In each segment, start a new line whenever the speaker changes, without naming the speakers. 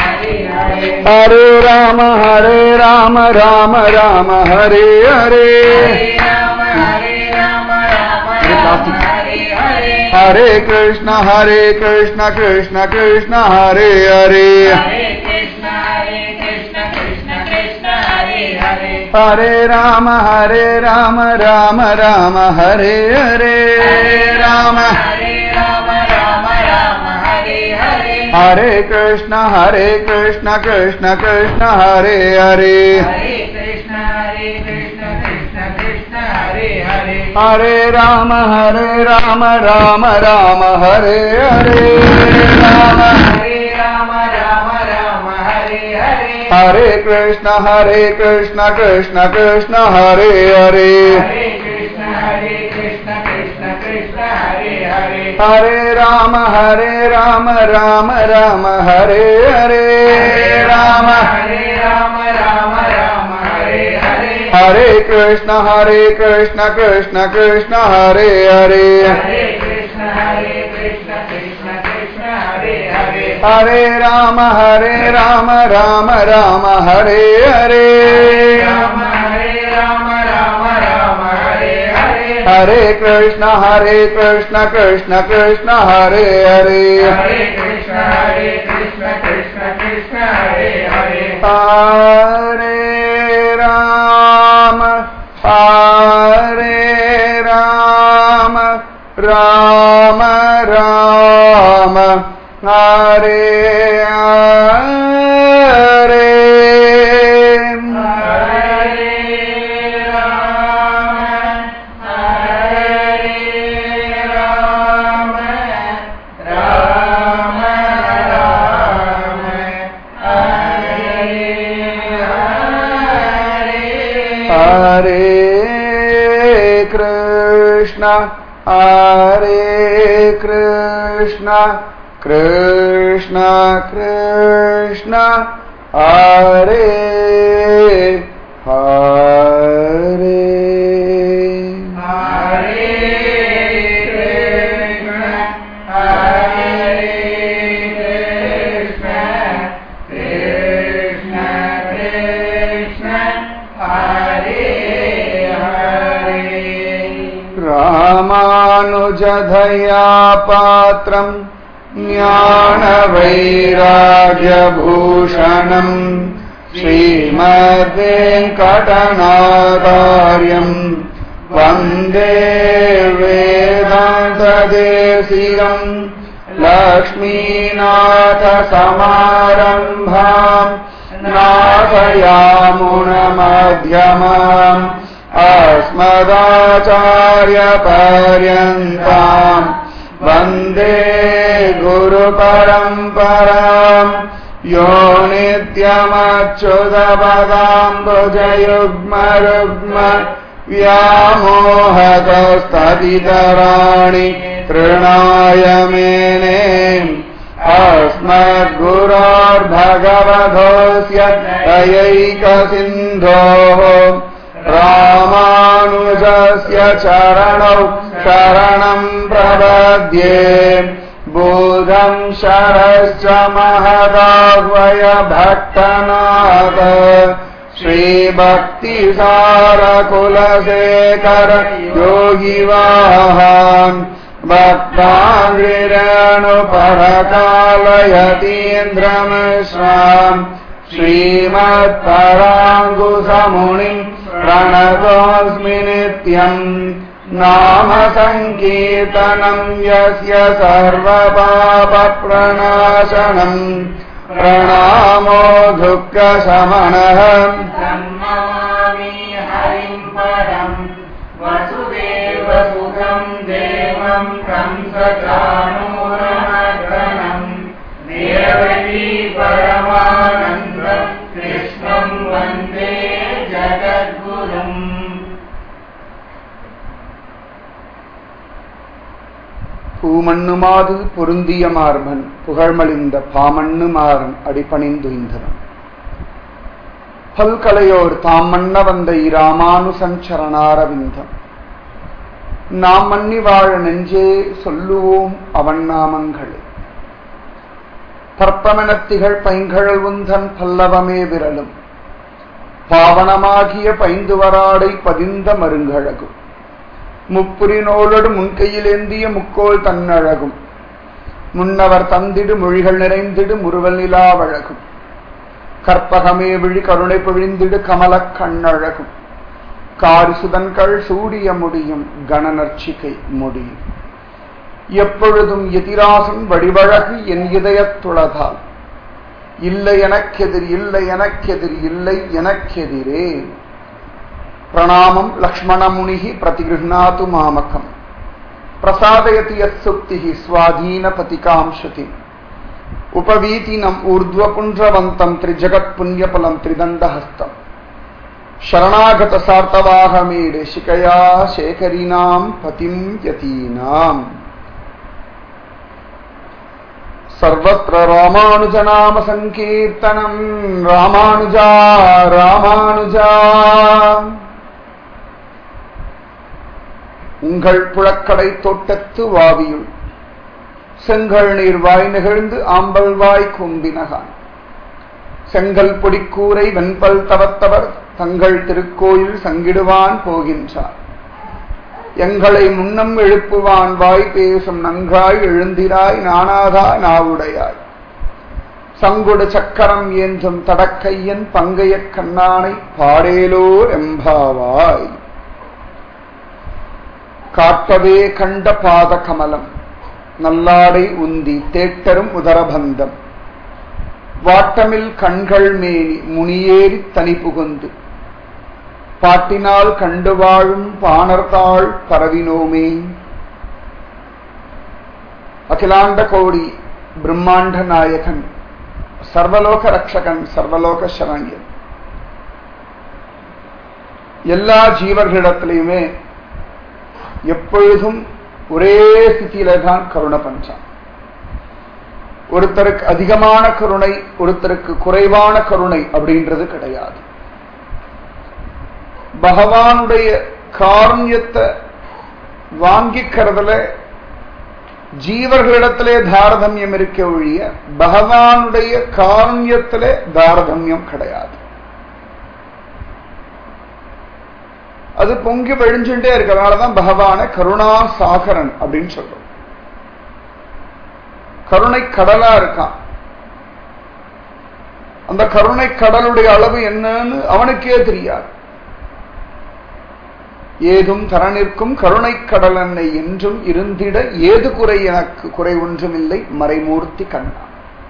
हरे राम हरे राम राम राम हरे हरे हरे कृष्ण हरे कृष्ण कृष्ण कृष्ण हरे हरे हरे राम हरे राम राम राम हरे हरे राम हरे कृष्ण हरे कृष्ण कृष्ण कृष्ण हरे हरे हरे राम हरे राम राम राम हरे हरे राम हरे कृष्ण हरे कृष्ण कृष्ण कृष्ण हरे हरे हरे राम हरे राम राम राम हरे हरे राम हरे कृष्ण हरे कृष्ण कृष्ण कृष्ण हरे हरे हरे राम हरे राम राम राम हरे हरे हरे कृष्ण हरे कृष्ण कृष्ण कृष्ण हरे हरे हरे राम हरे राम राम राम हरे हरे हरे कृष्ण हरे कृष्ण कृष्ण कृष्ण हरे हरे रामानुजधया पात्रम् ज्ञानवैराग्यभूषणम् श्रीमद्वेङ्कटनादार्यम् वन्दे वेदान्तदेशिरम् लक्ष्मीनाथसमारम्भाम् नाथयामुनमध्यमाम् अस्मदाचार्यपर्यन्ताम् वन्दे गुरुपरम्पराम् यो नित्यमच्युतपदाम्बुजयुग्मरुग्म व्यामोहतस्तदितराणि तृणाय मेने अस्मद्गुरोर्भगवधोऽस्य दयैकसिन्धोः रामानुजस्य चरणौ शरणम् प्रपद्ये बोधम् शरश्च महदाह्वय भक्तनाथ श्रीभक्तिसारकुलशेखर योगिवाहान् भक्ताङ्गिरणुपरकालयतीन्द्रमिश्राम् श्रीमत्पराङ्गुसमुनिम् प्रणतोऽस्मि नित्यम् नाम सङ्कीर्तनम् यस्य सर्वपापप्रणाशनम् प्रणामो दुःखशमनः
ब्रह्मवामि हरिम् परम् वसुदेवसुतम् देवम् कंसचाणूरमर्दनम् देवकी परमानन्दम् कृष्णम् वन्दे जगद्गुरुम्
பூமண்ணுமாது பொருந்திய மார்பன் புகழ்மலிந்த பாமண்ணு மாறன் அடிபணிந்துய்ந்தவன் பல்கலையோர் தாம் மன்ன வந்த இராமானுசஞ்சரணாரவிந்தம் நாம் மன்னி வாழ நெஞ்சே சொல்லுவோம் அவன் நாமங்களே பற்பமெனத்திகள் பைங்கழல் உந்தன் பல்லவமே விரலும் பாவனமாகிய பைந்துவராடை பதிந்த மருங்கழகும் முப்புரினோளோடு முன்கையிலேந்திய முக்கோல் தன்னழகும் முன்னவர் தந்திடு மொழிகள் நிறைந்திடு முறுவல் நிலாவழகும் கற்பகமே விழி கருணை பொழிந்திடு கமலக் கண்ணழகும் காரிசுதன்கள் சூடிய முடியும் கணநர்ச்சிகை முடியும் எப்பொழுதும் எதிராசன் வடிவழகு என் இதயத்துளதால் இல்லை எனக்கெதிர் இல்லை எனக்கெதிர் இல்லை எனக்கெதிரே பிரணாமம் லக்ஷ்மணமுனிகி பிரதிகிருஹ்ணாது மாமகம் பிரசாதயதி யத் சுப்திஹி ஸ்வாதீனபதிகாம் ஸ்ருதிம் உபவீதினம் ஊர்ಧ್ವಪುಂಡ್ರವಂತಂ ತ್ರಿಜಗತ್ ಪುಣ್ಯಫಲಂ ತ್ರಿದಂಡಹಸ್ತಂ ಶರಣಾಗತ ಸಾರ್ಥವಾಹಮೀಡೆ ಶಿಖಯಾ ಶೇಖರೀನಾಂ ಪತಿಂ ಯತೀನಾಂ ಸರ್ವತ್ರ ರಾಮಾನುಜನಾಮ ಸಂಕೀರ್ತನಂ ರಾಮಾನುಜ ராமானுஜ உங்கள் புழக்கடை தோட்டத்து வாவியுள் செங்கல் நீர் வாய் நிகழ்ந்து ஆம்பல் வாய் கும்பினகான் செங்கல் பொடிக்கூரை வெண்பல் தவத்தவர் தங்கள் திருக்கோயில் சங்கிடுவான் போகின்றார் எங்களை முன்னம் எழுப்புவான் வாய் பேசும் நன்றாய் எழுந்திராய் நானாதா நாவுடையாய் சங்குடு சக்கரம் ஏந்தும் தடக்கையன் பங்கைய கண்ணானை பாடேலோர் எம்பாவாய் காட்டவே கண்ட பாத கமலம் நல்லாடை உந்தி தேட்டரும் உதரபந்தம் வாட்டமில் கண்கள் மேனி முனியேறி தனி புகுந்து பாட்டினால் கண்டு வாழும் பாணர்தாள் பரவினோமே அகிலாண்ட கோடி பிரம்மாண்ட நாயகன் சர்வலோக ரக்ஷகன் சர்வலோக சரண்யன் எல்லா ஜீவர்களிடத்திலையுமே எப்பொழுதும் ஒரே ஸ்திதியில தான் கருணை பண்றான் ஒருத்தருக்கு அதிகமான கருணை ஒருத்தருக்கு குறைவான கருணை அப்படின்றது கிடையாது பகவானுடைய காருண்யத்தை வாங்கிக்கிறதுல ஜீவர்களிடத்திலே தாரதமியம் இருக்க ஒழிய பகவானுடைய காருண்யத்திலே தாரதமியம் கிடையாது அது பொங்கி வழிஞ்சுட்டே இருக்கு அதனாலதான் பகவான கருணா சாகரன் அப்படின்னு சொல்றோம் கருணை கடலா இருக்கான் அந்த கருணை கடலுடைய அளவு என்னன்னு அவனுக்கே தெரியாது ஏதும் தரனிற்கும் கருணை கடல் என்னை என்றும் இருந்திட ஏது குறை எனக்கு குறை ஒன்றுமில்லை மறைமூர்த்தி கண்ணா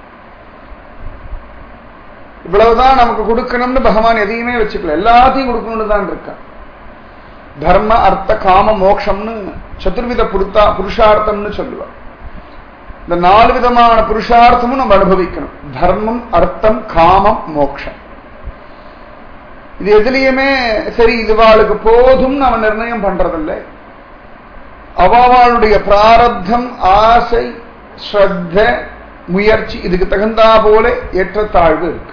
இவ்வளவுதான் நமக்கு கொடுக்கணும்னு பகவான் எதையுமே வச்சுக்கல எல்லாத்தையும் கொடுக்கணும்னு தான் இருக்கான் தர்ம அர்த்த காம மோக்ஷம்னு சதுர்வித புருத்தா புருஷார்த்தம்னு சொல்லுவார் இந்த நாலு விதமான புருஷார்த்தமும் நம்ம அனுபவிக்கணும் தர்மம் அர்த்தம் காமம் மோக்ஷம் இது எதுலயுமே சரி இதுவாளுக்கு போதும் நம்ம நிர்ணயம் பண்றதில்லை அவாவாளுடைய பிராரப்தம் ஆசை ஸ்ரத்த முயற்சி இதுக்கு தகுந்தா போல ஏற்றத்தாழ்வு இருக்கு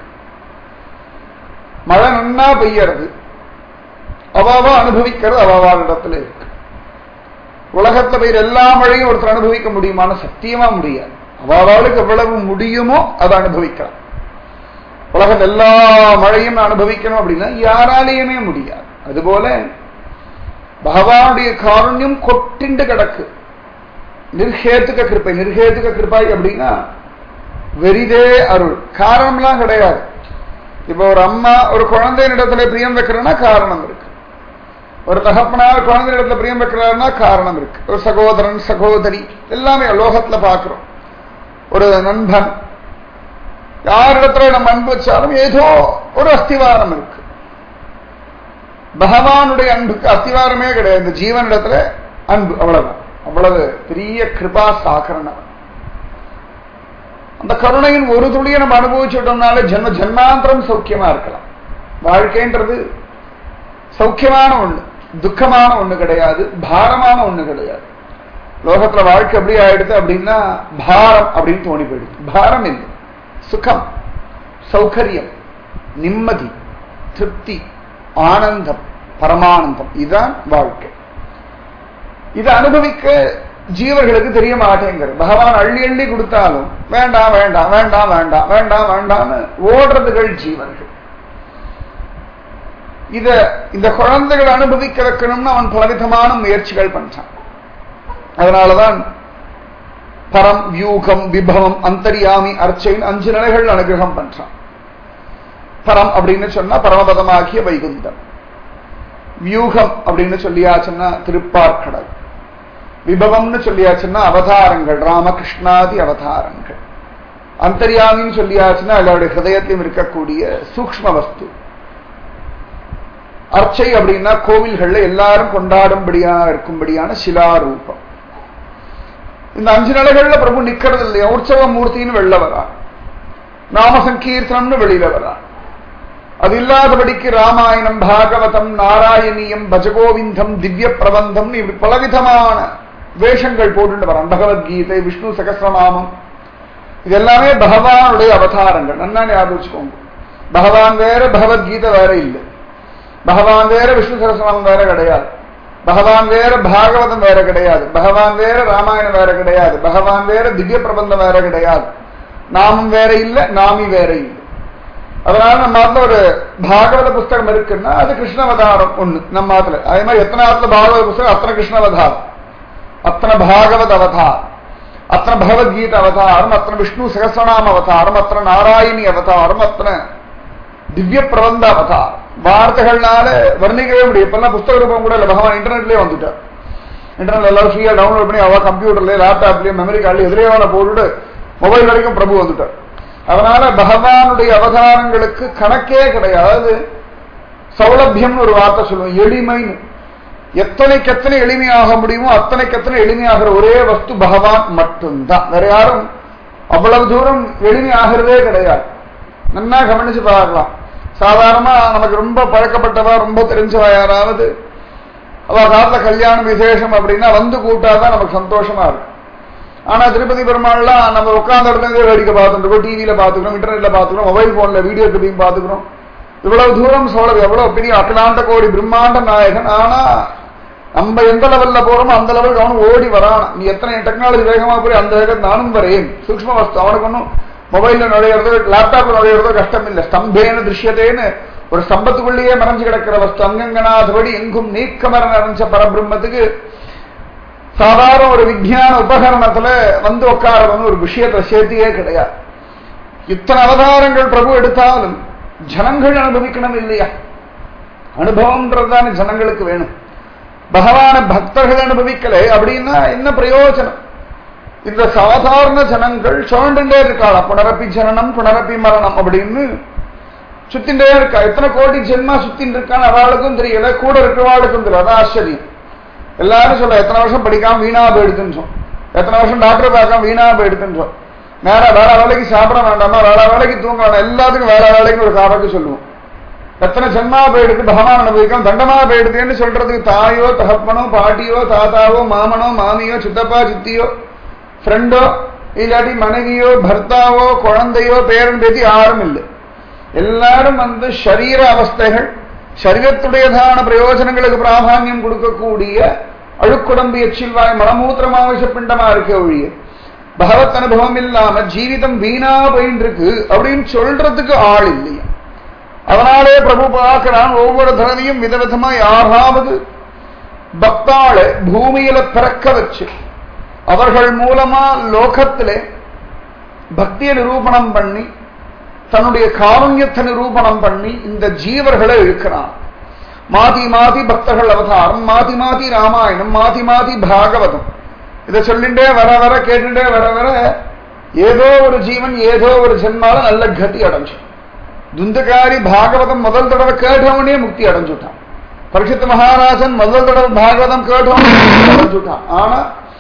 மழை நன்னா பெய்யறது அவாவா அனுபவிக்கிறது அவாவாளிடத்துல இருக்கு உலகத்துல பெய்யுற எல்லா மழையும் ஒருத்தர் அனுபவிக்க முடியுமான சத்தியமா முடியாது அவாவாளுக்கு எவ்வளவு முடியுமோ அதை அனுபவிக்கலாம் உலகம் எல்லா மழையும் அனுபவிக்கணும் அப்படின்னா யாராலேயுமே முடியாது அதுபோல பகவானுடைய காருண்யம் கொட்டிண்டு கிடக்கு நிர்ஹேத்துக்க கிருப்பை நிர்ஹேத்துக்க கிருப்பாய் அப்படின்னா வெறிதே அருள் காரணம்லாம் கிடையாது இப்போ ஒரு அம்மா ஒரு குழந்தையினிடத்துல பிரியம் வைக்கிறன்னா காரணம் இருக்கு ஒரு தகப்பனார் குழந்தை இடத்துல பிரியம் வைக்கிறாருன்னா காரணம் இருக்கு ஒரு சகோதரன் சகோதரி எல்லாமே லோகத்துல பாக்குறோம் ஒரு நண்பன் யாரிடத்துல நம்ம அன்பு வச்சாலும் ஏதோ ஒரு அஸ்திவாரம் இருக்கு பகவானுடைய அன்புக்கு அஸ்திவாரமே கிடையாது இந்த ஜீவனிடத்துல அன்பு அவ்வளவுதான் அவ்வளவு பெரிய கிருபா சாகரணம் அந்த கருணையின் ஒரு துளியை நம்ம அனுபவிச்சுட்டோம்னாலே ஜென்ம ஜென்மாந்திரம் சௌக்கியமா இருக்கலாம் வாழ்க்கைன்றது சௌக்கியமான ஒண்ணு துக்கமான ஒண்ணு கிடையாது பாரமான ஒண்ணு கிடையாது லோகத்துல வாழ்க்கை எப்படி ஆயிடுது அப்படின்னா பாரம் அப்படின்னு தோணி போயிடுது பாரம் இல்லை சுகம் சௌகரியம் நிம்மதி திருப்தி ஆனந்தம் பரமானந்தம் இதுதான் வாழ்க்கை இதை அனுபவிக்க ஜீவர்களுக்கு தெரிய மாட்டேங்கிற பகவான் அள்ளி அள்ளி கொடுத்தாலும் வேண்டாம் வேண்டாம் வேண்டாம் வேண்டாம் வேண்டாம் வேண்டாம்னு ஓடுறதுகள் ஜீவர்கள் இத இந்த குழந்தைகள் அனுபவிக்க வைக்கணும்னு அவன் பலவிதமான முயற்சிகள் பண்றான் அதனாலதான் பரம் வியூகம் விபவம் அந்தரியாமி அர்ச்சைன்னு அஞ்சு நிலைகள் அனுகிரகம் பண்றான் பரம் அப்படின்னு சொன்னா பரமபதமாகிய வைகுந்தம் வியூகம் அப்படின்னு சொல்லியாச்சுன்னா திருப்பார்கடல் விபவம்னு சொல்லியாச்சுன்னா அவதாரங்கள் ராமகிருஷ்ணாதி அவதாரங்கள் அந்தரியாமின்னு சொல்லியாச்சுன்னா அவருடைய ஹிருதயத்திலும் இருக்கக்கூடிய சூக்ம வஸ்து அர்ச்சை அப்படின்னா கோவில்கள்ல எல்லாரும் கொண்டாடும்படியா இருக்கும்படியான சிலாரூபம் இந்த அஞ்சு நிலைகள்ல பிரபு நிக்கிறது இல்லையா உற்சவ மூர்த்தின்னு வெளில வரா நாம சங்கீர்த்தனம்னு வெளியில வரா அது இல்லாதபடிக்கு ராமாயணம் பாகவதம் நாராயணியம் பஜகோவிந்தம் திவ்ய பிரபந்தம் இப்படி பலவிதமான வேஷங்கள் போட்டு வரான் பகவத்கீதை விஷ்ணு சகசிரநாமம் இது எல்லாமே பகவானுடைய அவதாரங்கள் நன்னா ஞாபகம் வச்சுக்கோங்க பகவான் வேற பகவத்கீதை வேற இல்லை பகவான் வேற விஷ்ணு சகசிரநாமம் வேற கிடையாது பகவான் வேற பாகவதம் வேற கிடையாது பகவான் வேற ராமாயணம் வேற கிடையாது பகவான் வேற திவ்ய பிரபந்தம் வேற கிடையாது நாமும் வேற இல்லை நாமி வேற இல்லை அதனால நம்ம ஆத்துல ஒரு பாகவத புஸ்தகம் இருக்குன்னா அது கிருஷ்ணவதாரம் ஒண்ணு நம்ம ஆத்துல அதே மாதிரி எத்தனை ஆத்துல பாகவத புஸ்தகம் அத்தனை கிருஷ்ணவதாரம் அத்தனை பாகவத அவதாரம் அத்தனை பகவத்கீத அவதாரம் அத்தனை விஷ்ணு சகசிரநாம அவதாரம் அத்தனை நாராயணி அவதாரம் அத்தனை திவ்ய பிரபந்த அவதாரம் வார்த்தைகள்னால வர்ணிக்கவே முடியும் இப்பெல்லாம் புஸ்தக ரூபம் கூட இல்லை பகவான் இன்டர்நெட்லயே வந்துட்டார் இன்டர்நெட் எல்லாரும் ஃப்ரீயா டவுன்லோட் பண்ணி அவ கம்ப்யூட்டர்லயே லேப்டாப்லயே மெமரி கார்டுல எதிரே போட்டுட்டு மொபைல் வரைக்கும் பிரபு வந்துட்டார் அதனால பகவானுடைய அவதாரங்களுக்கு கணக்கே கிடையாது சௌலபியம்னு ஒரு வார்த்தை சொல்லுவோம் எளிமைன்னு எத்தனைக்கு எத்தனை எளிமையாக முடியுமோ அத்தனைக்கு எத்தனை எளிமையாகிற ஒரே வஸ்து பகவான் மட்டும்தான் வேற யாரும் அவ்வளவு தூரம் எளிமையாகிறதே கிடையாது நன்னா கவனிச்சு பார்க்கலாம் சாதாரணமா நமக்கு ரொம்ப பழக்கப்பட்டவா ரொம்ப தெரிஞ்சவா யாராவது அவ காலத்துல கல்யாணம் விசேஷம் அப்படின்னா வந்து கூட்டாதான் நமக்கு சந்தோஷமா இருக்கும் ஆனா திருப்பதி பெருமாள்லாம் நம்ம உட்கார்ந்த இடத்துல வேடிக்கை பார்த்துட்டு இருக்கோம் டிவியில பாத்துக்கிறோம் இன்டர்நெட்ல பாத்துக்கிறோம் மொபைல் போன்ல வீடியோ கிளிப்பிங் பாத்துக்கிறோம் இவ்வளவு தூரம் சோழர் எவ்வளவு பெரிய அகிலாண்ட கோடி பிரம்மாண்ட நாயகன் ஆனா நம்ம எந்த லெவல்ல போறோமோ அந்த லெவலுக்கு அவனும் ஓடி வரான் நீ எத்தனை டெக்னாலஜி வேகமா போய் அந்த வேகம் நானும் வரேன் சூக்ம வஸ்து அவனுக்கு ஒன்றும் மொபைல்ல நுழையிறதோ லேப்டாப்ல நுழையிறதோ கஷ்டம் இல்லை ஸ்தம்பேன திருஷ்யத்தேன்னு ஒரு ஸ்தம்பத்துக்குள்ளேயே மறைஞ்சு கிடக்கிற வஸ்து அங்கங்கனாதபடி எங்கும் நீக்கமர நிறைஞ்ச பரபிரம்மத்துக்கு சாதாரண ஒரு விஞ்ஞான உபகரணத்துல வந்து உட்காரவன்னு ஒரு விஷயத்தை சேர்த்தியே கிடையாது இத்தனை அவதாரங்கள் பிரபு எடுத்தாலும் ஜனங்கள் அனுபவிக்கணும் இல்லையா அனுபவம்ன்றதுதானே ஜனங்களுக்கு வேணும் பகவான பக்தர்கள் அனுபவிக்கல அப்படின்னா என்ன பிரயோஜனம் இந்த சாதாரண ஜனங்கள் சுழண்டுட்டே இருக்காளா புனரப்பி ஜனனம் புனரப்பி மரணம் அப்படின்னு சுத்தின்றே இருக்கா எத்தனை கோடி ஜென்மா சுத்தின்னு இருக்கான்னு அவளுக்கும் தெரியல கூட இருக்கிறவாளுக்கும் தெரியல அதான் ஆச்சரியம் எல்லாரும் சொல்ல எத்தனை வருஷம் படிக்காம வீணா போயிடுதுன்னு சொல் எத்தனை வருஷம் டாக்டர் பார்க்காம வீணா போயிடுதுன்னு சொல் நேர வேற வேலைக்கு சாப்பிட வேண்டாமா வேற வேலைக்கு தூங்க வேண்டாம் எல்லாத்துக்கும் வேற வேலைக்கு ஒரு காரணத்தை சொல்லுவோம் எத்தனை ஜென்மா போயிடுது பகவான் அனுபவிக்கும் தண்டமா போயிடுதுன்னு சொல்றதுக்கு தாயோ தகப்பனோ பாட்டியோ தாத்தாவோ மாமனோ மாமியோ சித்தப்பா சித்தியோ ஃப்ரெண்டோ இல்லாட்டி மனைவியோ பர்த்தாவோ குழந்தையோ பேரன் பேத்தி யாரும் இல்லை எல்லாரும் வந்து சரீர அவஸ்தைகள் சரீரத்துடையதான பிரயோஜனங்களுக்கு பிராதானியம் கொடுக்கக்கூடிய அழுக்குடம்பு எச்சில்வாய் மலமூத்திரமாவச பிண்டமா இருக்க ஒழிய பகவத் அனுபவம் இல்லாம ஜீவிதம் வீணா போயின்னு இருக்கு அப்படின்னு சொல்றதுக்கு ஆள் இல்லையா அதனாலே பிரபு பார்க்கிறான் ஒவ்வொரு தடவையும் விதவிதமா யாராவது பக்தாள பூமியில பிறக்க வச்சு அவர்கள் மூலமா லோகத்திலே பக்தியை நிரூபணம் பண்ணி தன்னுடைய காருண்யத்தை நிரூபணம் பண்ணி இந்த ஜீவர்களை இழுக்கிறான் மாதி மாதி பக்தர்கள் அவதாரம் மாதி மாதி ராமாயணம் மாதி மாதி பாகவதம் இதை சொல்லிண்டே வர வர கேட்டுட்டே வர வர ஏதோ ஒரு ஜீவன் ஏதோ ஒரு ஜென்மால நல்ல கதி அடைஞ்சு துந்தகாரி பாகவதம் முதல் தடவை கேட்டவனே முக்தி அடைஞ்சுட்டான் பரிசுத்த மகாராஜன் முதல் தடவை பாகவதம் கேட்டவனே முக்தி அடைஞ்சுட்டான் ஆனா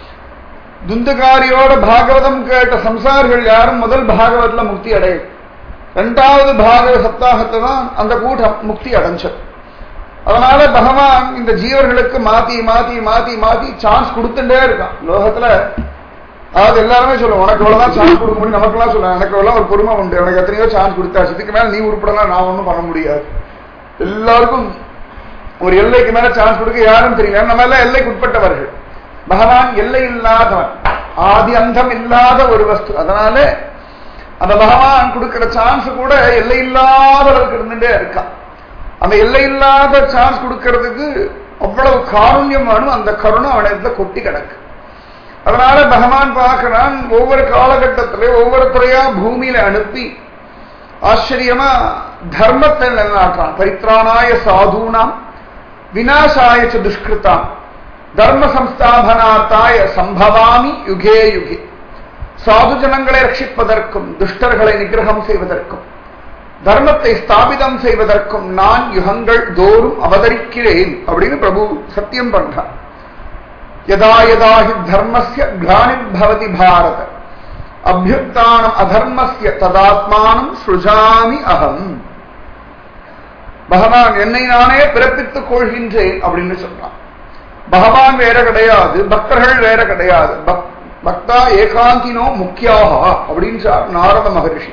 துந்தகாரியோட பாகவதம் கேட்ட சம்சாரிகள் யாரும் முதல் பாகவத்ல முக்தி அடையல ரெண்டாவது பாகவத சப்தாகத்தை தான் அந்த கூட்டம் முக்தி அடைஞ்சது அதனால பகவான் இந்த ஜீவர்களுக்கு மாத்தி மாத்தி மாத்தி மாத்தி சான்ஸ் கொடுத்துட்டே இருக்கான் லோகத்துல அதாவது எல்லாருமே சொல்லுவோம் உனக்கு எவ்வளவுதான் சான்ஸ் கொடுக்க முடியும் நமக்கெல்லாம் சொல்லுவாங்க எனக்கு எவ்வளவு ஒரு பொறுமை உண்டு எனக்கு எத்தனையோ சான்ஸ் கொடுத்தாச்சு இதுக்கு மேல நீ உருப்படலாம் நான் ஒன்றும் பண்ண முடியாது எல்லாருக்கும் ஒரு எல்லைக்கு மேல சான்ஸ் கொடுக்க யாரும் தெரியல நம்ம எல்லாம் எல்லைக்கு உட்பட்டவர்கள் பகவான் எல்லை இல்லாதவன் ஆதி அந்தம் இல்லாத ஒரு வஸ்து அதனால அந்த பகவான் கொடுக்கிற சான்ஸ் கூட எல்லை இல்லாதவருக்கு இருந்துட்டே இருக்கான் அந்த எல்லை இல்லாத சான்ஸ் கொடுக்கறதுக்கு அவ்வளவு காருண்யம் வேணும் அந்த கருணை அவனிடத்துல கொட்டி கிடக்கு அதனால பகவான் பார்க்கிறான் ஒவ்வொரு காலகட்டத்திலே ஒவ்வொருத்தரையா பூமியில அனுப்பி ஆச்சரியமா தர்மத்தை நிலைநாட்டுறான் பரித்ராணாய சாதுனாம் விநாசாய ச துஷ்கிருதாம் தர்ம சம்ஸ்தாபனாத்தாய சம்பவாமி யுகே யுகே சாது ஜனங்களை ரட்சிப்பதற்கும் துஷ்டர்களை நிகிரகம் செய்வதற்கும் தர்மத்தை ஸ்தாபிதம் செய்வதற்கும் நான் யுகங்கள் தோறும் அவதரிக்கிறேன் அப்படின்னு பிரபு சத்தியம் பண்றான் யதா யதா ஹி தர்மஸ்ய கிளானிர்பவதி பாரத அபியுக்தானம் அதர்மஸ்ய ததாத்மானம் சுஜாமி அகம் பகவான் என்னை நானே பிறப்பித்துக் கொள்கின்றேன் அப்படின்னு சொல்றான் பகவான் வேற கிடையாது பக்தர்கள் வேற கிடையாது பக்- பக்தா ஏகாந்தினோ முக்கியாக அப்படின்னு சொன்னார் நாரத மகரிஷி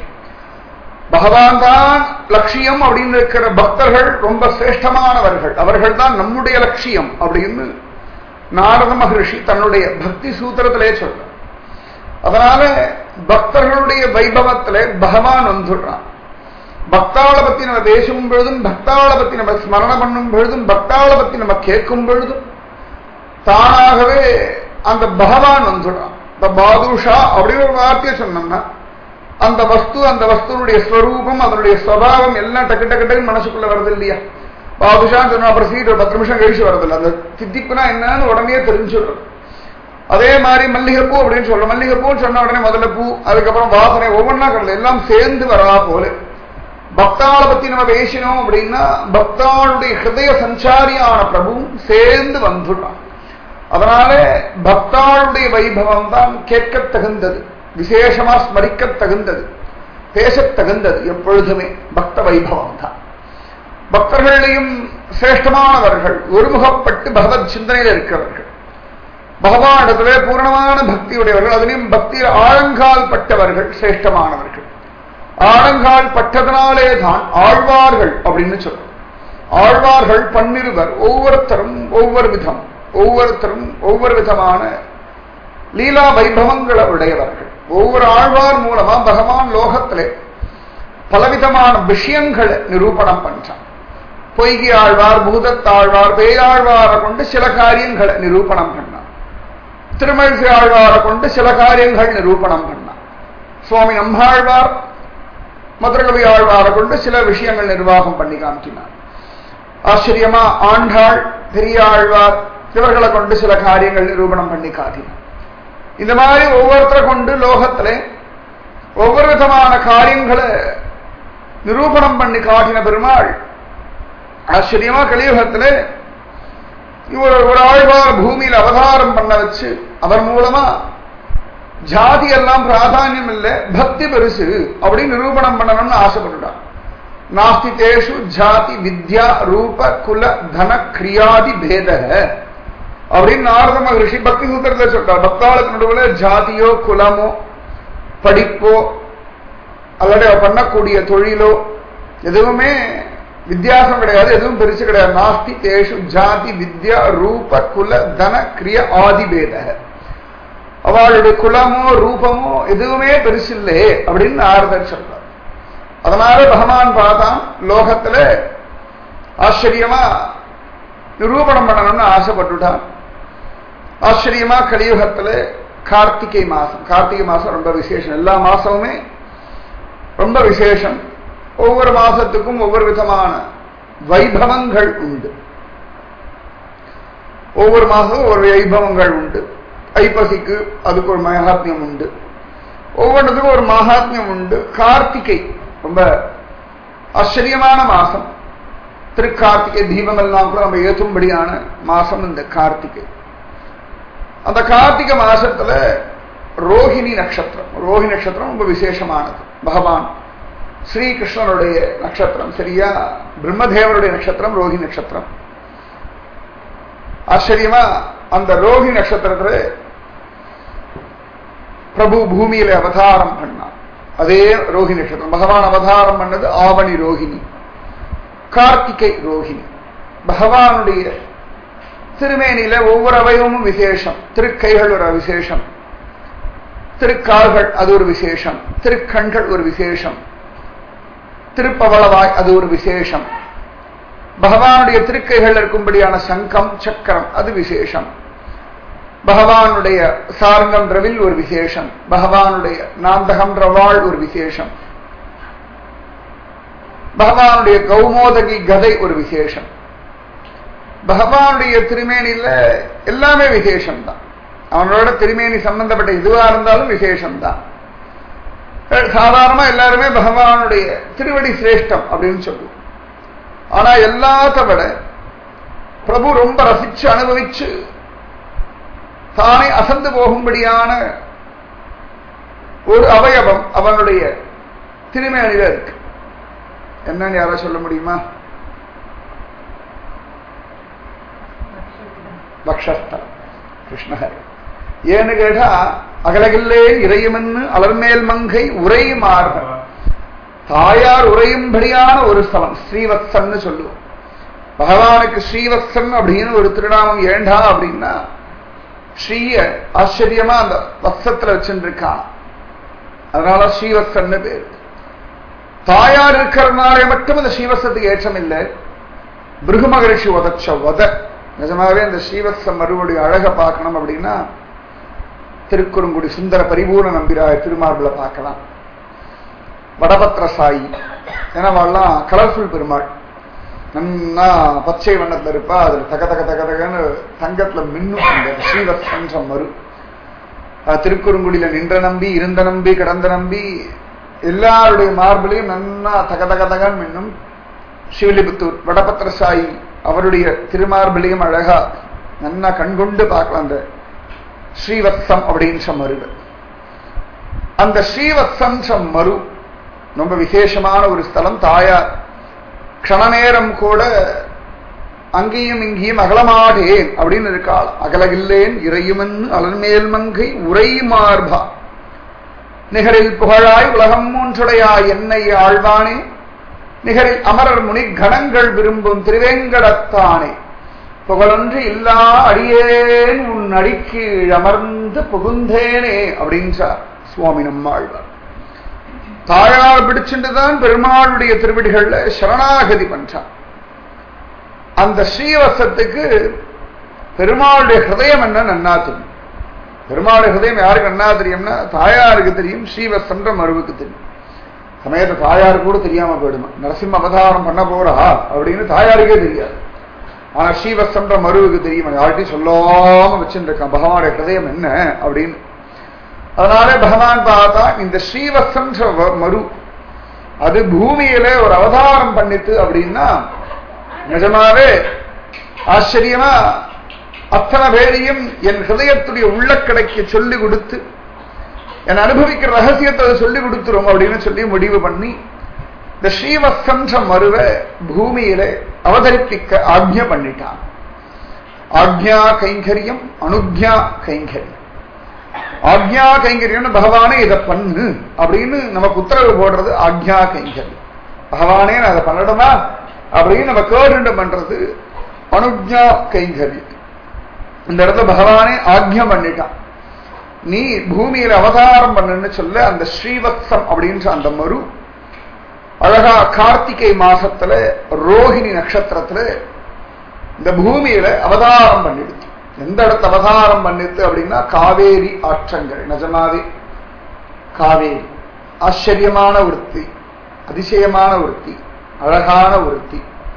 பகவான் தான் லட்சியம் அப்படின்னு இருக்கிற பக்தர்கள் ரொம்ப சிரேஷ்டமானவர்கள் அவர்கள் தான் நம்முடைய லட்சியம் அப்படின்னு நாரத மகரிஷி தன்னுடைய பக்தி சூத்திரத்திலே சொல்றார் அதனால பக்தர்களுடைய வைபவத்திலே பகவான் வந்துடுறான் பக்தாளை பத்தி நம்ம பேசும் பொழுதும் பக்தாளை பத்தி நம்ம ஸ்மரணம் பண்ணும் பொழுதும் பக்தாளை பத்தி நம்ம கேட்கும் பொழுதும் தானாகவே அந்த பகவான் வந்துடுறான் இந்த பாதுஷா அப்படின்னு ஒரு வார்த்தையை சொன்னோம்னா அந்த வஸ்து அந்த வஸ்துனுடைய ஸ்வரூபம் அதனுடைய ஸ்வபாவம் எல்லாம் டக்கு டக்கு டக்குன்னு மனசுக்குள்ள வருது இல்லையா பாதுஷான்னு சொன்னா அப்புறம் சீட் ஒரு பத்து நிமிஷம் கழிச்சு வருதில்ல அந்த தித்திப்புனா என்னன்னு உடனே தெரிஞ்சுடுறது அதே மாதிரி மல்லிகைப்பூ அப்படின்னு சொல்றோம் மல்லிகைப்பூன்னு சொன்ன உடனே முதல்ல பூ அதுக்கப்புறம் வாசனை ஒவ்வொன்றா கடல எல்லாம் சேர்ந்து வரா போல பக்தாளை பத்தி நம்ம பேசினோம் அப்படின்னா பக்தாளுடைய ஹிருதய சஞ்சாரியான பிரபுவும் சேர்ந்து வந்துடுறான் அதனால பக்தாளுடைய வைபவம் தான் கேட்க தகுந்தது விசேஷமா ஸ்மரிக்க தகுந்தது பேசத் தகுந்தது எப்பொழுதுமே பக்த வைபவம் தான் பக்தர்களையும் சிரேஷ்டமானவர்கள் ஒருமுகப்பட்டு பகவத் சிந்தனையில் இருக்கிறவர்கள் பகவானிடத்திலே பூரணமான பக்தியுடையவர்கள் அதிலையும் பக்தியில் ஆழங்கால் பட்டவர்கள் சிரேஷ்டமானவர்கள் ஆழங்கால் பட்டதனாலே தான் ஆழ்வார்கள் அப்படின்னு சொல்றோம் ஆழ்வார்கள் பன்னிருவர் ஒவ்வொருத்தரும் ஒவ்வொரு விதம் ஒவ்வொருத்தரும் ஒவ்வொரு விதமான லீலா வைபவங்களை உடையவர்கள் ஒவ்வொரு ஆழ்வார் மூலமா பகவான் லோகத்திலே பலவிதமான விஷயங்களை நிரூபணம் பண்றான் பொய்கி ஆழ்வார் பூதத்தாழ்வார் பேயாழ்வாரை கொண்டு சில காரியங்களை நிரூபணம் பண்ணான் திருமழிசை ஆழ்வாரை கொண்டு சில காரியங்கள் நிரூபணம் பண்ணான் சுவாமி நம்மாழ்வார் மதுரகவி ஆழ்வாரை கொண்டு சில விஷயங்கள் நிர்வாகம் பண்ணி காமிக்கினார் ஆச்சரியமா ஆண்டாள் பெரிய ஆழ்வார் இவர்களை கொண்டு சில காரியங்கள் நிரூபணம் பண்ணி காட்டினார் இந்த மாதிரி ஒவ்வொருத்தரை கொண்டு லோகத்திலே ஒவ்வொரு விதமான காரியங்களை நிரூபணம் பண்ணி காட்டின பெருமாள் ஆச்சரியமா கலியுகத்திலே இவர் ஒரு ஆழ்வார் பூமியில் அவதாரம் பண்ண வச்சு அவர் மூலமா ஜாதி எல்லாம் பிராதானியம் இல்லை பக்தி பெருசு அப்படின்னு நிரூபணம் பண்ணணும்னு ஆசைப்பட்டுட்டார் நாஸ்தி தேஷு ஜாதி வித்யா ரூப குல தன கிரியாதி பேத அப்படின்னு நாரத மகரிஷி பக்தி சூத்திரத்தை சொல்றார் பக்தாளுக்கு நடுவில் ஜாதியோ குலமோ படிப்போ அல்லது அவ பண்ணக்கூடிய தொழிலோ எதுவுமே வித்தியாசம் கிடையாது எதுவும் பெருசு கிடையாது நாஸ்தி தேஷு ஜாதி வித்யா ரூப குல தன கிரிய ஆதி பேத அவளுடைய குலமோ ரூபமோ எதுவுமே பெருசில்லே அப்படின்னு நாரதர் சொல்றார் அதனால பகவான் பார்த்தான் லோகத்துல ஆச்சரியமா நிரூபணம் பண்ணணும்னு ஆசைப்பட்டுட்டான் ஆச்சரியமா கலியுகத்துல கார்த்திகை மாசம் கார்த்திகை மாசம் ரொம்ப விசேஷம் எல்லா மாசமுமே ரொம்ப விசேஷம் ஒவ்வொரு மாசத்துக்கும் ஒவ்வொரு விதமான வைபவங்கள் உண்டு ஒவ்வொரு மாசமும் ஒரு வைபவங்கள் உண்டு ஐப்பசிக்கு அதுக்கு ஒரு மகாத்மியம் உண்டு ஒவ்வொன்றுக்கும் ஒரு மகாத்மியம் உண்டு கார்த்திகை ரொம்ப ஆச்சரியமான மாசம் திருக்கார்த்திகை தீபம் எல்லாம் கூட நம்ம ஏற்றும்படியான மாசம் இந்த கார்த்திகை அந்த கார்த்திகை மாசத்துல ரோஹிணி நட்சத்திரம் ரோஹிணி நட்சத்திரம் ரொம்ப விசேஷமானது பகவான் ஸ்ரீகிருஷ்ணனுடைய நட்சத்திரம் சரியா பிரம்மதேவருடைய நட்சத்திரம் ரோஹிணி நட்சத்திரம் ஆச்சரியமா அந்த ரோஹிணி நட்சத்திரத்துல பிரபு பூமியில அவதாரம் பண்ணான் அதே ரோஹிணி நட்சத்திரம் பகவான் அவதாரம் பண்ணது ஆவணி ரோஹிணி கார்த்திகை ரோஹிணி பகவானுடைய திருமேனியில ஒவ்வொரு அவயவமும் விசேஷம் திருக்கைகள் ஒரு விசேஷம் திருக்கால்கள் அது ஒரு விசேஷம் திருக்கண்கள் ஒரு விசேஷம் திருப்பவளவாய் அது ஒரு விசேஷம் பகவானுடைய திருக்கைகள் இருக்கும்படியான சங்கம் சக்கரம் அது விசேஷம் பகவானுடைய சார்ங்கம் ரவில் ஒரு விசேஷம் பகவானுடைய நாந்தகம் ரவாள் ஒரு விசேஷம் பகவானுடைய கௌமோதகி கதை ஒரு விசேஷம் பகவானுடைய திருமேனியில எல்லாமே விசேஷம் தான் அவனோட திருமேனி சம்பந்தப்பட்ட இதுவா இருந்தாலும் விசேஷம்தான் சாதாரணமா எல்லாருமே பகவானுடைய திருவடி சிரேஷ்டம் அப்படின்னு சொல்லுவோம் ஆனா எல்லாத்த விட பிரபு ரொம்ப ரசிச்சு அனுபவிச்சு தானே அசந்து போகும்படியான ஒரு அவயவம் அவனுடைய திருமேனில இருக்கு என்னன்னு யாரா சொல்ல முடியுமா பக்ஷஸ்தலம் கிருஷ்ணஹரி ஏன்னு கேட்டா அகலகில்லே இறையுமென்னு அலர்மேல் மங்கை உரை மார்பன் தாயார் உரையும்படியான ஒரு ஸ்தலம் ஸ்ரீவத்சன்னு சொல்லுவோம் பகவானுக்கு ஸ்ரீவத்சன் அப்படின்னு ஒரு திருநாமம் ஏண்டா அப்படின்னா ஸ்ரீய ஆச்சரியமா அந்த வத்சத்துல வச்சுருக்கான் அதனால ஸ்ரீவத்சன்னு பேரு தாயார் இருக்கிறதுனாலே மட்டும் அந்த ஸ்ரீவத்சத்துக்கு ஏற்றம் இல்லை பிருகு மகரிஷி உதச்ச உத நிஜமாவே அந்த ஸ்ரீவத்சம் மறுபடிய அழக பார்க்கணும் அப்படின்னா திருக்குறுங்குடி சுந்தர பரிபூர்ண நம்பிராய திருமார்பில பார்க்கலாம் வடபத்திர சாயி ஏன்னா அவள்லாம் கலர்ஃபுல் பெருமாள் நன்னா பச்சை வண்ணத்துல இருப்பா அதுல தக தக தக தகன்னு தங்கத்துல மின்னும் அந்த ஸ்ரீவத்சன்ற மறு திருக்குறுங்குடியில நின்ற நம்பி இருந்த நம்பி கடந்த நம்பி எல்லாருடைய மார்பிலையும் நன்னா தக தக தகன்னு மின்னும் சிவலிபுத்தூர் வடபத்திர சாயி அவருடைய திருமார்பிலையும் அழகா நன்னா கண்கொண்டு பார்க்கலாம் அந்த ஸ்ரீவத்சம் அப்படின்ற மருவு அந்த ஸ்ரீவத்சன்ற மரு ரொம்ப விசேஷமான ஒரு ஸ்தலம் தாயார் க்ஷண நேரம் கூட அங்கேயும் இங்கேயும் அகலமாடேன் அப்படின்னு இருக்காள் அகலகில்லேன் இறையுமன் அலன்மேல் மங்கை உரை மார்பா நிகரில் புகழாய் உலகம் மூன்றுடையாய் என்னை ஆழ்வானே நிகரில் அமரர் முனி கணங்கள் விரும்பும் திருவேங்கடத்தானே புகழொன்று இல்லா அடியேன் உன் அடிக்கீழ் அமர்ந்து புகுந்தேனே அப்படின்றார் சுவாமி நம்மாழ்வார் தாயார் பிடிச்சுட்டுதான் பெருமாளுடைய திருவடிகள்ல சரணாகதி பண்றார் அந்த ஸ்ரீவசத்துக்கு பெருமாளுடைய ஹிருதயம் என்ன நன்னா தெரியும் பெருமாளுடைய ஹிருதயம் யாருக்கு நன்னா தெரியும்னா தாயாருக்கு தெரியும் ஸ்ரீவசன்ற மருவுக்கு தெரியும் சமயத்தை தாயாருக்கு கூட தெரியாம போயிடுமா நரசிம்ம அவதாரம் பண்ண போறா அப்படின்னு தாயாருக்கே தெரியாது ஆனா ஸ்ரீவசன்ற மருவுக்கு தெரியும் யார்ட்டையும் சொல்லாம வச்சுருக்கான் பகவானுடைய ஹிருதயம் என்ன அப்படின்னு அதனால பகவான் பார்த்தா இந்த ஸ்ரீவத்சன்ற மரு அது பூமியில ஒரு அவதாரம் பண்ணித்து அப்படின்னா நிஜமாவே ஆச்சரியமா அத்தனை பேரையும் என் ஹிருதயத்துடைய உள்ளக்கடைக்கு சொல்லி கொடுத்து என் அனுபவிக்கிற ரகசியத்தை அதை சொல்லி கொடுத்துரும் அப்படின்னு சொல்லி முடிவு பண்ணி இந்த ஸ்ரீவத்சன்ற மருவை பூமியில அவதரிப்பிக்க ஆக்ஞ பண்ணிட்டான் ஆக்ஞா கைங்கரியம் அனுக்ஞா கைங்கரியம் ஆக்ஞா கைங்கரியம் பகவானே இதை பண்ணு அப்படின்னு நமக்கு உத்தரவு போடுறது ஆக்ஞா கைங்கரியம் பகவானே நான் அதை பண்ணணுமா அப்படின்னு நம்ம கேட்டு பண்றது அனுஜா கைங்கரியம் இந்த இடத்துல பகவானே ஆக்ஞம் பண்ணிட்டான் நீ பூமியில அவதாரம் பண்ணுன்னு சொல்ல அந்த ஸ்ரீவத்சம் அப்படின்ற அந்த மறு அழகா கார்த்திகை மாசத்துல ரோஹிணி நட்சத்திரத்துல இந்த பூமியில அவதாரம் பண்ணிடுச்சு எந்த இடத்துல அவதாரம் பண்ணித்து அப்படின்னா காவேரி ஆற்றங்கரை நிஜமாவே காவேரி ஆச்சரியமான விற்பி அதிசயமான விற்பி அழகான விற்பி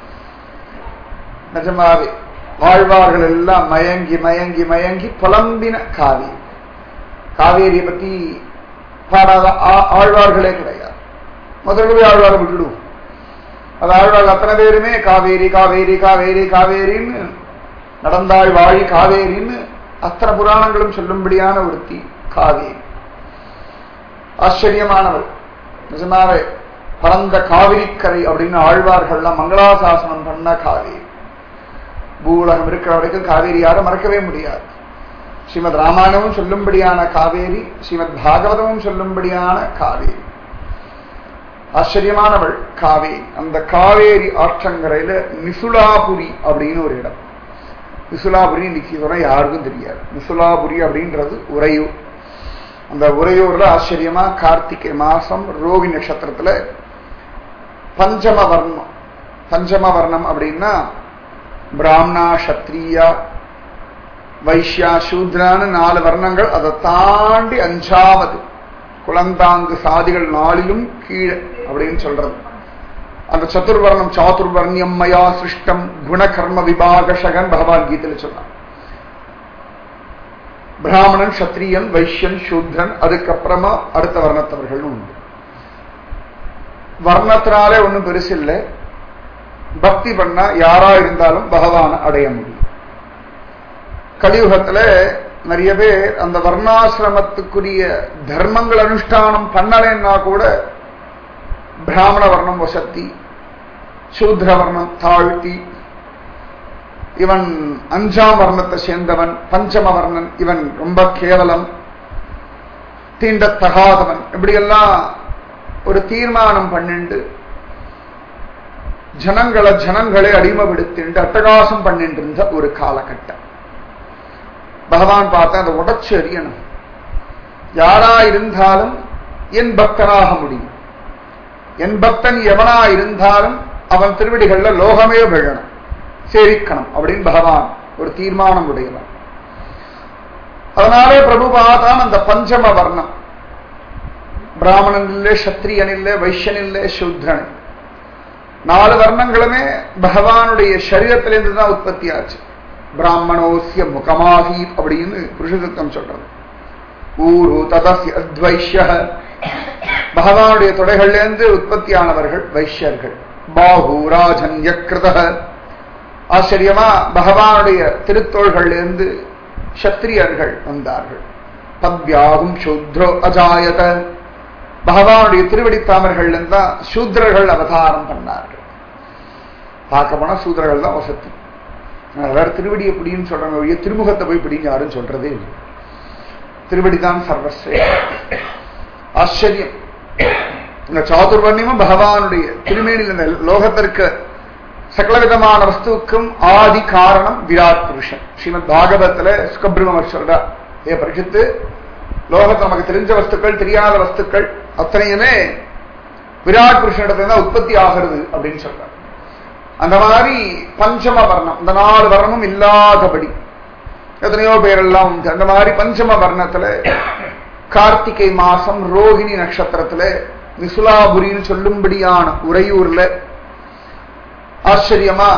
நிஜமாவே வாழ்வார்கள் எல்லாம் மயங்கி மயங்கி மயங்கி புலம்பின காவேரி காவேரியை பத்தி பாடாத ஆழ்வார்களே கிடையாது முதல்ல ஆழ்வாரை விட்டுடுவோம் அது ஆழ்வார்கள் அத்தனை பேருமே காவேரி காவேரி காவேரி காவேரின்னு நடந்தாள் வாழி காவேரின்னு அத்தனை புராணங்களும் சொல்லும்படியான ஒருத்தி காவேரி ஆச்சரியமானவள் நிஜமாவே பரந்த காவிரிக்கரை அப்படின்னு ஆழ்வார்கள்லாம் மங்களாசாசனம் பண்ண காவேரி பூவுலகம் இருக்கிற வரைக்கும் காவேரி யாரும் மறக்கவே முடியாது ஸ்ரீமத் ராமாயணமும் சொல்லும்படியான காவேரி ஸ்ரீமத் பாகவதமும் சொல்லும்படியான காவேரி ஆச்சரியமானவள் காவேரி அந்த காவேரி ஆற்றங்கரையில நிசுலாபுரி அப்படின்னு ஒரு இடம் மிசுலாபுரி இன்னைக்கு சொன்னா யாருக்கும் தெரியாது மிசுலாபுரி அப்படின்றது உறையூர் அந்த உறையூர்ல ஆச்சரியமா கார்த்திகை மாசம் ரோகி நட்சத்திரத்துல பஞ்சம வர்ணம் பஞ்சம வர்ணம் அப்படின்னா பிராமணா சத்ரியா வைஷ்யா சூத்ரான்னு நாலு வர்ணங்கள் அதை தாண்டி அஞ்சாவது குலந்தாங்கு சாதிகள் நாளிலும் கீழே அப்படின்னு சொல்றது அந்த சதுர்வர்ணம் சாதுர்வர்ணியம் மயா சிருஷ்டம் குணகர்ம விபாகஷகன் பகவான் கீதையில சொன்னான் பிராமணன் சத்திரியன் வைஷ்யன் சூத்ரன் அதுக்கப்புறமா அடுத்த வர்ணத்தவர்கள் உண்டு வர்ணத்தினாலே ஒன்றும் பெருசு இல்லை பக்தி பண்ணா யாரா இருந்தாலும் பகவானை அடைய முடியும் கலியுகத்துல நிறைய பேர் அந்த வர்ணாசிரமத்துக்குரிய தர்மங்கள் அனுஷ்டானம் பண்ணலைன்னா கூட பிராமண வர்ணம் வசத்தி சூத்ர வர்ணம் தாழ்த்தி இவன் அஞ்சாம் வர்ணத்தை சேர்ந்தவன் பஞ்சம வர்ணன் இவன் ரொம்ப கேவலம் தீண்டத்தகாதவன் இப்படியெல்லாம் ஒரு தீர்மானம் பண்ணிண்டு ஜனங்களை ஜனங்களை அடிமைப்படுத்திண்டு அட்டகாசம் பண்ணிட்டு இருந்த ஒரு காலகட்டம் பகவான் பார்த்தா அதை உடச்சு அறியணும் யாரா இருந்தாலும் என் பக்தனாக முடியும் என் பக்தன் எவனா இருந்தாலும் அவன் திருவடிகள்ல லோகமே விழணும் சேவிக்கணும் அப்படின்னு பகவான் ஒரு தீர்மானம் உடையவன் அதனாலே பிரபு பார்த்தான் அந்த பஞ்சம வர்ணம் பிராமணன் இல்லை சத்திரியன் இல்லை வைஷ்யன் இல்லை சூத்ரன் நாலு வர்ணங்களுமே பகவானுடைய சரீரத்திலிருந்து தான் உற்பத்தி ஆச்சு பிராமணோசிய முகமாகி அப்படின்னு புருஷதத்தம் சொல்றது ஊரு ததசி அத்வைஷ்ய பகவானுடைய தொடைகள்லேருந்து உற்பத்தியானவர்கள் வைஷ்யர்கள் பாகு ராஜன் யக்ருத ஆச்சரியமா பகவானுடைய திருத்தோள்களிலிருந்து சத்திரியர்கள் வந்தார்கள் பத்யாகும் சூத்ரோ அஜாயத பகவானுடைய திருவடி தாமர்கள் தான் சூத்ரர்கள் அவதாரம் பண்ணார்கள் பார்க்க போனா சூத்ரர்கள் தான் வசதி வேற திருவடி எப்படின்னு சொல்றாங்க ஒழிய திருமுகத்தை போய் இப்படின்னு யாரும் சொல்றதே இல்லை திருவடி தான் சர்வஸ்ரே ஆச்சரியம் இந்த சாதுர்வர்ணியமும் பகவானுடைய திருமேனில் இந்த லோகத்திற்கு சகலவிதமான வஸ்துவுக்கும் ஆதி காரணம் விராட் புருஷன் ஸ்ரீமத் பாகவத்துல சுகபிரமர் சொல்றார் ஏ பரிசுத்து லோகத்தில் நமக்கு தெரிஞ்ச வஸ்துக்கள் தெரியாத வஸ்துக்கள் அத்தனையுமே விராட் புருஷனிடத்துல தான் உற்பத்தி ஆகிறது அப்படின்னு சொல்றார் அந்த மாதிரி பஞ்சம வர்ணம் இந்த நாலு வர்ணமும் இல்லாதபடி எத்தனையோ பேரெல்லாம் உண்டு அந்த மாதிரி பஞ்சம வர்ணத்துல கார்த்திகை மாசம் ரோகிணி நட்சத்திரத்துல விசுலாபுரின்னு சொல்லும்படியான உறையூர்ல ஆச்சரியமா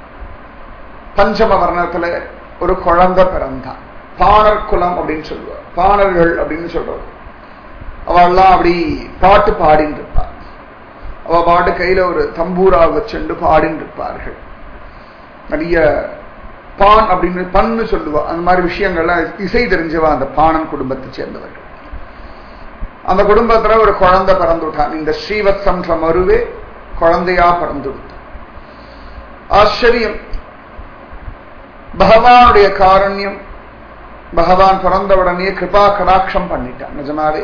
பஞ்சம வர்ணத்துல ஒரு குழந்தை பிறந்தான் பாணர் குலம் அப்படின்னு சொல்லுவார் பாணர்கள் அப்படின்னு சொல்றோம் அவெல்லாம் அப்படி பாட்டு பாடின்னு இருப்பார் அவ பாட்டு கையில ஒரு தம்பூரா வச்சுண்டு பாடின்னு இருப்பார்கள் நிறைய பான் அப்படின்னு பன்னு சொல்லுவா அந்த மாதிரி விஷயங்கள்லாம் இசை தெரிஞ்சவா அந்த பாணன் குடும்பத்தை சேர்ந்தவர்கள் அந்த குடும்பத்துல ஒரு குழந்தை பிறந்துட்டான் இந்த ஸ்ரீவத்சம்ன்ற மருவே குழந்தையா பிறந்து ஆச்சரியம் பகவானுடைய காரண்யம் பகவான் பிறந்த உடனே கிருபா கடாட்சம் பண்ணிட்டான் நிஜமாவே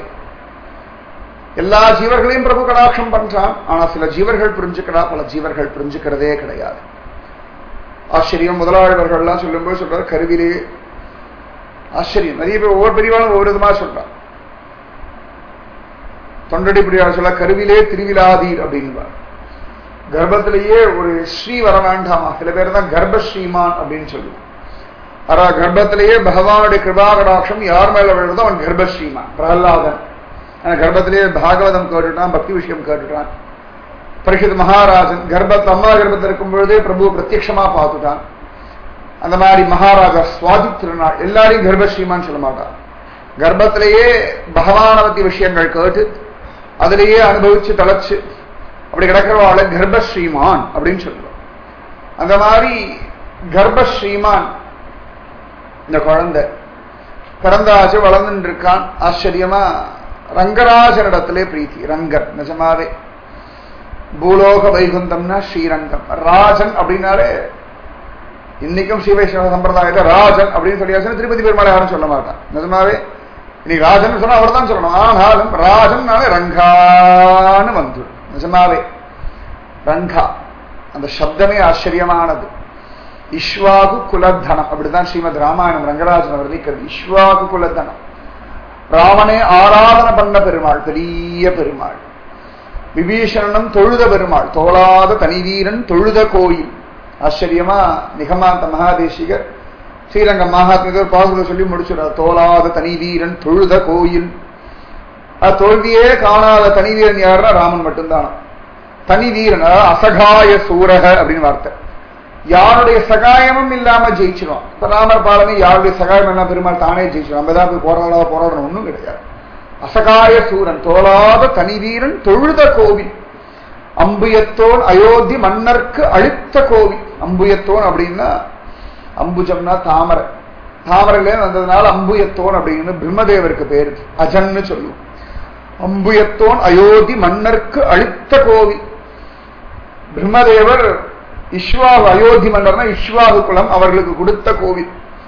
எல்லா ஜீவர்களையும் பிரபு கடாட்சம் பண்றான் ஆனா சில ஜீவர்கள் புரிஞ்சுக்கிறா பல ஜீவர்கள் புரிஞ்சுக்கிறதே கிடையாது ஆச்சரியம் முதலாளிவர்கள்லாம் சொல்லும்போது சொல்றாரு கருவிலே ஆச்சரியம் நிறைய பேர் ஒவ்வொரு பெரியவாளும் ஒவ்வொரு விதமா சொல்றான் தொண்டடி பிரியாள் சொல்ல கருவிலே திருவிழாதீர் அப்படின்பார் கர்ப்பத்திலேயே ஒரு ஸ்ரீ வர வேண்டாமா சில பேர் தான் கர்ப்பஸ்ரீமான் அப்படின்னு சொல்லுவோம் ஆனா கர்ப்பத்திலேயே பகவானுடைய கிருபாகடாட்சம் யார் மேல விழுறதோ அவன் கர்ப்பஸ்ரீமான் பிரகலாதன் கர்ப்பத்திலேயே பாகவதம் கேட்டுட்டான் பக்தி விஷயம் கேட்டுட்டான் பரிஷத் மகாராஜன் கர்ப்பத்தை அம்மா கர்ப்பத்தில் இருக்கும் பொழுதே பிரபு பிரத்யட்சமா பார்த்துட்டான் அந்த மாதிரி மகாராஜா சுவாதி திருநாள் எல்லாரையும் கர்ப்பஸ்ரீமான் சொல்ல மாட்டான் கர்ப்பத்திலேயே பகவான பத்தி விஷயங்கள் கேட்டு அதிலேயே அனுபவிச்சு தலைச்சு அப்படி கிடக்கிறவாள கர்ப்பஸ்ரீமான் அப்படின்னு சொல்லுவோம் அந்த மாதிரி கர்ப்பஸ்ரீமான் இந்த குழந்தை பிறந்தாச்சு வளர்ந்துட்டு இருக்கான் ஆச்சரியமா ரங்கராஜனிடத்திலே பிரீத்தி ரங்கர் நிஜமாவே பூலோக வைகுந்தம்னா ஸ்ரீரங்கம் ராஜன் அப்படின்னாலே இன்னைக்கும் ஸ்ரீவைஷ்ணவ சம்பிரதாயத்தை ராஜன் அப்படின்னு சொல்லியாச்சுன்னா திருப்பதி பெருமாள் யாரும் சொல்ல மாட்டான் நிஜமாவே இன்னைக்கு ராஜன் சொன்னா அவர் தான் சொல்லணும் ஆனாலும் ராஜன்னாலே ரங்கான்னு வந்துடும் நிஜமாவே ரங்கா அந்த சப்தமே ஆச்சரியமானது இஷ்வாகு குலத்தனம் அப்படிதான் ஸ்ரீமத் ராமாயணம் ரங்கராஜன் அவர் இருக்கிறது இஷ்வாகு குலத்தனம் ராவணே ஆராதனை பண்ண பெருமாள் பெரிய பெருமாள் விபீஷணனும் தொழுத பெருமாள் தோளாத தனிவீரன் தொழுத கோயில் ஆச்சரியமா நிகமாந்த மகாதேசிகர் ஸ்ரீரங்கம் மகாத்மிகர் பாகுல சொல்லி முடிச்சுறார் தோளாத தனிவீரன் தொழுத கோயில் அது தோல்வியே காணாத தனிவீரன் யாருன்னா ராமன் மட்டும்தான் தனி வீரன் அதாவது அசகாய சூரக அப்படின்னு வார்த்தை யாருடைய சகாயமும் இல்லாம ஜெயிச்சிடும் இப்ப ராமர் பாலமே யாருடைய சகாயம் எல்லாம் பெருமாள் தானே ஜெயிச்சிடும் நம்ம தான் போய் போராட போராடணும் ஒண்ணும் கிடையாது அசகாய சூரன் தோலாத தனி வீரன் தொழுத கோவில் அம்புயத்தோன் அயோத்தி மன்னர்க்கு அழித்த கோவில் அம்புயத்தோன் அப்படின்னா அம்புஜம்னா தாமரை தாமரையிலே வந்ததுனால அம்புயத்தோன் அப்படின்னு பிரம்மதேவருக்கு பேரு அஜன்னு சொல்லுவோம் அம்புயத்தோன் அயோத்தி மன்னர்க்கு அழித்த கோவில் பிரம்மதேவர் இஸ்வாகு அயோத்தி மன்னர்னா இஸ்வாகு குலம் அவர்களுக்கு கொடுத்த கோவில்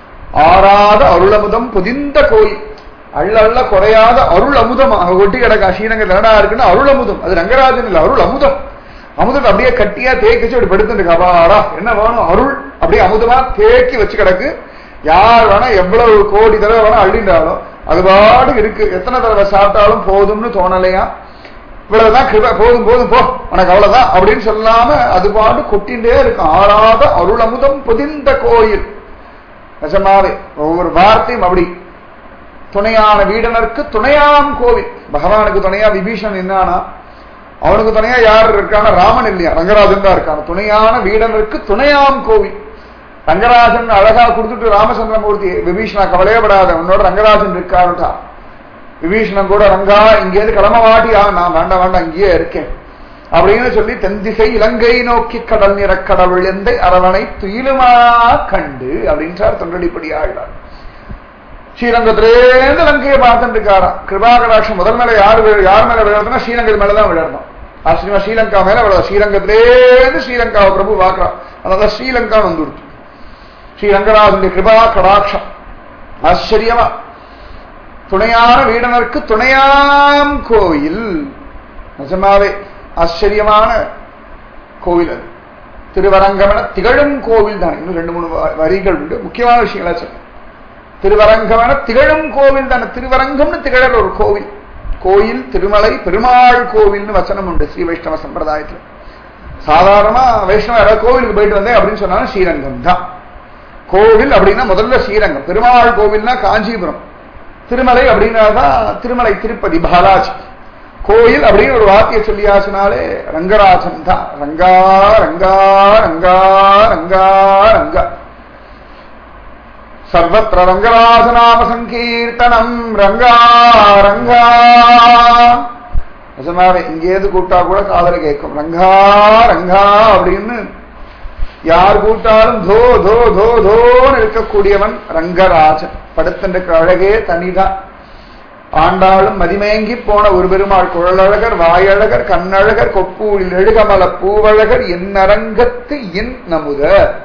ஆறாத அருளமுதம் புதிந்த கோயில் அள்ள அள்ள குறையாத அருள் அமுதம் அங்க ஒட்டி கிடக்கா ஸ்ரீரங்க தனடா இருக்குன்னா அருள் அமுதம் அது ரங்கராஜன் இல்ல அருள் அமுதம் அமுதத்தை அப்படியே கட்டியா தேய்க்கிச்சு அப்படி படுத்துட்டு கபாடா என்ன வேணும் அருள் அப்படியே அமுதமா தேக்கி வச்சு கிடக்கு யார் வேணா எவ்வளவு கோடி தடவை வேணா அள்ளிண்டாலும் அது பாடு இருக்கு எத்தனை தடவை சாப்பிட்டாலும் போதும்னு தோணலையா இவ்வளவுதான் கிருப போதும் போதும் போ உனக்கு அவ்வளவுதான் அப்படின்னு சொல்லாம அது பாடு கொட்டின்றே இருக்கும் ஆறாத அருள் அமுதம் புதிந்த கோயில் நிஜமாவே ஒவ்வொரு வார்த்தையும் அப்படி துணையான வீடனருக்கு துணையாம் கோவில் பகவானுக்கு துணையா விபீஷன் என்னானா அவனுக்கு துணையா யார் இருக்கான ராமன் இல்லையா ரங்கராஜன் தான் இருக்கான துணையான வீடனருக்கு துணையாம் கோவில் ரங்கராஜன் அழகா கொடுத்துட்டு ராமச்சந்திரமூர்த்தி விபீஷணா கவலையப்படாத உன்னோட ரங்கராஜன் இருக்காருட்டா விபீஷணன் கூட ரங்கா இங்கேருந்து கிளம்ப மாட்டியா நான் வேண்டாம் வேண்டாம் இங்கேயே இருக்கேன் அப்படின்னு சொல்லி தென்திசை இலங்கை நோக்கி கடல் நிற கடவுள் எந்தை அரவணை துயிலுமா கண்டு அப்படின்றார் தொண்டடிப்படி ஆழ்வார் ஸ்ரீரங்கத்திலேருந்து லங்கையை பார்த்துட்டு இருக்காராம் கிருபாகடாட்சம் முதல் மேல யார் விழு- யார் மேல விழுறதுன்னா ஸ்ரீரங்கத்து மேலதான் விழணும் ஆச்சரியமா ஸ்ரீலங்கா மேல விழ ஸ்ரீரங்கத்திலேருந்து ஸ்ரீலங்காவை பிரபு பார்க்கிறான் அதனால ஸ்ரீலங்கா வந்துடுச்சு ஸ்ரீரங்கராஜனுடைய கிருபா கடாட்சம் ஆச்சரியமா துணையான வீடனருக்கு துணையாம் கோயில் நிஜமாவே ஆச்சரியமான கோவில் அது திருவரங்கமன திகழும் கோவில் தான் இன்னும் ரெண்டு மூணு வ- வரிகள் உண்டு முக்கியமான விஷயங்களா சொல்றேன் திருவரங்கமன திகழும் கோவில் தானே திருவரங்கம்னு திகழற ஒரு கோவில் கோயில் திருமலை பெருமாள் கோவில்னு வச்சனம் உண்டு ஸ்ரீ வைஷ்ணவ சம்பிரதாயத்துல சாதாரணமா வைஷ்ணவ யாராவது கோவிலுக்கு போயிட்டு வந்தேன் அப்படின்னு சொன்னாலும் ஸ்ரீரங்கம் தான் கோவில் அப்படின்னா முதல்ல ஸ்ரீரங்கம் பெருமாள் கோவில்னா காஞ்சிபுரம் திருமலை அப்படின்னா தான் திருமலை திருப்பதி பாலாஜி கோயில் அப்படின்னு ஒரு வார்த்தையை சொல்லியாச்சுனாலே ரங்கராஜன் தான் ரங்கா ரங்கா ரங்கா ரங்கா ரங்கா சர்வத்திர ரங்கராஜநாம சங்கீர்த்தனம் ரங்கா ரங்கா நிஜமாவே இங்கேருந்து கூப்பிட்டா கூட காதல கேட்கும் ரங்கா ரங்கா அப்படின்னு யார் கூட்டாலும் தோ தோ தோ தோன்னு இருக்கக்கூடியவன் ரங்கராஜன் படுத்திருக்க அழகே தனிதான் ஆண்டாளும் மதிமயங்கி போன ஒரு பெருமாள் குழலழகர் வாயழகர் கண்ணழகர் கொப்பூரில் எழுகமல பூவழகர் என் அரங்கத்து என் நமுத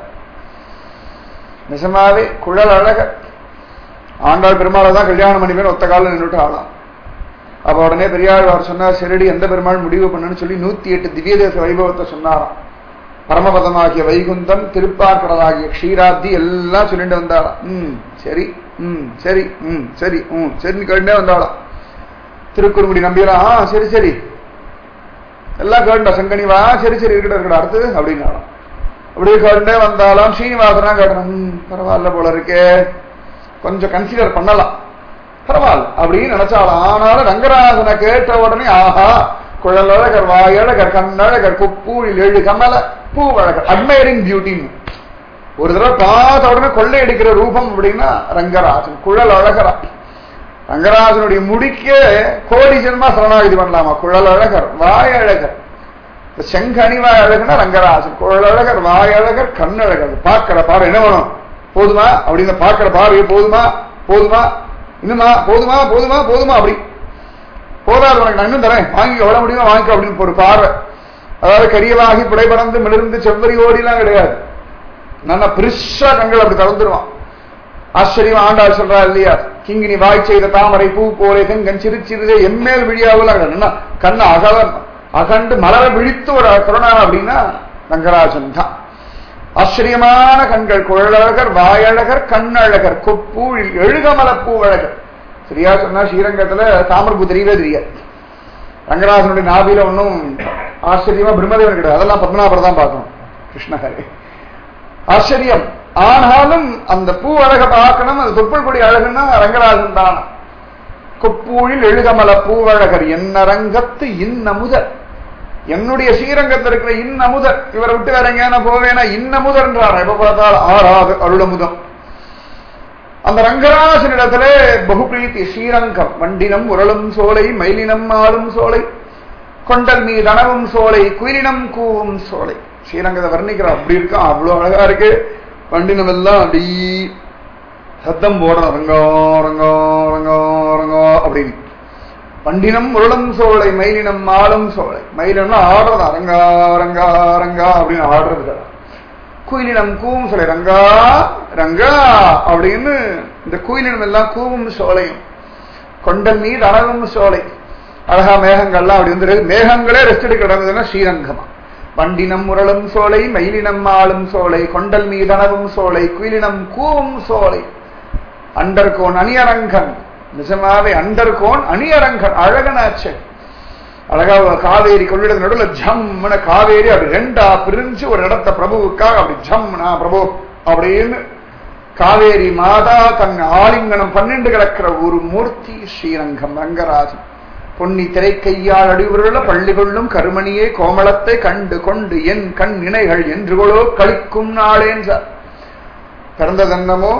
நிஜமாவே குழல் அழகர் ஆண்டாள் பெருமாளை தான் கல்யாணம் பண்ணிப்பேன் ஒத்த காலம் நின்றுட்டு ஆளாம் அப்ப உடனே பெரியாழ்வார் சொன்னார் சிறடி எந்த பெருமாள் முடிவு பண்ணுன்னு சொல்லி நூத்தி எட்டு திவ்ய தேச வைபவத்தை சொன்னாராம் பரமபதமாகிய வைகுந்தம் திருப்பார்கடலாகிய க்ஷீராப்தி எல்லாம் சொல்லிட்டு வந்தாளாம் ம் சரி ம் சரி ம் சரி ம் சரின்னு கேட்டுட்டே வந்தாளாம் திருக்குறுங்குடி நம்பியலாம் ஆ சரி சரி எல்லாம் கேட்டா சங்கனிவா சரி சரி இருக்கட்டும் இருக்கட்டும் அடுத்து அப்படின்னாலாம் அப்படியே கேட்டுட்டே வந்தாலும் ஸ்ரீனிவாசனா கேட்டேன் ம் பரவாயில்ல போல இருக்கே கொஞ்சம் கன்சிடர் பண்ணலாம் பரவாயில்ல அப்படின்னு நினைச்சாலும் ஆனாலும் ரங்கராஜனை கேட்ட உடனே ஆஹா குழலழகர் வாயழகர் கண்ணழகர் குப்பூழில் எழு கமல பூவழகர் அட்மைரிங் பியூட்டின்னு ஒரு தடவை பார்த்த உடனே கொள்ளையடிக்கிற ரூபம் அப்படின்னா ரங்கராஜன் குழல் அழகரா ரங்கராஜனுடைய முடிக்க கோடி ஜென்மா சரணாகிதி பண்ணலாமா குழல் அழகர் வாயழகர் இந்த செங்கனிவாய் அழகுனா ரங்கராஜன் குழலழகர் வாயழகர் கண்ணழகர் பார்க்கிற பார்வை என்ன வேணும் போதுமா அப்படின்னு பார்க்கிற பார்வை போதுமா போதுமா இன்னுமா போதுமா போதுமா போதுமா அப்படி போதாது உனக்கு நான் இன்னும் தரேன் வாங்கி எவ்வளவு முடியுமோ வாங்கிக்கோ அப்படின்னு ஒரு பார்வை அதாவது கரியவாகி புடைபறந்து மிளிர்ந்து செவ்வரி ஓடிலாம் கிடையாது நல்லா பெருசா கண்கள் அப்படி திறந்துருவான் ஆச்சரியம் ஆண்டாள் சொல்றா இல்லையா கிங்கினி வாய் செய்த தாமரை பூ போலே கண் சிறு சிறிதே எம்மேல் விழியாவில் என்ன கண்ணு அகல அகண்டு மலர விழித்து ஒரு கருணா அப்படின்னா ரங்கராஜன் தான் ஆச்சரியமான கண்கள் குழலழகர் வாயழகர் கண்ணழகர் கொப்பூழில் எழுகமல பூவழகர் சரியா சொன்னா ஸ்ரீரங்கத்துல தாமரபூ தெரியவே தெரியாது ரங்கநாதனுடைய நாபில ஒன்றும் ஆச்சரியமா பிரம்மதேவன் கிடையாது அதெல்லாம் பத்மநாபர் தான் பார்க்கணும் கிருஷ்ணஹரே ஆச்சரியம் ஆனாலும் அந்த பூ அழக பார்க்கணும் அது தொப்புள் கொடி அழகுன்னா ரங்கராஜன் தான் கொப்பூழில் எழுகமல பூவழகர் என்னரங்கத்து இன்னமுதர் என்னுடைய ஸ்ரீரங்கத்தில் இருக்கிற இன்னமுதர் இவரை விட்டு வேற எங்கேயான போவேனா இன்னமுதர்ன்றார் எப்ப பார்த்தால் ஆறாவது அருளமுதம் அந்த ரங்கராசனிடத்துல பகுபிரீத்தி ஸ்ரீரங்கம் வண்டினம் உரளும் சோலை மயிலினம் ஆளும் சோலை கொண்டல் மீதனவும் சோலை குயிலினம் கூவும் சோலை ஸ்ரீரங்கத்தை வர்ணிக்கிற அப்படி இருக்கா அவ்வளவு அழகா இருக்கு வண்டினம் எல்லாம் அப்படி சத்தம் போடணும் ரங்கோ ரங்கோ ரங்கோ ரங்கோ அப்படின்னு வண்டினம் உருளும் சோலை மயிலினம் ஆளும் சோலை மயிலினம்னா ஆடுறது அரங்கா ரங்கா ரங்கா அப்படின்னு ஆடுறது கிடையாது. குயிலினம் கூவும் சோலை ரங்கா ரங்கா அப்படின்னு இந்த குயிலினம் எல்லாம் கூவும் சோலையும் கொண்டல் மீது அழகும் சோலை அழகா மேகங்கள்லாம் அப்படி வந்து மேகங்களே ரெஸ்ட் எடுக்க கிடந்ததுன்னா ஸ்ரீரங்கமா வண்டினம் முரளும் சோலை மயிலினம் ஆளும் சோலை கொண்டல் மீதனவும் சோலை குயிலினம் கூவும் சோலை அண்டர்கோன் அணியரங்கன் நிஜமாவே அண்டர்கோன் அணியரங்கன் அழகனாச்சு அழகா காவேரி கொள்ளிடத்து நடுவில் ஜம்முன காவேரி அப்படி ரெண்டா பிரிஞ்சு ஒரு இடத்த பிரபுவுக்காக அப்படி ஜம்னா பிரபு அப்படின்னு காவேரி மாதா தன் ஆலிங்கனம் பன்னெண்டு கிடக்கிற ஒரு மூர்த்தி ஸ்ரீரங்கம் ரங்கராஜன் பொன்னி திரைக்கையால் அடிவுருள பள்ளி கொள்ளும் கருமணியே கோமளத்தை கண்டு கொண்டு என் கண் இணைகள் என்றுகளோ கழிக்கும் நாளேன்றார் பிறந்த தன்னமோ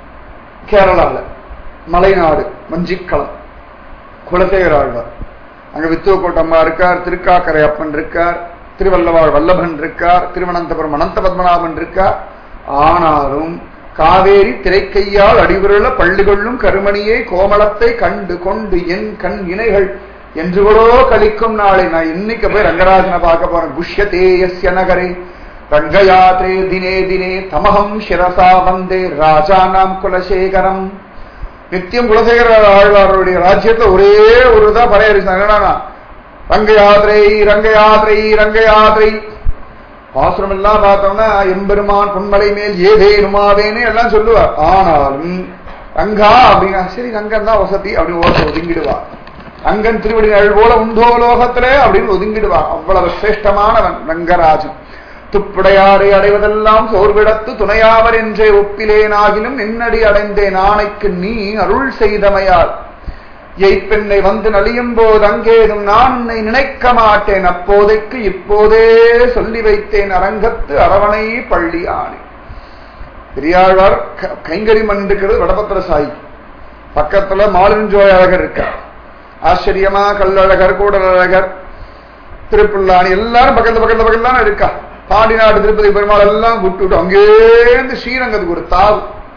கேரளால மலைநாடு மஞ்சிக்களம் குலசேகர ஆழ்வார் அங்க வித்துவக்கோட்டம்மா இருக்கார் திருக்காக்கரை அப்பன் இருக்கார் திருவல்லவாழ் வல்லபன் இருக்கார் திருவனந்தபுரம் அனந்த பத்மநாபன் இருக்கார் ஆனாலும் காவேரி திரைக்கையால் அடிவுருள பள்ளி கொள்ளும் கருமணியை கோமளத்தை கண்டு கொண்டு என் கண் இணைகள் என்று கூட கழிக்கும் நாளை நான் இன்னைக்கு போய் ரங்கராஜனை பார்க்க போறேன் குஷ்யதேயஸ்ய நகரே ரங்கயாத்ரே தினே தினே தமகம் சிரசா வந்தே ராஜானாம் குலசேகரம் நித்தியம் குலசேகர ஆழ்வாருடைய ராஜ்யத்துல ஒரே ஒரு தான் பறையறிச்சாங்க என்னன்னா ரங்க யாத்திரை ரங்க யாத்திரை ரங்க யாத்திரை பாசுரம் எல்லாம் பார்த்தோம்னா எம்பெருமான் பொன்மலை மேல் ஏதேனுமாவேன்னு எல்லாம் சொல்லுவார் ஆனாலும் ரங்கா அப்படின்னா சரி ரங்கன் தான் வசதி அப்படின்னு ஓட்ட ஒதுங்கிடுவா ரங்கன் திருவடி நழல் போல உண்டோ லோகத்திலே அப்படின்னு ஒதுங்கிடுவா அவ்வளவு சிரேஷ்டமானவன் ரங்கராஜன் துப்புடையாரை அடைவதெல்லாம் சோர்விடத்து துணையாவர் என்றே ஒப்பிலேனாகிலும் நின்னடி அடைந்தேன் ஆணைக்கு நீ அருள் செய்தமையால் எய்ப்பெண்ணை வந்து நலியும் போது அங்கேதும் நான் உன்னை நினைக்க மாட்டேன் அப்போதைக்கு இப்போதே சொல்லி வைத்தேன் அரங்கத்து அரவணை பள்ளி ஆணை பெரியாழ்வார் க- கைங்கரி மண் இருக்கிறது வடபத்திர சாயி பக்கத்துல மாலிஞ்சோய் அழகர் இருக்கார் ஆச்சரியமா கல்லழகர் கூடலழகர் திருப்புல்லாணி எல்லாரும் பக்கத்துல பக்கத்துல பக்கத்துல இருக்கா பாண்டிநாடு திருப்பதி பெருமாள் எல்லாம் விட்டுட்டு அங்கேருந்து ஸ்ரீரங்கத்துக்கு ஒரு தாவு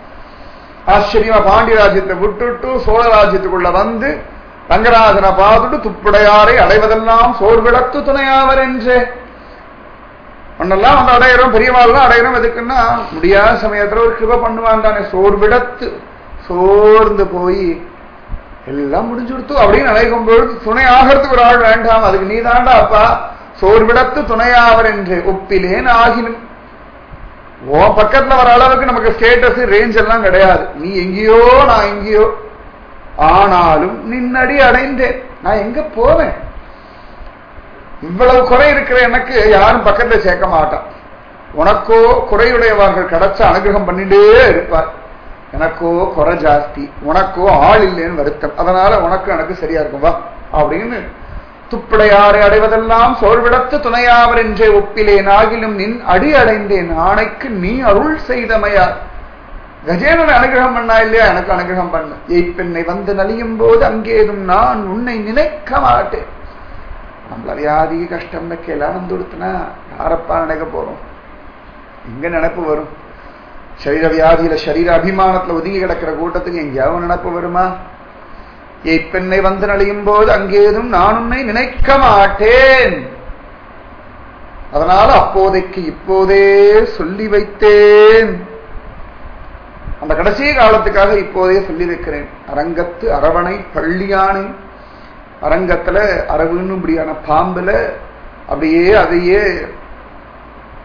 ஆச்சரியமா பாண்டிய ராஜ்யத்தை விட்டுட்டு சோழ ராஜ்யத்துக்குள்ள வந்து ரங்கராஜனை பார்த்துட்டு துப்புடையாரை அடைவதெல்லாம் சோர்விடத்து துணையாவர் என்றே ஒன்னெல்லாம் வந்து அடையிறோம் பெரியவாள்லாம் அடையிறோம் எதுக்குன்னா முடியாத சமயத்துல ஒரு கிருப பண்ணுவான் தானே சோர்விடத்து சோர்ந்து போய் எல்லாம் முடிஞ்சு கொடுத்து அப்படின்னு நினைக்கும் பொழுது துணை ஆகிறதுக்கு ஒரு ஆள் வேண்டாம் அதுக்கு நீ தாண்டா அப்பா சோர்விடத்து துணையாவர் என்று ஒப்பிலேன் ஆகினும் உன் பக்கத்துல வர அளவுக்கு நமக்கு ஸ்டேட்டஸ் ரேஞ்ச் எல்லாம் கிடையாது நீ எங்கேயோ நான் எங்கேயோ ஆனாலும் நின்னடி அடைந்தேன் நான் எங்க போவேன் இவ்வளவு குறை இருக்கிற எனக்கு யாரும் பக்கத்துல சேர்க்க மாட்டான் உனக்கோ குறையுடையவர்கள் கிடைச்ச அனுகிரகம் பண்ணிட்டே இருப்பார் எனக்கோ குறை ஜாஸ்தி உனக்கோ ஆள் இல்லைன்னு வருத்தம் அதனால உனக்கு எனக்கு சரியா இருக்கும் வா அப்படின்னு துப்படையாரை அடைவதெல்லாம் சோர்விடத்து துணையாவர் என்றே ஒப்பிலேன் ஆகிலும் நின் அடி அடைந்தேன் ஆணைக்கு நீ அருள் செய்தமையார் கஜேந்திரன் அனுகிரகம் பண்ணா இல்லையா எனக்கு அனுகிரகம் பண்ண எய்ப்பெண்ணை வந்து நலியும் போது அங்கேதும் நான் உன்னை நினைக்க மாட்டேன் நம்மள வியாதி கஷ்டம் எல்லாம் வந்து கொடுத்தனா யாரப்பா நினைக்க போறோம் எங்க நினைப்பு வரும் சரீர வியாதியில சரீர அபிமானத்துல ஒதுங்கி கிடக்கிற கூட்டத்துக்கு எங்கேயாவது நினைப்பு வருமா எய்ப்பெண்ணை வந்து நலியும் போது அங்கேதும் நான் உன்னை நினைக்க மாட்டேன் அதனால அப்போதைக்கு இப்போதே சொல்லி வைத்தேன் அந்த கடைசி காலத்துக்காக இப்போதே சொல்லி வைக்கிறேன் அரங்கத்து அரவணை பள்ளியானை அரங்கத்துல அரவுன்னு இப்படியான பாம்புல அப்படியே அதையே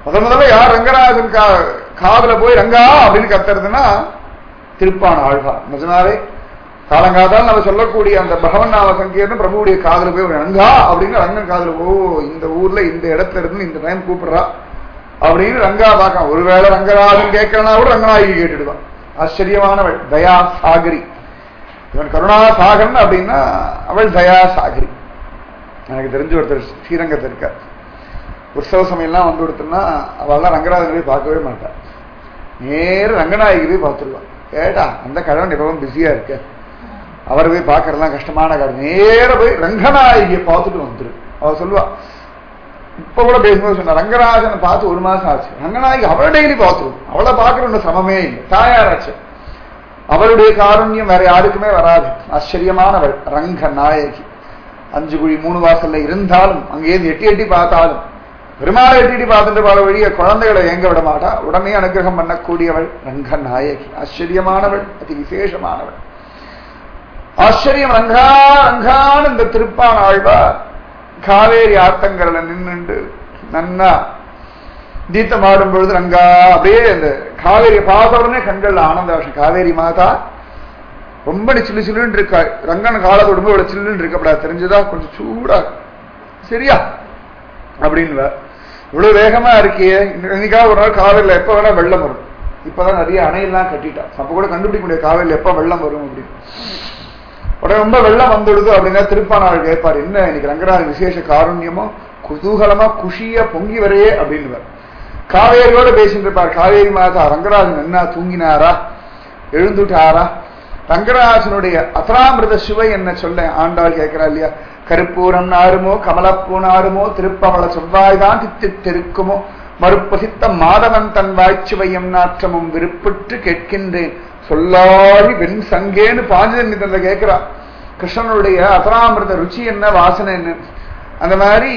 முதல் முதல்ல யார் ரங்கராஜன் கா காதுல போய் ரங்கா அப்படின்னு கத்துறதுன்னா திருப்பான ஆழ்வார் நிஜமாவே காலங்காதால் நம்ம சொல்லக்கூடிய அந்த பகவன் நாம சங்கீர்த்தம் பிரபுவுடைய காதுல போய் ஒரு ரங்கா அப்படின்னு ரங்கன் காதுல ஓ இந்த ஊர்ல இந்த இடத்துல இருந்து இந்த டைம் கூப்பிடுறா அப்படின்னு ரங்கா பார்க்க ஒருவேளை ரங்கராஜன் கேட்கறனா கூட ரங்கநாயகி கேட்டுடுவான் ஆச்சரியமானவள் தயா சாகரி இவன் கருணா சாகரன் அப்படின்னா அவள் தயா சாகரி எனக்கு தெரிஞ்ச ஒருத்தர் ஸ்ரீரங்கத்தில் இருக்கார் உற்சவ சமயம்லாம் வந்து கொடுத்தோம்னா அவள்லாம் ரங்கராஜன் போய் பார்க்கவே மாட்டாள் நேர ரங்கநாயகி போய் பார்த்துருவான் கேட்டா அந்த கழவன் எப்பவும் பிஸியா இருக்க அவர் போய் பார்க்கறதுலாம் கஷ்டமான காரியம் நேர போய் ரங்கநாயகியை பார்த்துட்டு வந்துரு அவ சொல்லுவா இப்ப கூட பேசும்போது சொன்ன ரங்கராஜனை பார்த்து ஒரு மாசம் ஆச்சு ரங்கநாயகி அவளை டெய்லி பார்த்துருவோம் அவளை பார்க்கற சமமே இல்லை தாயாராச்சு அவளுடைய காருண்யம் வேற யாருக்குமே வராது ஆச்சரியமானவள் ரங்க நாயகி அஞ்சு குழி மூணு வாசல்ல இருந்தாலும் அங்கேயிருந்து எட்டி எட்டி பார்த்தாலும் பெருமாளை எட்டி எட்டி பார்த்துட்டு பல வழிய குழந்தைகளை எங்க விட மாட்டா உடனே அனுகிரகம் பண்ணக்கூடியவள் ரங்க நாயகி ஆச்சரியமானவள் அதி விசேஷமானவள் ஆச்சரியம் ரங்கா ரங்கான்னு இந்த திருப்பான் ஆழ்வார் காவேரி ஆத்தங்கரில் நின்னுண்டு நன்னா தீர்த்தம் ஆடும் பொழுது ரங்கா அப்படியே அந்த காவேரியை பார்த்த உடனே கண்கள்ல ஆனந்த வருஷம் காவேரி மாதா ரொம்ப நீ சில்லு சில்லுன்னு இருக்கா ரங்கன் காலை தொடும்போது இவ்வளவு சில்லுன்னு இருக்கப்படாது தெரிஞ்சதா கொஞ்சம் சூடா சரியா அப்படின்னு இவ்வளவு வேகமா இருக்கியே இன்னைக்காக ஒரு நாள் காவேரியில் எப்ப வேணா வெள்ளம் வரும் இப்பதான் நிறைய அணையெல்லாம் கட்டிட்டா அப்ப கூட கண்டுபிடிக்க முடியாது காவேரியில் எப்ப வெள்ளம் வரும் அப்படின்னு உடனே ரொம்ப வெள்ளம் வந்துடுது அப்படின்னா திருப்பானாள் கேட்பார் என்ன இன்னைக்கு ரங்கராஜ விசேஷ காருண்யமோ குதூகலமா குஷியா பொங்கி வரையே அப்படின்னு காவேரியோட பேசிட்டு இருப்பார் காவேரி மாதா ரங்கராஜன் என்ன தூங்கினாரா எழுந்துட்டாரா ரங்கராஜனுடைய அபராமிருத சுவை என்ன சொல்ல ஆண்டாள் கேட்கிறா இல்லையா கருப்பூரம் நாருமோ கமலப்பூ நாருமோ திருப்பவள செவ்வாய்தான் தித்திருக்குமோ மறுப்பசித்த மாதவன் தன் வாய்ச்சுவையும் நாற்றமும் விருப்பிட்டு கேட்கின்றேன் சொல்லாழி வெண் சங்கேன்னு பாஞ்சஜன்ய தந்த கேட்கிறா கிருஷ்ணனுடைய அபராமிருத ருச்சி என்ன வாசனை என்ன அந்த மாதிரி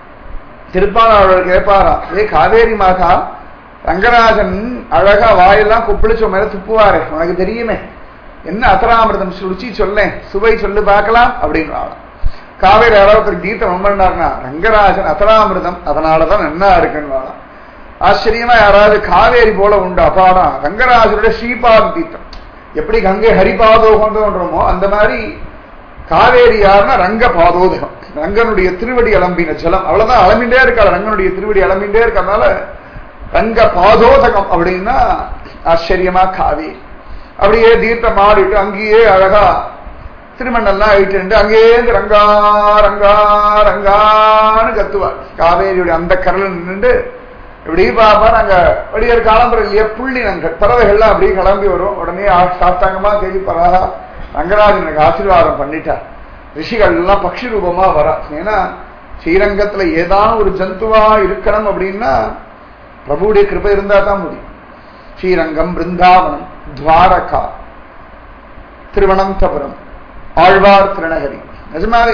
திருப்பாளர் கேட்பாரா ஏ காவேரி மாதா ரங்கராஜன் அழகா வாயெல்லாம் குப்பிளிச்ச மேல துப்புவாரே உனக்கு தெரியுமே என்ன அத்தராமிரதம் ருச்சி சொல்லேன் சுவை சொல்லு பார்க்கலாம் அப்படின்னு காவேரி யாராவது கீதம் நம்பினார்னா ரங்கராஜன் அத்தராமிரதம் அதனாலதான் என்ன இருக்குன்னு ஆச்சரியமா யாராவது காவேரி போல உண்டு அப்பாடா ரங்கராஜனுடைய ஸ்ரீபாத தீர்த்தம் எப்படி கங்கை ஹரிபாதோகன்றோமோ அந்த மாதிரி காவேரி யாருன்னா ரங்க பாதோதகம் ரங்கனுடைய திருவடி அலம்பின ஜலம் அவ்வளவுதான் அலம்பிண்டே இருக்காள் ரங்கனுடைய திருவடி அலம்பிண்டே இருக்கனால ரங்க பாதோதகம் அப்படின்னா ஆச்சரியமா காவேரி அப்படியே தீர்த்தம் மாறிட்டு அங்கேயே அழகா திருமணம்லாம் ஆயிட்டு அங்கேயே ரங்கா ரங்கா ரங்கான்னு கத்துவார் காவேரியுடைய அந்த கரல நின்று இப்படி பாப்பா நாங்க வடியர் காலம்பரம் இல்லையா புள்ளி நாங்கள் பறவைகள்லாம் அப்படியே கிளம்பி வரும் உடனே சாஸ்தாங்கமா கேள்விப்படாதா ரங்கராஜன் எனக்கு ஆசீர்வாதம் பண்ணிட்டார் ரிஷிகள் எல்லாம் பக்ஷி ரூபமா வரா ஏன்னா ஸ்ரீரங்கத்துல ஏதாவது ஒரு ஜந்துவா இருக்கணும் அப்படின்னா பிரபுடைய கிருப்பை இருந்தா தான் முடியும் ஸ்ரீரங்கம் பிருந்தாவனம் துவாரகா திருவனந்தபுரம் ஆழ்வார் திருநகரி நிஜமாவே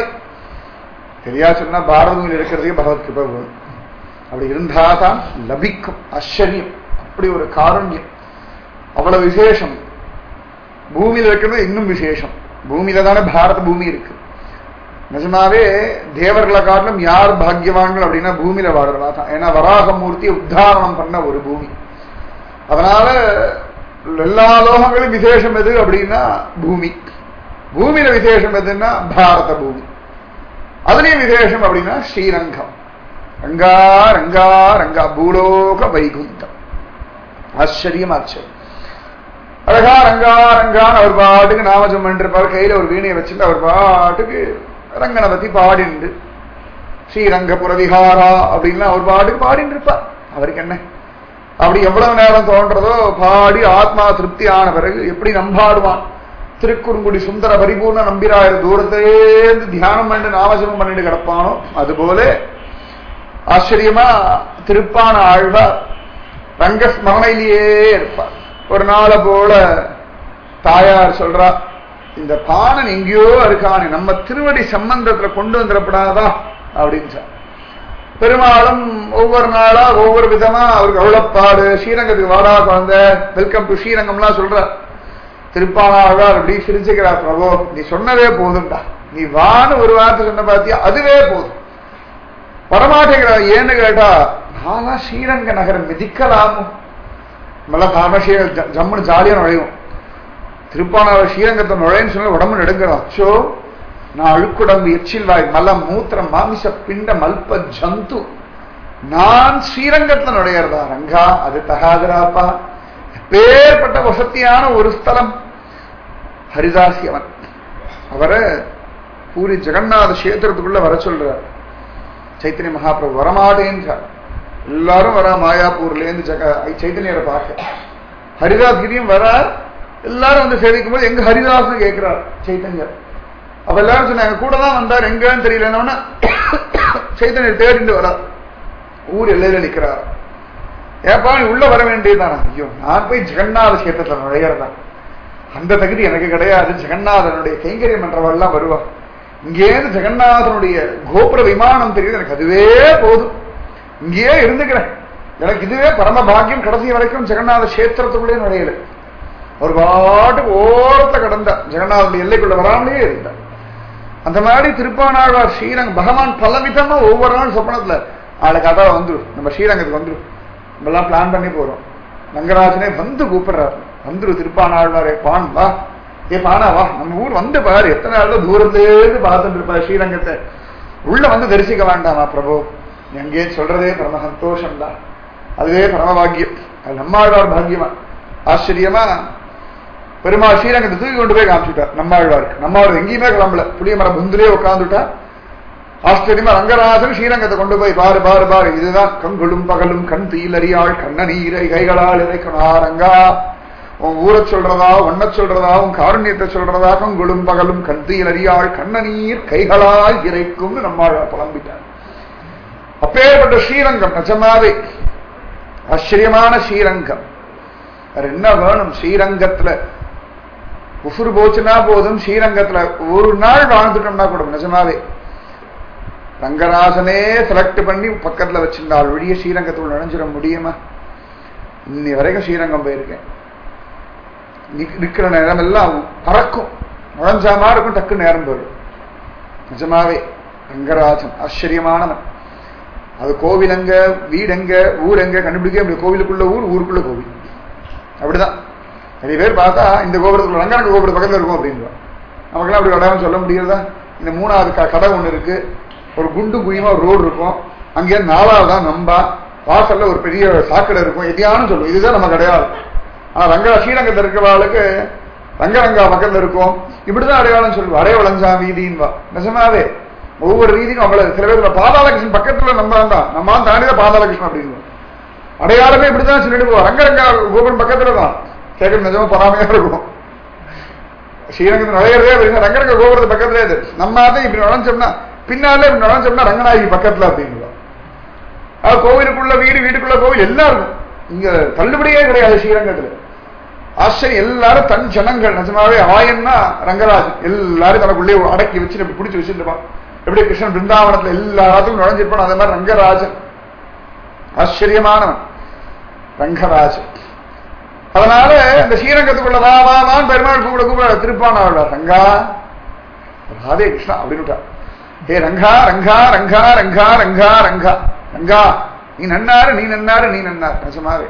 தெரியா சொன்னா பாரதத்தில் இருக்கிறதே பகவத் கிருபை வேணும் அப்படி இருந்தாதான் லபிக்கும் ஆச்சரியம் அப்படி ஒரு காரண்யம் அவ்வளவு விசேஷம் பூமியில இருக்கிறது இன்னும் விசேஷம் பூமியில தானே பாரத பூமி இருக்கு நிஜமாவே தேவர்களை காட்டிலும் யார் பாக்கியவான்கள் அப்படின்னா பூமியில வாழ்றவா தான் ஏன்னா வராகமூர்த்தியை உத்தாரணம் பண்ண ஒரு பூமி அதனால எல்லா லோகங்களும் விசேஷம் எது அப்படின்னா பூமி பூமியில விசேஷம் எதுன்னா பாரத பூமி அதுலயும் விசேஷம் அப்படின்னா ஸ்ரீரங்கம் ரங்கா ரங்கா ரங்கா பூலோக வைகுந்தம் ஆச்சரியம் ஆச்சரியம் அழகா ரங்கா ரங்கான்னு அவர் பாட்டுக்கு நாமஜம் பண்ணிருப்பார் கையில ஒரு வீணையை வச்சுட்டு அவர் பாட்டுக்கு ரங்கனை பத்தி பாடிண்டு ஸ்ரீரங்கபுர விஹாரா அப்படின்லாம் அவர் பாட்டுக்கு பாடிட்டு இருப்பார் அவருக்கு என்ன அப்படி எவ்வளவு நேரம் தோன்றதோ பாடி ஆத்மா திருப்தி ஆன பிறகு எப்படி நம்பாடுவான் திருக்குறுங்குடி சுந்தர பரிபூர்ண நம்பிராயர் தூரத்திலேருந்து தியானம் பண்ணிட்டு நாமஜபம் பண்ணிட்டு கிடப்பானோ அதுபோல ஆச்சரியமா திருப்பான ஆழ்வார் ரங்க ஸ்மரணையிலேயே இருப்பார் ஒரு நாளை போல தாயார் சொல்றா இந்த பானன் எங்கேயோ இருக்கானே நம்ம திருவடி சம்பந்தத்துல கொண்டு வந்துடப்படாதா அப்படின்னு பெருமாளும் ஒவ்வொரு நாளா ஒவ்வொரு விதமா அவருக்கு அவ்வளப்பாடு ஸ்ரீரங்கத்துக்கு வாடா குழந்தை வெல்கம் டு ஸ்ரீரங்கம்லாம் சொல்ற திருப்பானாழ்வார் அப்படி சிரிச்சுக்கிறார் பிரபோ நீ சொன்னதே போதும்டா நீ வான்னு ஒரு வார்த்தை சொன்ன பாத்தியா அதுவே போதும் வரமாட்டேங்கிறார் ஏன்னு கேட்டா காலா ஸ்ரீரங்க நகரம் மிதிக்கலாமோ நம்மளாம் காரணம் ஜம்முன்னு ஜாலியா நுழையும் திருப்பானாவில் ஸ்ரீரங்கத்தை நுழைன்னு சொன்னா உடம்பு நெடுங்கிறோம் அச்சோ நான் அழுக்குடம்பு எச்சில் வாய் மலம் மூத்திரம் மாமிச பிண்ட மல்ப ஜந்து நான் ஸ்ரீரங்கத்துல நுழையிறதா ரங்கா அது தகாதராப்பா பேர்பட்ட வசதியான ஒரு ஸ்தலம் ஹரிதாசி அவன் அவரை பூரி ஜெகநாத கஷேத்திரத்துக்குள்ள வர சொல்றார் சைத்தன்ய மகாபிரபு வரமாட்டேன்றார் எல்லாரும் வரா மாயாப்பூர்ல இருந்து ஜக சைத்தன்யரை பார்க்க ஹரிதாஸ்கிரியும் வரார் எல்லாரும் வந்து சேவிக்கும் போது எங்க ஹரிதாஸ்னு கேட்கிறார் சைத்தன்யர் அப்ப எல்லாரும் சொன்னாங்க கூட தான் வந்தார் எங்கன்னு தெரியலன்னா சைத்தன்யர் தேடிட்டு வரார் ஊர் எல்லையில நிக்கிறார் ஏப்பா நீ உள்ள வர வேண்டியதுதான் ஐயோ நான் போய் ஜெகநாத கஷேத்திரத்துல நுழையிறதா அந்த தகுதி எனக்கு கிடையாது ஜெகநாதனுடைய கைங்கரியம் என்றவெல்லாம் வருவா இங்கேருந்து ஜெகநாதனுடைய கோபுர விமானம் தெரியுது எனக்கு அதுவே போதும் இங்கேயே இருந்துக்கிறேன் எனக்கு இதுவே பரம பாக்கியம் கடைசி வரைக்கும் ஜெகநாத கஷேத்திரத்துக்குள்ளே நுழையல ஒரு பாட்டு ஓரத்தை கடந்த ஜெகநாதனுடைய எல்லைக்குள்ள வராமலே இருந்தார் அந்த மாதிரி திருப்பானாழ்வார் ஸ்ரீரங்கம் பகவான் பலவிதமா ஒவ்வொரு நாள் சொப்பனத்துல நாளைக்கு அதான் வந்துடும் நம்ம ஸ்ரீரங்கத்துக்கு வந்துடும் நம்ம எல்லாம் பிளான் பண்ணி போறோம் ரங்கராஜனே வந்து கூப்பிடுறாரு வந்துரு திருப்பானாழ்வாரே பான் வா ஏ பானா வா நம்ம ஊர் வந்து பாரு எத்தனை நாள் தூரத்திலேருந்து பார்த்துட்டு இருப்பாரு ஸ்ரீரங்கத்தை உள்ள வந்து தரிசிக்க வேண்டாமா பிரபு எங்கே சொல்றதே பரம சந்தோஷம் தான் அதுவே பரம பாக்கியம் அது நம்மாழ்வார் பாக்கியமா ஆச்சரியமா பெருமாள் ஸ்ரீரங்கத்தை தூக்கி கொண்டு போய் காமிச்சுட்டார் நம்மாழ்வாருக்கு நம்மாழ்வார் எங்கேயுமே கிளம்பல புளிய மரம் புந்திலே உட்காந்துட்டா ஆச்சரியமா ரங்கராஜன் ஸ்ரீரங்கத்தை கொண்டு போய் பாரு பாரு பாரு இதுதான் கண்களும் பகலும் கண் தீலறியாள் கண்ண நீரை கைகளால் இறைக்கணாரங்கா உன் ஊரை சொல்றதா ஒன்ன சொல்றதா உன் காரண்யத்தை சொல்றதா கண்களும் பகலும் கண் தீலறியாள் கண்ண நீர் கைகளால் இறைக்கும்னு நம்மாழ்வார் புலம்பிட்டார் அப்பேற்பட்ட ஸ்ரீரங்கம் நிஜமாவே ஆச்சரியமான ஸ்ரீரங்கம் வேற என்ன வேணும் ஸ்ரீரங்கத்துல உசுறு போச்சுன்னா போதும் ஸ்ரீரங்கத்துல ஒரு நாள் வாழ்ந்துட்டோம்னா கூட நிஜமாவே ரங்கராசனே செலக்ட் பண்ணி பக்கத்துல வச்சிருந்தாள் ஒழிய ஸ்ரீரங்கத்துக்குள்ள நுழைஞ்சிட முடியுமா இன்னி வரைக்கும் ஸ்ரீரங்கம் போயிருக்கேன் நிக்கிற நேரம் எல்லாம் பறக்கும் நுழைஞ்சா மாதிரி இருக்கும் டக்கு நேரம் போயிடும் நிஜமாவே ரங்கராஜன் ஆச்சரியமானவன் அது கோவில் எங்க வீடு எங்க ஊர் எங்க கண்டுபிடிக்க அப்படி கோவிலுக்குள்ள ஊர் ஊருக்குள்ள கோவில் அப்படிதான் நிறைய பேர் பார்த்தா இந்த கோபுரத்துக்குள்ள ரங்கரங்க கோபுரம் பக்கத்துல இருக்கும் அப்படின்னு நமக்கெல்லாம் அப்படி அடையாளம் சொல்ல முடியுறதா இந்த மூணாவது கடை ஒண்ணு இருக்கு ஒரு குண்டு குழியமா ஒரு ரோடு இருக்கும் அங்கே நாலாவது தான் நம்பா வாசல்ல ஒரு பெரிய சாக்கடை இருக்கும் எதையானு சொல்லுவோம் இதுதான் நம்ம கிடையாது ஆனா ரங்க ஸ்ரீரங்கத்தில் இருக்கிறவாளுக்கு ரங்கரங்கா பக்கத்துல இருக்கும் இப்படிதான் அடையாளம் சொல்லுவோம் அடைய வளஞ்சா வீதின்பா நிஜமாவே ஒவ்வொரு வீதிக்கும் அவ்வளவு சில பேர் பாதாளகிருஷ்ணன் பக்கத்துல நம்ம தான் நம்ம தாண்டிதான் பாதாளகிருஷ்ணன் அப்படின்னு அடையாளமே இப்படிதான் சொல்லிட்டு போவோம் ரங்கரங்கா கோபுரம் பக்கத்துல தான் கேட்க நிஜமா பொறாமையா இருக்கும் ஸ்ரீரங்கத்தில் நுழையிறதே ரங்கரங்க கோபுரத்து பக்கத்துல இது நம்ம அதை இப்படி நுழைஞ்சோம்னா பின்னாலே இப்படி நுழைஞ்சோம்னா ரங்கநாயகி பக்கத்துல அப்படிங்கிறோம் அது கோவிலுக்குள்ள வீடு வீட்டுக்குள்ள கோவில் எல்லாம் இருக்கும் இங்க தள்ளுபடியே கிடையாது ஸ்ரீரங்கத்துல ஆச்சரியம் எல்லாரும் தன் ஜனங்கள் நிஜமாவே ஆயன்னா ரங்கராஜன் எல்லாரும் தனக்குள்ளே அடக்கி வச்சுட்டு இப்படி பிடிச்சி வச்சுருப்பான் எப்படி கிருஷ்ணன் பிருந்தாவனத்துல எல்லாத்துக்கும் நுழைஞ்சிருப்பான் அதே மாதிரி ரங்கராஜன் ஆச்சரியமானவன் ரங்கராஜன் அதனால இந்த ஸ்ரீரங்கத்துக்குள்ள வா வா வான் பெருமாள் கூப்பிட கூப்பிட திருப்பானாவிட ரங்கா ராதே கிருஷ்ணா அப்படின்னு ஏ ரங்கா ரங்கா ரங்கா ரங்கா ரங்கா ரங்கா ரங்கா நீ நன்னாரு நீ நன்னாரு நீ நன்னாரு நிஜமாவே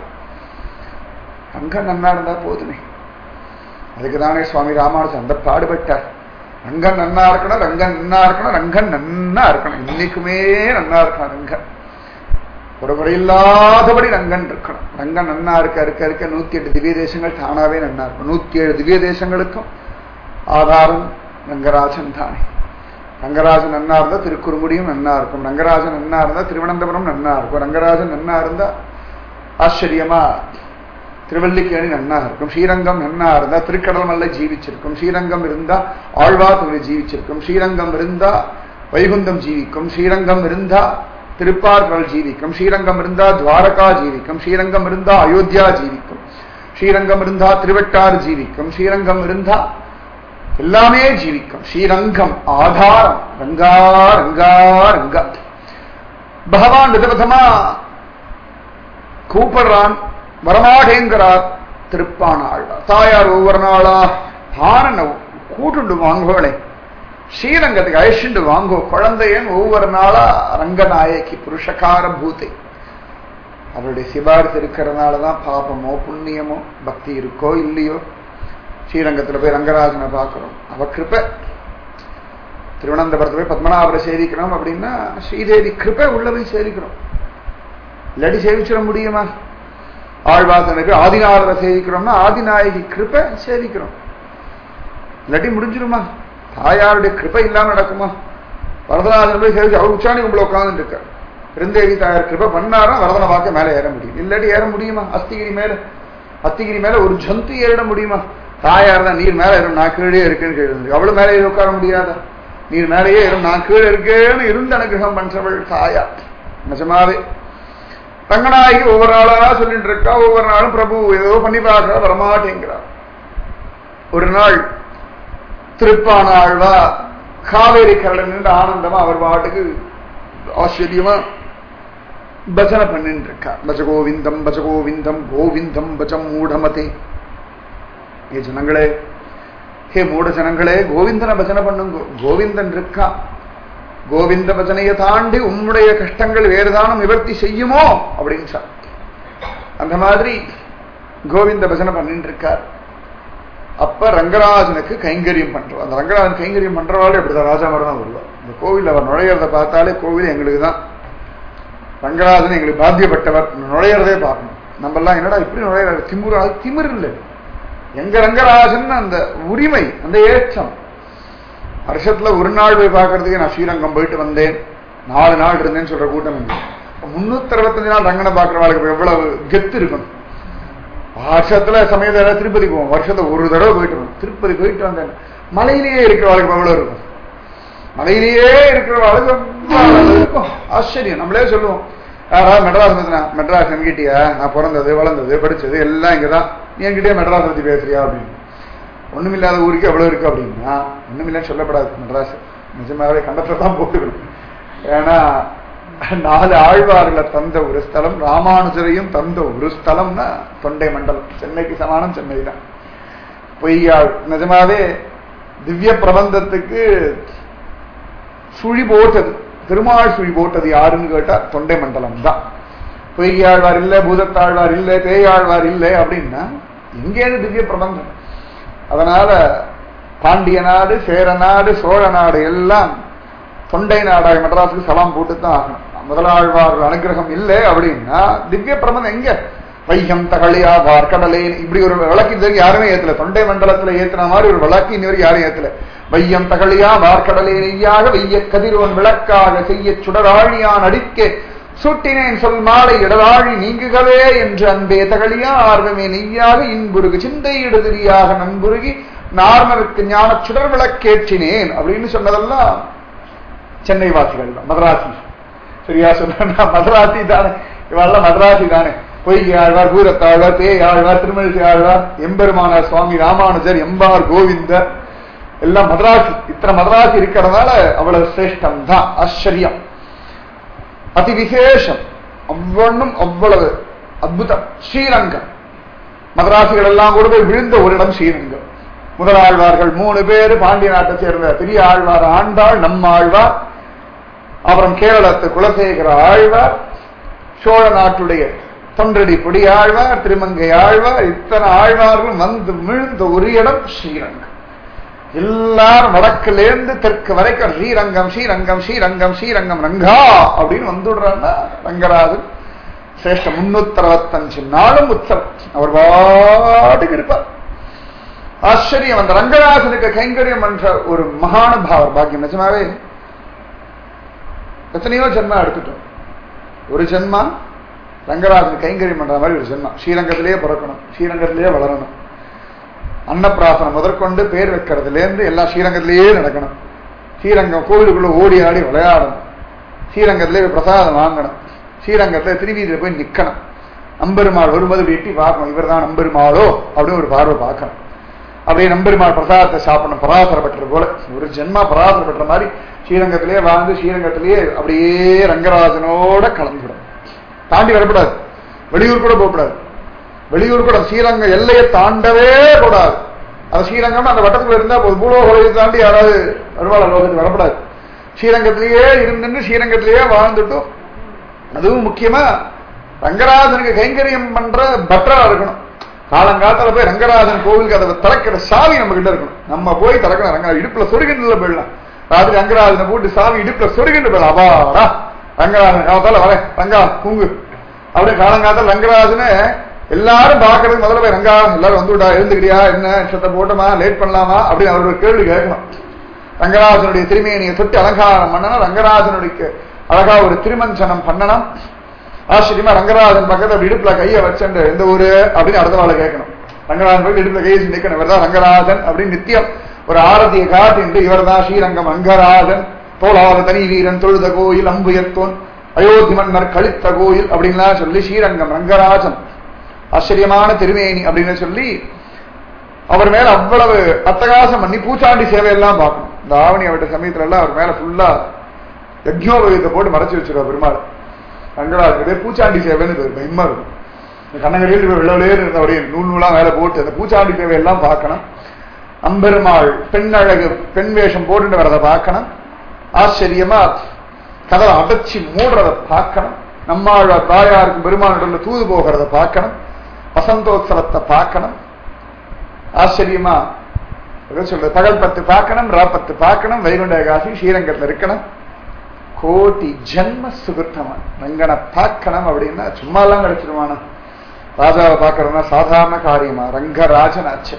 ரங்க நன்னா இருந்தா போதுமே அதுக்கு தானே சுவாமி ராமானுஜன் அந்த பாடுபட்டார் ரங்கன் நன்னா இருக்கணும் ரங்கன் நன்னா இருக்கணும் ரங்கன் நன்னா இருக்கணும் இன்னைக்குமே நன்னா இருக்கணும் ரங்கன் ஒரு குறையில்லாதபடி ரங்கன் இருக்கணும் ரங்கன் நன்னா இருக்க இருக்க இருக்க நூத்தி எட்டு திவ்ய தேசங்கள் தானாவே நன்னா இருக்கும் நூத்தி ஏழு திவ்ய தேசங்களுக்கும் ஆதாரம் ரங்கராஜன் தானே ரங்கராஜன் நன்னா இருந்தா திருக்குறுங்குடியும் நன்னா இருக்கும் ரங்கராஜன் நன்னா இருந்தா திருவனந்தபுரம் நன்னா இருக்கும் ரங்கராஜன் நன்னா இருந்தா ஆச்சரியமா திருவல்லிக்கேணி நன்னா இருக்கும் ஸ்ரீரங்கம் நன்னா இருந்தா திருக்கடல் மல்ல ஜீவிச்சிருக்கும் ஸ்ரீரங்கம் இருந்தா ஆழ்வார்துறை ஜீவிச்சிருக்கும் ஸ்ரீரங்கம் இருந்தா வைகுந்தம் ஜீவிக்கும் ஸ்ரீரங்கம் இருந்தா திருப்பார்கடல் ஜீவிக்கும் ஸ்ரீரங்கம் இருந்தா துவாரகா ஜீவிக்கும் ஸ்ரீரங்கம் இருந்தா அயோத்தியா ஜீவிக்கும் ஸ்ரீரங்கம் இருந்தா திருவட்டாறு ஜீவிக்கும் ஸ்ரீரங்கம் இருந்தா எல்லாமே ஜீவிக்கும் ஸ்ரீரங்கம் ஆதாரம் ரங்கா ரங்கா ரங்கா பகவான் விதவிதமா கூப்பிடுறான் வரமாட்டேங்கிறார் திருப்பானாள் தாயார் ஒவ்வொரு நாளா ஆனன கூட்டுண்டு வாங்கோளே ஸ்ரீரங்கத்துக்கு அழிச்சுண்டு வாங்கோ குழந்தையன் ஒவ்வொரு நாளா ரங்கநாயகி புருஷகார பூத்தை அவருடைய சிபாரிசு இருக்கிறதுனால தான் பாபமோ புண்ணியமோ பக்தி இருக்கோ இல்லையோ ஸ்ரீரங்கத்தில் போய் ரங்கராஜனை பார்க்குறோம் அவ கிருப்பை திருவனந்தபுரத்தில் போய் பத்மநாபரை சேவிக்கணும் அப்படின்னா ஸ்ரீதேவி கிருப்பை உள்ள போய் சேவிக்கிறோம் இல்லாட்டி சேவிச்சிட முடியுமா ஆழ்வாசனுக்கு ஆதிநாதரை சேவிக்கிறோம்னா ஆதிநாயகி கிருப்பை சேவிக்கிறோம் இல்லாட்டி முடிஞ்சிருமா தாயாருடைய கிருப்பை இல்லாம நடக்குமா வரதநாதன் போய் சேவிச்சு அவர் உச்சாணி உங்களை உட்கார்ந்து இருக்கார் பெருந்தேவி தாயார் கிருப்பை பண்ணாரா வரதனை பார்க்க மேலே ஏற முடியும் இல்லாட்டி ஏற முடியுமா அஸ்திகிரி மேல அத்திகிரி மேல ஒரு ஜந்து ஏறிட முடியுமா தாயார் தான் நீர் மேல ஏறும் நான் கீழே இருக்கேன்னு கேள்வி அவ்வளவு மேலே ஏறி உட்கார முடியாதா நீர் மேலேயே ஏறும் நான் கீழே இருக்கேன்னு இருந்து அனுகிரகம் பண்றவள் தாயார் நிஜமாவே ரங்கநாயகி ஒவ்வொரு நாளா சொல்லிட்டு இருக்கா ஒவ்வொரு நாளும் பிரபு ஏதோ பண்ணி பார்க்கறா வரமாட்டேங்கிறார் ஒரு நாள் திருப்பான ஆழ்வா காவேரி கரடன் நின்று ஆனந்தமா அவர் பாட்டுக்கு ஆச்சரியமா பஜனை பண்ணிட்டு இருக்கா பஜ கோவிந்தம் பஜ கோவிந்தம் கோவிந்தம் பஜம் மூடமதே ஏ ஜனங்களே ஹே மூட ஜனங்களே கோவிந்தனை பஜனை பண்ணுங்க கோவிந்தன் இருக்கா கோவிந்த பஜனையை தாண்டி உம்முடைய கஷ்டங்கள் வேறுதானும் நிவர்த்தி செய்யுமோ அப்படின்னு சொல் அந்த மாதிரி கோவிந்த பஜனை பண்ணிட்டு இருக்கார் அப்ப ரங்கராஜனுக்கு கைங்கரியம் பண்றோம் அந்த ரங்கராஜன் கைங்கரியம் பண்றவாள் இப்படிதான் ராஜா மாதிரி தான் வருவார் இந்த கோவில் அவர் நுழையிறத பார்த்தாலே கோவில் எங்களுக்கு தான் ரங்கராஜன் எங்களுக்கு பாத்தியப்பட்டவர் நுழையிறதே பார்க்கணும் நம்ம எல்லாம் என்னடா இப்படி நுழையிறாரு திமுரு அது திமிர் இல்லை எங்க ரங்கராஜன் அந்த உரிமை அந்த ஏற்றம் வருஷத்துல ஒரு நாள் போய் பார்க்கறதுக்கு நான் ஸ்ரீரங்கம் போயிட்டு வந்தேன் நாலு நாள் இருந்தேன்னு சொல்ற கூட்டம் இல்லை முன்னூத்தி அறுபத்தஞ்சு நாள் ரங்கனை பார்க்கறவாளுக்கு எவ்வளவு கெத்து இருக்கணும் வருஷத்துல சமயத்துல திருப்பதி போவோம் வருஷத்துல ஒரு தடவை போயிட்டு வந்தோம் திருப்பதி போயிட்டு வந்தேன் மலையிலேயே இருக்கிறவாளுக்கு எவ்வளவு இருக்கும் மலையிலேயே இருக்கிறவாளுக்கு எவ்வளவு இருக்கும் ஆச்சரியம் நம்மளே சொல்லுவோம் யாராவது மெட்ராஸ் பத்தினா மெட்ராஸ் என்கிட்டயா நான் பிறந்தது வளர்ந்தது படிச்சது எல்லாம் இங்கதான் நீ என்கிட்டயே மெட்ராஸ் பத்தி பேசுறியா அப்படின்னு ஒண்ணுமில்லாத ஊருக்கு எவ்வளவு இருக்கு அப்படின்னா ஒண்ணுமில்லன்னு சொல்லப்படாது மெட்ராஸ் நிஜமாவே கண்டத்தை தான் போட்டுக்கணும் ஏன்னா நாலு ஆழ்வார்களை தந்த ஒரு ஸ்தலம் ராமானுஜரையும் தந்த ஒரு ஸ்தலம்னா தொண்டை மண்டலம் சென்னைக்கு சமானம் சென்னை தான் பொய்யாள் நிஜமாவே திவ்ய பிரபந்தத்துக்கு சுழி போட்டது திருமால் சுழி போட்டது யாருன்னு கேட்டா தொண்டை மண்டலம் தான் பொய்யாழ்வார் இல்லை பூதத்தாழ்வார் இல்லை பேயாழ்வார் இல்லை அப்படின்னா எங்கேருந்து திவ்ய பிரபந்தம் அதனால பாண்டிய நாடு சேர நாடு சோழ நாடு எல்லாம் தொண்டை நாடாக மெட்ராஸுக்கு சலாம் போட்டு தான் ஆகணும் முதலாழ்வார் அனுகிரகம் இல்லை அப்படின்னா திவ்ய பிரபந்தம் எங்க வையம் தகழியா வார்கடலே இப்படி ஒரு விளக்கு இது வரைக்கும் யாருமே ஏத்தல தொண்டை மண்டலத்துல ஏத்துன மாதிரி ஒரு விளக்கு இன்ன வரைக்கும் யாரும் ஏத்தல வையம் தகழியா வார்கடலே நெய்யாக வெய்ய கதிரோன் விளக்காக செய்ய சுடராழியான் அடிக்க சுட்டினேன் சொல் மாலை இடராழி நீங்குகவே என்று அன்பே தகழியா ஆர்வமே நெய்யாக இன்புருகு சிந்தை இடுதிரியாக நண்புருகி நார்மருக்கு ஞான சுடர் விளக்கேற்றினேன் அப்படின்னு சொன்னதெல்லாம் சென்னை வாசிகள் தான் மதராசி சரியா சொன்னா மதராசி தானே இவெல்லாம் மதராசி தானே பொய்கை ஆழ்வார் பூரத்தாழ்வார் பேய் ஆழ்வார் திருமழிசை ஆழ்வார் எம்பெருமானார் சுவாமி ராமானுஜர் எம்பார் கோவிந்தர் எல்லாம் மதராசி இத்தனை மதராசி இருக்கிறதுனால அவ்வளவு சிரேஷ்டம் தான் ஆச்சரியம் அதி விசேஷம் அவ்வொன்னும் அவ்வளவு அற்புதம் ஸ்ரீரங்கம் மதராசிகள் எல்லாம் கூட போய் விழுந்த ஒரு இடம் ஸ்ரீரங்கம் முதலாழ்வார்கள் மூணு பேர் பாண்டிய நாட்டை சேர்ந்த பெரிய ஆழ்வார் ஆண்டாள் நம்மாழ்வார் அப்புறம் கேரளத்து குலசேகர ஆழ்வார் சோழ நாட்டுடைய தொண்டடி பொடி ஆழ்வார் திருமங்கை ஆழ்வார் இத்தனை ஆழ்வார்கள் வந்து விழுந்த ஒரு இடம் ஸ்ரீரங்கம் எல்லாரும் வடக்குலேருந்து தெற்கு வரைக்கும் ஸ்ரீரங்கம் ஸ்ரீரங்கம் ஸ்ரீரங்கம் ஸ்ரீரங்கம் ரங்கா அப்படின்னு வந்துடுறான்னா ரங்கராஜன் சிரேஷ்ட முன்னூத்தி அறுபத்தஞ்சு நாளும் உற்சவம் அவர் பாட்டுக்கு இருப்பார் ஆச்சரியம் அந்த ரங்கராஜனுக்கு கைங்கரியம் என்ற ஒரு மகானுபாவர் பாக்கியம் நிஜமாவே எத்தனையோ ஜென்மா எடுத்துட்டோம் ஒரு ஜென்மா ரங்கராஜன் கைங்கரியம் பண்ற மாதிரி ஒரு ஜென்மா ஸ்ரீரங்கத்திலேயே பிறக்கணும் ஸ்ரீரங்கத்திலேயே வளரணும் அன்னப்பிராசனம் முதற்கொண்டு பேர் வைக்கிறதுலேருந்து எல்லாம் ஸ்ரீரங்கத்திலேயே நடக்கணும் ஸ்ரீரங்கம் கோவிலுக்குள்ள ஓடி ஆடி விளையாடணும் ஸ்ரீரங்கத்திலே பிரசாதம் வாங்கணும் ஸ்ரீரங்கத்துல திருவீதியில போய் நிக்கணும் நம்பெருமாள் வரும்போது இப்படி எட்டி பார்க்கணும் இவர் தான் நம்பெருமாளோ அப்படின்னு ஒரு பார்வை பார்க்கணும் அப்படியே நம்பெருமாள் பிரசாதத்தை சாப்பிடணும் பராசரப்பட்டது போல ஒரு ஜென்மா பராசரப்பட்ட மாதிரி ஸ்ரீரங்கத்திலேயே வாழ்ந்து ஸ்ரீரங்கத்திலேயே அப்படியே ரங்கராஜனோட கலந்துடும் தாண்டி வரக்கூடாது வெளியூர் கூட போகக்கூடாது வெளியூர் கூட ஸ்ரீரங்க எல்லையை தாண்டவே கூடாது அது ஸ்ரீரங்கம் அந்த வட்டத்தில் இருந்தா போது பூலோகத்தை தாண்டி யாராவது வருவாள லோகத்துக்கு வரக்கூடாது ஸ்ரீரங்கத்திலேயே இருந்துட்டு ஸ்ரீரங்கத்திலேயே வாழ்ந்துட்டும் அதுவும் முக்கியமா ரங்கராஜனுக்கு கைங்கரியம் பண்ற பட்டரா இருக்கணும் காலங்காத்தால போய் ரங்கராஜன் கோவிலுக்கு அதை திறக்கிற சாவி நம்ம கிட்ட இருக்கணும் நம்ம போய் திறக்கணும் ரங்கராஜன் இடுப்புல சொருகின்ற போயிடலாம் ராத்திரி ரங்கராஜனை போட்டு சாவி இடுப்புல சொருகின்ற போயிடலாம் அபாடா ரங்கராஜன் காலத்தால வரேன் ரங்கா தூங்கு அப்படியே காலங்காத்தால ரங்கராஜனை எல்லாரும் பாக்குறதுக்கு முதல்ல போய் ரங்கா எல்லாரும் வந்து விட்டா எழுந்துக்கிறியா என்ன சத்த போட்டோமா லேட் பண்ணலாமா அப்படின்னு அவரோட கேள்வி கேட்கணும் ரங்கராஜனுடைய திருமேனியை தொட்டு அலங்காரம் பண்ணணும் ரங்கராஜனுடைய அழகா ஒரு திருமஞ்சனம் பண்ணணும் ஆச்சரியமா ரங்கராஜன் பக்கத்துல அப்படி இடுப்புல கையை வச்சுட்டு எந்த ஊரு அப்படின்னு அடுத்த வாழை கேட்கணும் ரங்கராஜன் போய் இடுப்புல கையை நிக்கணும் இவர்தான் ரங்கராஜன் அப்படின்னு நித்தியம் ஒரு ஆரத்தியை காட்டிண்டு இவர்தான் ஸ்ரீரங்கம் ரங்கராஜன் தோளாத தனி வீரன் தொழுத கோயில் அம்புயத்தோன் அயோத்தி மன்னர் கழித்த கோயில் அப்படின்லாம் சொல்லி ஸ்ரீரங்கம் ரங்கராஜன் ஆச்சரியமான திருமேனி அப்படின்னு சொல்லி அவர் மேல அவ்வளவு அட்டகாசம் பண்ணி பூச்சாண்டி சேவையெல்லாம் பார்க்கணும் இந்த ஆவணி அவட்ட சமயத்துல எல்லாம் அவர் மேல ஃபுல்லா யஜ்னோபயத்தை போட்டு மறைச்சு வச்சிருவா பெருமாள் ரங்கராஜன் பேர் பூச்சாண்டி சேவைன்னு பேர் பயமா இருக்கும் இந்த கண்ணங்கரையில் வெள்ளவிலே இருந்த அப்படியே நூல் நூலா மேல போட்டு அந்த பூச்சாண்டி சேவை எல்லாம் பார்க்கணும் அம்பெருமாள் பெண் அழகு பெண் வேஷம் போட்டுட்டு வரதை பார்க்கணும் ஆச்சரியமா கதவை அடைச்சி மூடுறத பார்க்கணும் நம்மாழ்வ தாயாருக்கு பெருமாளுடைய தூது போகிறத பார்க்கணும் வசந்தோத்சவத்தை பார்க்கணும் ஆச்சரியமா ஏதோ சொல்றது பகல் பத்து பார்க்கணும் ராப்பத்து பார்க்கணும் வைகுண்ட ஏகாசி ஸ்ரீரங்கத்தில் இருக்கணும் கோட்டி ஜென்ம சுகிருத்தமன் ரங்கனை பார்க்கணும் அப்படின்னா சும்மா எல்லாம் கிடைச்சிருவானா ராஜாவை பார்க்கறதுனா சாதாரண காரியமா ரங்கராஜன் ஆச்சு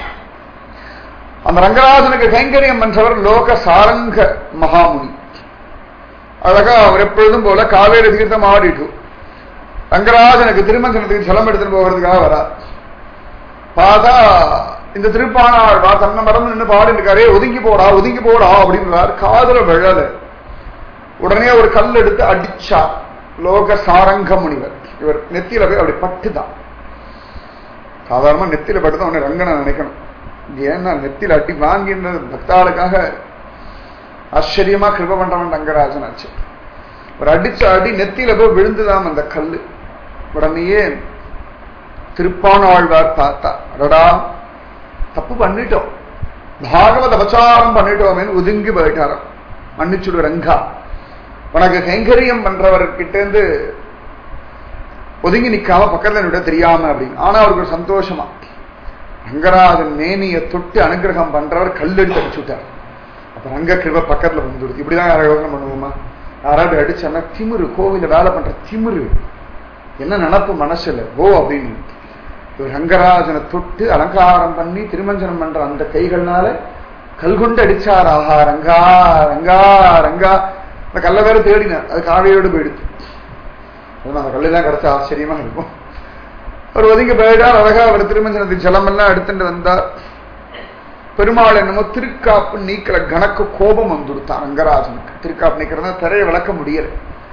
அந்த ரங்கராஜனுக்கு கைங்கரியம் பண்றவர் லோக சாரங்க மகாமுனி அழகா அவர் எப்பொழுதும் போல காவேரி தீர்த்தம் ஆடிட்டு ரங்கராஜனுக்கு திருமஞ்சனத்துக்கு ஜலம் எடுத்துட்டு போகிறதுக்காக வரா பார்த்தா இந்த திருப்பானாள் வா தன்னை மரம் நின்று பாடிட்டு இருக்காரே ஒதுங்கி போடா ஒதுங்கி போடா அப்படின்றார் காதல விழல உடனே ஒரு கல் எடுத்து அடிச்சா லோக சாரங்க முனிவர் இவர் நெத்தியில போய் அப்படி பட்டுதான் சாதாரணமா நெத்தியில பட்டுதான் உடனே ரங்கனை நினைக்கணும் ஏன்னா நெத்தியில அடி வாங்கின்றது பக்தாளுக்காக ஆச்சரியமா கிருப பண்றவன் ரங்கராஜன் ஆச்சு ஒரு அடிச்ச அடி நெத்தியில போய் விழுந்துதாம் அந்த கல்லு உடனேயே திருப்பானாழ்வார் பார்த்தா அடடா தப்பு பண்ணிட்டோம் பாகவத அபச்சாரம் பண்ணிட்டோமேன்னு ஒதுங்கி போயிட்டாராம் மன்னிச்சுடு ரங்கா உனக்கு கைங்கரியம் பண்றவர்கிட்ட இருந்து ஒதுங்கி நிக்காம பக்கத்துல விட தெரியாம அப்படின்னு ஆனா அவருக்கு ஒரு சந்தோஷமா ரங்கராஜன் மேனிய தொட்டு அனுகிரகம் பண்றவர் கல்லெடுத்து அடிச்சு விட்டார் அப்ப ரங்க கிருப பக்கத்துல வந்துடுது இப்படிதான் யாரை யோசனை பண்ணுவோமா யாராவது அடிச்சானா திமிரு கோவில வேலை பண்ற திமிரு என்ன நினப்பு மனசுல ஓ அப்படின்னு இவர் ரங்கராஜனை தொட்டு அலங்காரம் பண்ணி திருமஞ்சனம் பண்ற அந்த கைகள்னால கல்கொண்டு அடிச்சார் ஆஹா ரங்கா ரங்கா ரங்கா அந்த கல்லை வேற தேடினார் அது காவியோடு போயிடுது அது அந்த கல்லு தான் கிடைச்ச ஆச்சரியமா இருக்கும் அவர் ஒதுங்கி போயிட்டார் அழகா அவர் திருமஞ்சனத்தின் ஜலமெல்லாம் எடுத்துட்டு வந்தார் பெருமாள் என்னமோ திருக்காப்பு நீக்கிற கணக்கு கோபம் வந்துடுத்தான் ரங்கராஜனுக்கு திருக்காப்பு நீக்கிறதா திரையை விளக்க முடியல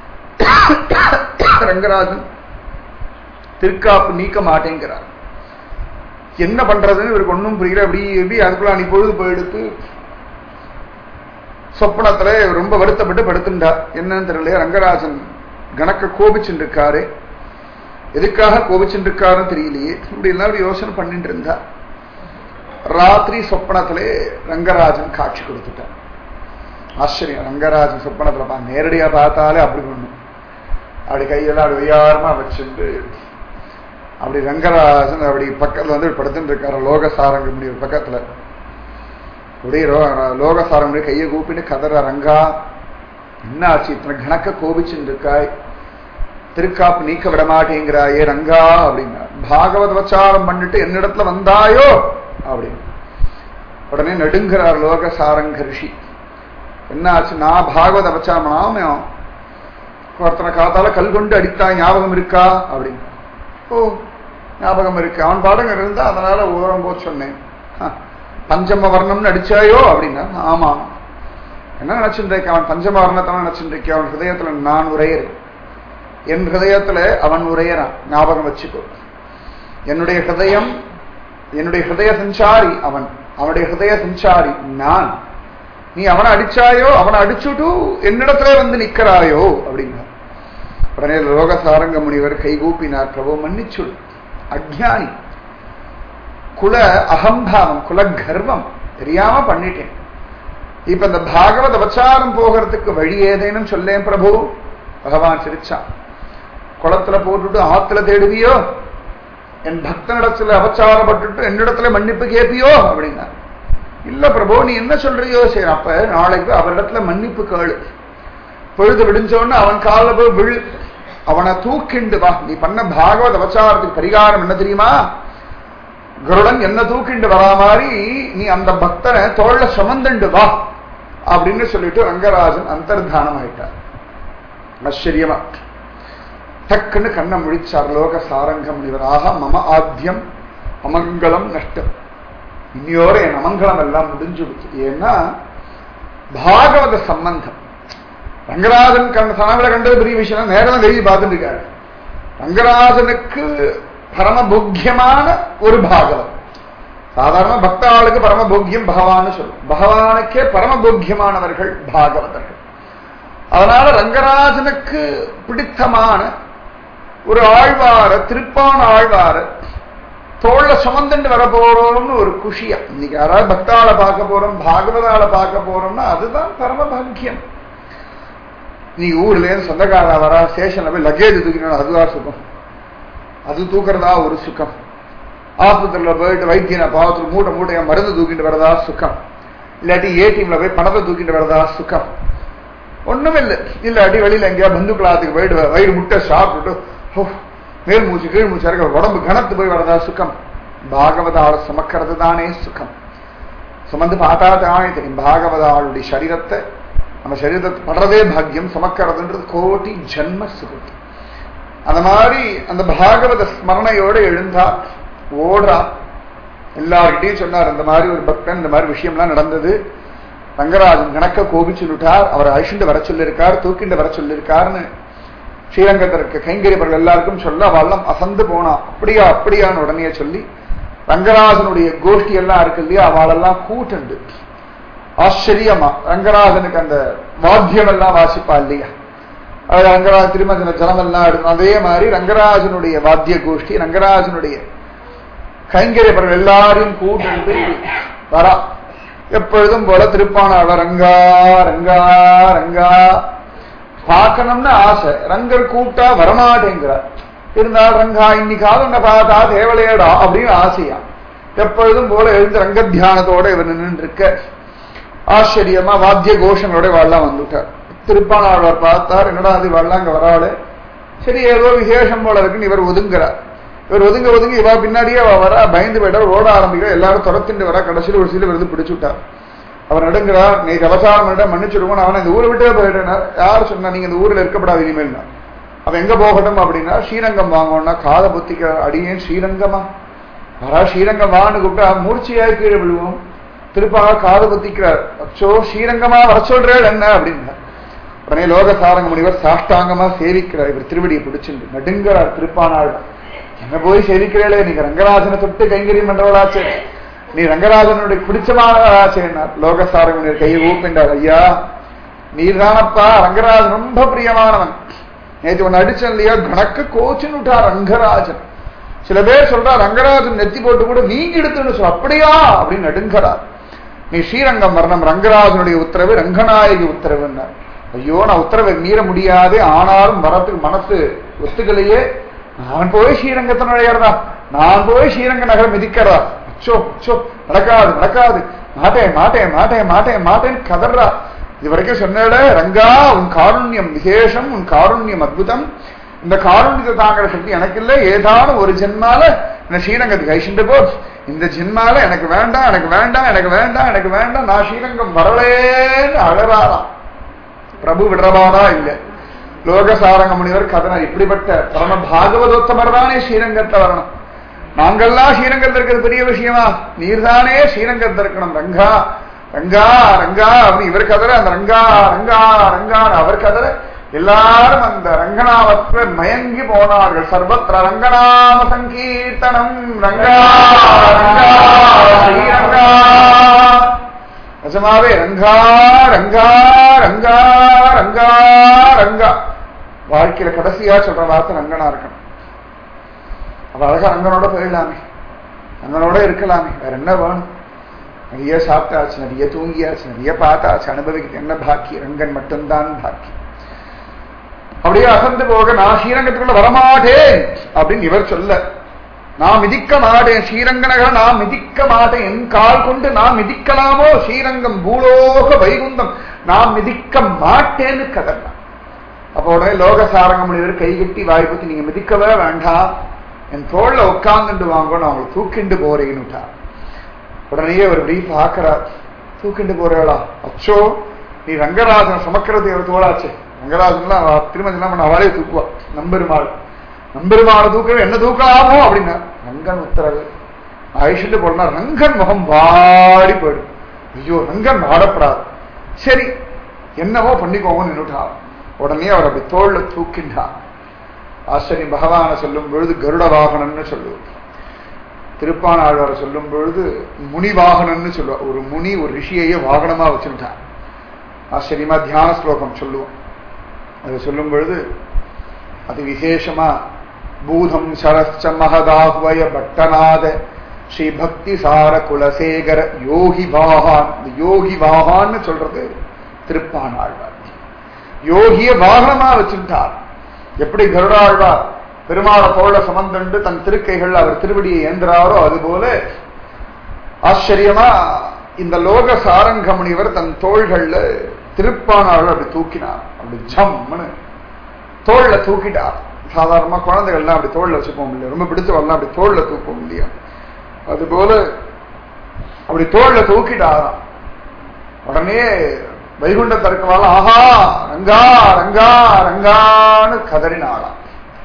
ரங்கராஜன் திருக்காப்பு நீக்க மாட்டேங்கிறார் என்ன பண்றதுன்னு இவருக்கு ஒன்றும் புரியல அப்படி எப்படி அதுக்குள்ள அன்னைக்கு பொழுது போயிடுத்து சொப்பனத்துல ரொம்ப வருத்தப்பட்டு படுத்துட்டார் என்னன்னு தெரியல ரங்கராஜன் கணக்க கோபிச்சுட்டு இருக்காரு எதுக்காக கோபிச்சுட்டு இருக்காருன்னு தெரியலையே இப்படி எல்லாம் யோசனை பண்ணிட்டு இருந்தா ராத்திரி சொப்பனத்திலே ரங்கராஜன் காட்சி கொடுத்துட்டார் ஆச்சரியம் ரங்கராஜன் சொப்பனத்துல பா நேரடியா பார்த்தாலே அப்படி பண்ணும் அப்படி கையெல்லாம் அப்படி உயாரமா வச்சுட்டு அப்படி ரங்கராஜன் அப்படி பக்கத்துல வந்து படுத்துட்டு இருக்காரு லோகசாரங்க முடிவு பக்கத்துல அப்படியே லோகசாரம் கையை கூப்பிட்டு கதற ரங்கா என்ன ஆச்சு இத்தனை கணக்க கோபிச்சுட்டு இருக்காய் திருக்காப்பு நீக்க விட மாட்டேங்கிறாயே ரங்கா அப்படின்னா பாகவத வச்சாரம் பண்ணிட்டு என்னிடத்துல வந்தாயோ அப்படின்னு உடனே நெடுங்கிறார் லோகசாரங்க ரிஷி என்ன ஆச்சு நான் பாகவத அபச்சாரமாம ஒருத்தனை காத்தால கல் கொண்டு அடித்தா ஞாபகம் இருக்கா அப்படின்னு ஓ ஞாபகம் இருக்கு அவன் பாடங்க இருந்தா அதனால ஓரம் போச்சு சொன்னேன் பஞ்சம வர்ணம்னு அடிச்சாயோ அப்படின்னா ஆமா என்ன நினைச்சுட்டு அவன் பஞ்சம வர்ணத்தான் நினைச்சுட்டு அவன் ஹிருதயத்துல நான் உரையறேன் என் ஹிருதயத்துல அவன் உரையறான் ஞாபகம் வச்சுக்கோ என்னுடைய ஹிருதயம் என்னுடைய ஹிருதய சஞ்சாரி அவன் அவனுடைய ஹிருதய சஞ்சாரி நான் நீ அவனை அடிச்சாயோ அவனை அடிச்சுட்டு என்னிடத்துல வந்து நிக்கிறாயோ அப்படின்னா உடனே லோகசாரங்க முனிவர் கைகூப்பினார் பிரபு மன்னிச்சுடு அஜானி குல அகம்பாவம் குல கர்வம் தெரியாம பண்ணிட்டேன் இப்ப இந்த பாகவத வச்சாரம் போகிறதுக்கு வழி ஏதேனும் சொல்லேன் பிரபு பகவான் சிரிச்சான் குளத்துல போட்டுட்டு ஆத்துல தேடுவியோ என் பக்தனிடத்துல அபச்சாரப்பட்டுட்டு என்னிடத்துல மன்னிப்பு கேட்பியோ அப்படின்னா இல்ல பிரபு நீ என்ன சொல்றியோ சரி அப்ப நாளைக்கு அவரிடத்துல மன்னிப்பு கேளு பொழுது விடிஞ்சோன்னு அவன் காலில் போய் விழு அவனை தூக்கிண்டு வா நீ பண்ண பாகவத அபச்சாரத்துக்கு பரிகாரம் என்ன தெரியுமா கருடன் என்ன தூக்கிண்டு வரா மாதிரி நீ அந்த பக்தனை தோல்ல சுமந்துண்டு வா அப்படின்னு சொல்லிட்டு ரங்கராஜன் அந்தர்தானம் ஆயிட்டார் ஆச்சரியமா டக்குன்னு கண்ணை முழிச்சார் லோக சாரங்கம் இவராக மம ஆத்தியம் அமங்கலம் நஷ்டம் இன்னையோட என் அமங்கலம் எல்லாம் முடிஞ்சுடுச்சு ஏன்னா பாகவத சம்பந்தம் ரங்கராஜன் கண்ட சனவில கண்டது பெரிய விஷயம் நேரம் எழுதி பார்த்துட்டு இருக்காரு ரங்கராஜனுக்கு பரமபோக்கியமான ஒரு பாகவம் சாதாரண பக்தாளுக்கு பரமபோக்கியம் பகவான்னு சொல்லும் பகவானுக்கே பரமபோக்கியமானவர்கள் பாகவதர்கள் அதனால ரங்கராஜனுக்கு பிடித்தமான ஒரு ஆழ்வார திருப்பான ஆழ்வார தோல்ல சுமந்துட்டு வர போறோம்னு ஒரு குஷியா இன்னைக்கு யாராவது பக்தாளை பார்க்க போறோம் பாகவதால பார்க்க போறோம்னா அதுதான் பரம பாக்கியம் நீ ஊர்ல இருந்து சொந்தக்காரா வரா ஸ்டேஷன்ல போய் லக்கேஜ் தூக்கினா அதுதான் சுகம் அது தூக்குறதா ஒரு சுகம் ஆஸ்பத்திரியில போயிட்டு வைத்தியனை பாவத்துல மூட்டை மூட்டையா மருந்து தூக்கிட்டு வரதா சுகம் இல்லாட்டி ஏடிஎம்ல போய் பணத்தை தூக்கிட்டு வரதா சுகம் ஒண்ணும் இல்லை இல்லாட்டி வெளியில எங்கேயா பந்துக்கலாத்துக்கு போயிட்டு வயிறு முட்டை சாப்பிட்டுட்டு ஹோ, மேல் மூச்சு கீழ் மூச்சு இருக்க உடம்பு கனத்து போய் வரதா சுகம் பாகவதாள சுமக்கிறது தானே சுகம் சுமந்து பார்த்தா தானே தெரியும் பாகவதாளுடைய சரீரத்தை நம்ம சரீரத்தை படுறதே பாக்கியம் சுமக்கிறதுன்றது கோடி ஜன்ம சுகம் அந்த மாதிரி அந்த பாகவத ஸ்மரணையோட எழுந்தா ஓடுறா எல்லார்கிட்டையும் சொன்னார் இந்த மாதிரி ஒரு பக்தன் இந்த மாதிரி விஷயம்லாம் நடந்தது ரங்கராஜன் கணக்க கோபிச்சுட்டார் அவர் அழிச்சுட்டு வர சொல்லியிருக்கார் தூக்கிண்டு வர சொல்லியிருக்காருன்னு ஸ்ரீரங்கத்தில் இருக்க கைங்கரிபர்கள் எல்லாருக்கும் சொல்ல அவெல்லாம் அசந்து போனா அப்படியா அப்படியான்னு உடனே சொல்லி ரங்கராஜனுடைய கோஷ்டி எல்லாம் இருக்கு இல்லையா அவளெல்லாம் கூட்டுண்டு ஆச்சரியமா ரங்கராஜனுக்கு அந்த வாத்தியம் எல்லாம் வாசிப்பா இல்லையா அது ரங்கராஜ் திருமஞ்சன ஜலம் எல்லாம் எடுக்கும் அதே மாதிரி ரங்கராஜனுடைய வாத்திய கோஷ்டி ரங்கராஜனுடைய கைங்கரியவர்கள் எல்லாரையும் கூட்டு வரா எப்பொழுதும் போல திருப்பானாளர் ரங்கா ரங்கா ரங்கா பார்க்கணும்னு ஆசை ரங்கர் கூட்டா வரமாட்டேங்கிறார் இருந்தால் ரங்கா இன்னைக்காவது உன்னை பார்த்தா தேவலையடா அப்படின்னு ஆசையா எப்பொழுதும் போல எழுந்து ரங்க தியானத்தோட இவர் நின்று இருக்க ஆச்சரியமா வாத்திய கோஷங்களோட வாழலாம் வந்துட்டார் திருப்பானாழ்வார் பார்த்தார் என்னடா அது வாழலாம் அங்க வராளு சரி ஏதோ விசேஷம் போல இருக்குன்னு இவர் ஒதுங்குறார் இவர் ஒதுங்க ஒதுங்க இவா பின்னாடியே அவ வர பயந்து போயிட்டார் ஓட ஆரம்பிக்கிற எல்லாரும் துரத்திட்டு வர கடைசியில் ஒரு சில விருது பிடிச்சு விட்டார் அவர் நடுங்கிறார் நீ அவசாரம் பண்ணிட்ட மன்னிச்சிருவோம் அவன் இந்த ஊரை விட்டே போயிட்டேனார் யார் சொன்னா நீங்க இந்த ஊர்ல இருக்கப்படாது இனிமேல்னா அவன் எங்க போகட்டும் அப்படின்னா ஸ்ரீரங்கம் வாங்கணும்னா காதை புத்திக்க அடியேன் ஸ்ரீரங்கமா வரா ஸ்ரீரங்கம் வான்னு கூப்பிட்டா மூர்ச்சியாய் கீழே விழுவோம் திருப்பாக காது புத்திக்கிறார் அச்சோ ஸ்ரீரங்கமா வர சொல்றேன் என்ன அப்படின்னா உடனே லோகசாரங்க முனிவர் சாஷ்டாங்கமா சேவிக்கிறார் இவர் திருவடியை பிடிச்சிட்டு நடுங்கிறார் திருப்பானாள் என்ன போய் சேவிக்கிறீங்களே நீங்க ரங்கராஜனை தொட்டு கைங்கரியம் பண்றவளாச்சே நீ ரங்கராஜனுடைய பிடிச்சமானவளாச்சேன்னார் லோகசாரங்க முனிவர் கையை ஊப்பின்றார் ஐயா நீர்தானப்பா ரங்கராஜன் ரொம்ப பிரியமானவன் நேற்று ஒன்னு அடிச்சன் இல்லையா கணக்கு கோச்சுன்னு விட்டார் ரங்கராஜன் சில பேர் சொல்றா ரங்கராஜன் நெத்தி போட்டு கூட நீங்க எடுத்துன்னு சொல்ல அப்படியா அப்படின்னு நடுங்கிறார் நீ ஸ்ரீரங்கம் வரணும் ரங்கராஜனுடைய உத்தரவு ரங்கநாயகி உத்தரவுன்னார் ஐயோ நான் உத்தரவை மீற முடியாது ஆனாலும் வரத்துக்கு மனசு ஒத்துக்கலையே நான் போய் ஸ்ரீரங்கத்தை நுழையிறதா நான் போய் ஸ்ரீரங்க நகரம் மிதிக்கிறதா அச்சோ அச்சோ நடக்காது நடக்காது மாட்டேன் மாட்டேன் மாட்டேன் மாட்டேன் மாட்டேன் கதறா இது வரைக்கும் சொன்னேட ரங்கா உன் காருண்யம் விசேஷம் உன் காருண்யம் அற்புதம் இந்த காருண்யத்தை தாங்கிற சக்தி எனக்கு இல்லை ஏதானும் ஒரு ஜென்மால என்ன ஸ்ரீரங்கத்துக்கு ஐஷிண்டு போ இந்த ஜென்மால எனக்கு வேண்டாம் எனக்கு வேண்டாம் எனக்கு வேண்டாம் எனக்கு வேண்டாம் நான் ஸ்ரீரங்கம் வரலேன்னு அழறாராம் பிரபு விடுறவாரா இல்ல லோகசாரங்க முனிவர் கதனர் இப்படிப்பட்ட பரம பாகவதோத்தமர் தானே ஸ்ரீரங்கத்தை வரணும் நாங்கெல்லாம் ஸ்ரீரங்கத்தில் இருக்கிறது பெரிய விஷயமா நீர்தானே ஸ்ரீரங்கத்தில் இருக்கணும் ரங்கா ரங்கா ரங்கா அப்படின்னு இவர் கதற அந்த ரங்கா ரங்கா ரங்கான்னு அவர் கதற எல்லாரும் அந்த ரங்கநாமத்துல மயங்கி போனார்கள் சர்வத்திர ரங்கநாம சங்கீர்த்தனம் ரங்கா ரங்கா ஸ்ரீரங்கா நிஜமாவே ரங்கா ரங்கா ரங்கா ரங்கா ரங்கா வாழ்க்கையில கடைசியா சொல்ற வார்த்தை ரங்கனா இருக்கணும் அப்ப அழகா ரங்கனோட போயிடலாமே ரங்கனோட இருக்கலாமே வேற என்ன வேணும் நிறைய சாப்பிட்டாச்சு நிறைய தூங்கியாச்சு நிறைய பார்த்தாச்சு அனுபவிக்க என்ன பாக்கி ரங்கன் மட்டும்தான் பாக்கி அப்படியே அசந்து போக நான் ஸ்ரீரங்கத்துக்குள்ள வரமாட்டேன் அப்படின்னு இவர் சொல்ல நான் மிதிக்க மாட்டேன் ஸ்ரீரங்க நகரம் நான் மிதிக்க மாட்டேன் என் கால் கொண்டு நான் மிதிக்கலாமோ ஸ்ரீரங்கம் பூலோக வைகுந்தம் நான் மிதிக்க மாட்டேன்னு கதறினான் அப்போ உடனே லோகசாரங்க முனிவர் கைகட்டி வாய்ப்புக்கு நீங்க மிதிக்கவே வேண்டாம் என் தோல்ல உட்கார்ந்துட்டு வாங்கன்னு அவங்களை தூக்கிண்டு போறேன்னுட்டா உடனே அவர் இப்படி பார்க்கிறார் தூக்கிண்டு போறாளா அச்சோ நீ ரங்கராஜன் சுமக்கிறது ஒரு தோளாச்சே ரங்கராஜன்லாம் திருமணம் பண்ண அவளே தூக்குவா நம்பெருமாள் நம்பெருமாளை தூக்க என்ன தூக்கலாமோ அப்படின்னா ரங்கன் உத்தரவு அழிச்சுட்டு போனா ரங்கன் முகம் வாடி போயிடும் ஐயோ ரங்கன் வாடப்படாது சரி என்னவோ பண்ணிக்கோங்கன்னு நின்றுட்டா உடனே அவர் அப்படி தோல்ல தூக்கின்றார் ஆச்சரியம் பகவானை சொல்லும் பொழுது கருட வாகனம்னு சொல்லுவோம் திருப்பானாழ்வாரை சொல்லும் பொழுது முனி வாகனம்னு சொல்லுவார் ஒரு முனி ஒரு ரிஷியையே வாகனமா வச்சுட்டான் ஆச்சரியமா தியான ஸ்லோகம் சொல்லுவோம் அதை சொல்லும் பொழுது அது விசேஷமா பூதம் சரஸ்ச மகதாஹ்வய பட்டநாத ஸ்ரீ பக்தி சார குலசேகர யோகி வாகான் இந்த யோகி வாகான்னு சொல்றது திருப்பானாழ்வார் யோகிய வாகனமா வச்சுட்டார் எப்படி கருடாழ்வார் பெருமாளை தோழ சுமந்துண்டு தன் திருக்கைகள் அவர் திருவடியை ஏந்திராரோ அதுபோல ஆச்சரியமா இந்த லோக சாரங்க முனிவர் தன் தோள்கள்ல திருப்பானாள் அப்படி தூக்கினார் அப்படி ஜம்னு தோல்ல தூக்கிட்டார் சாதாரணமா குழந்தைகள்லாம் அப்படி தோல்ல வச்சுப்போம் இல்லையா ரொம்ப பிடிச்சவெல்லாம் அப்படி தோல்ல தூப்போம் இல்லையா அதுபோல அப்படி தோல்ல தூக்கிட்டாராம் உடனே வைகுண்ட இருக்கவாள் ஆஹா ரங்கா ரங்கா ரங்கான்னு கதறினாளாம்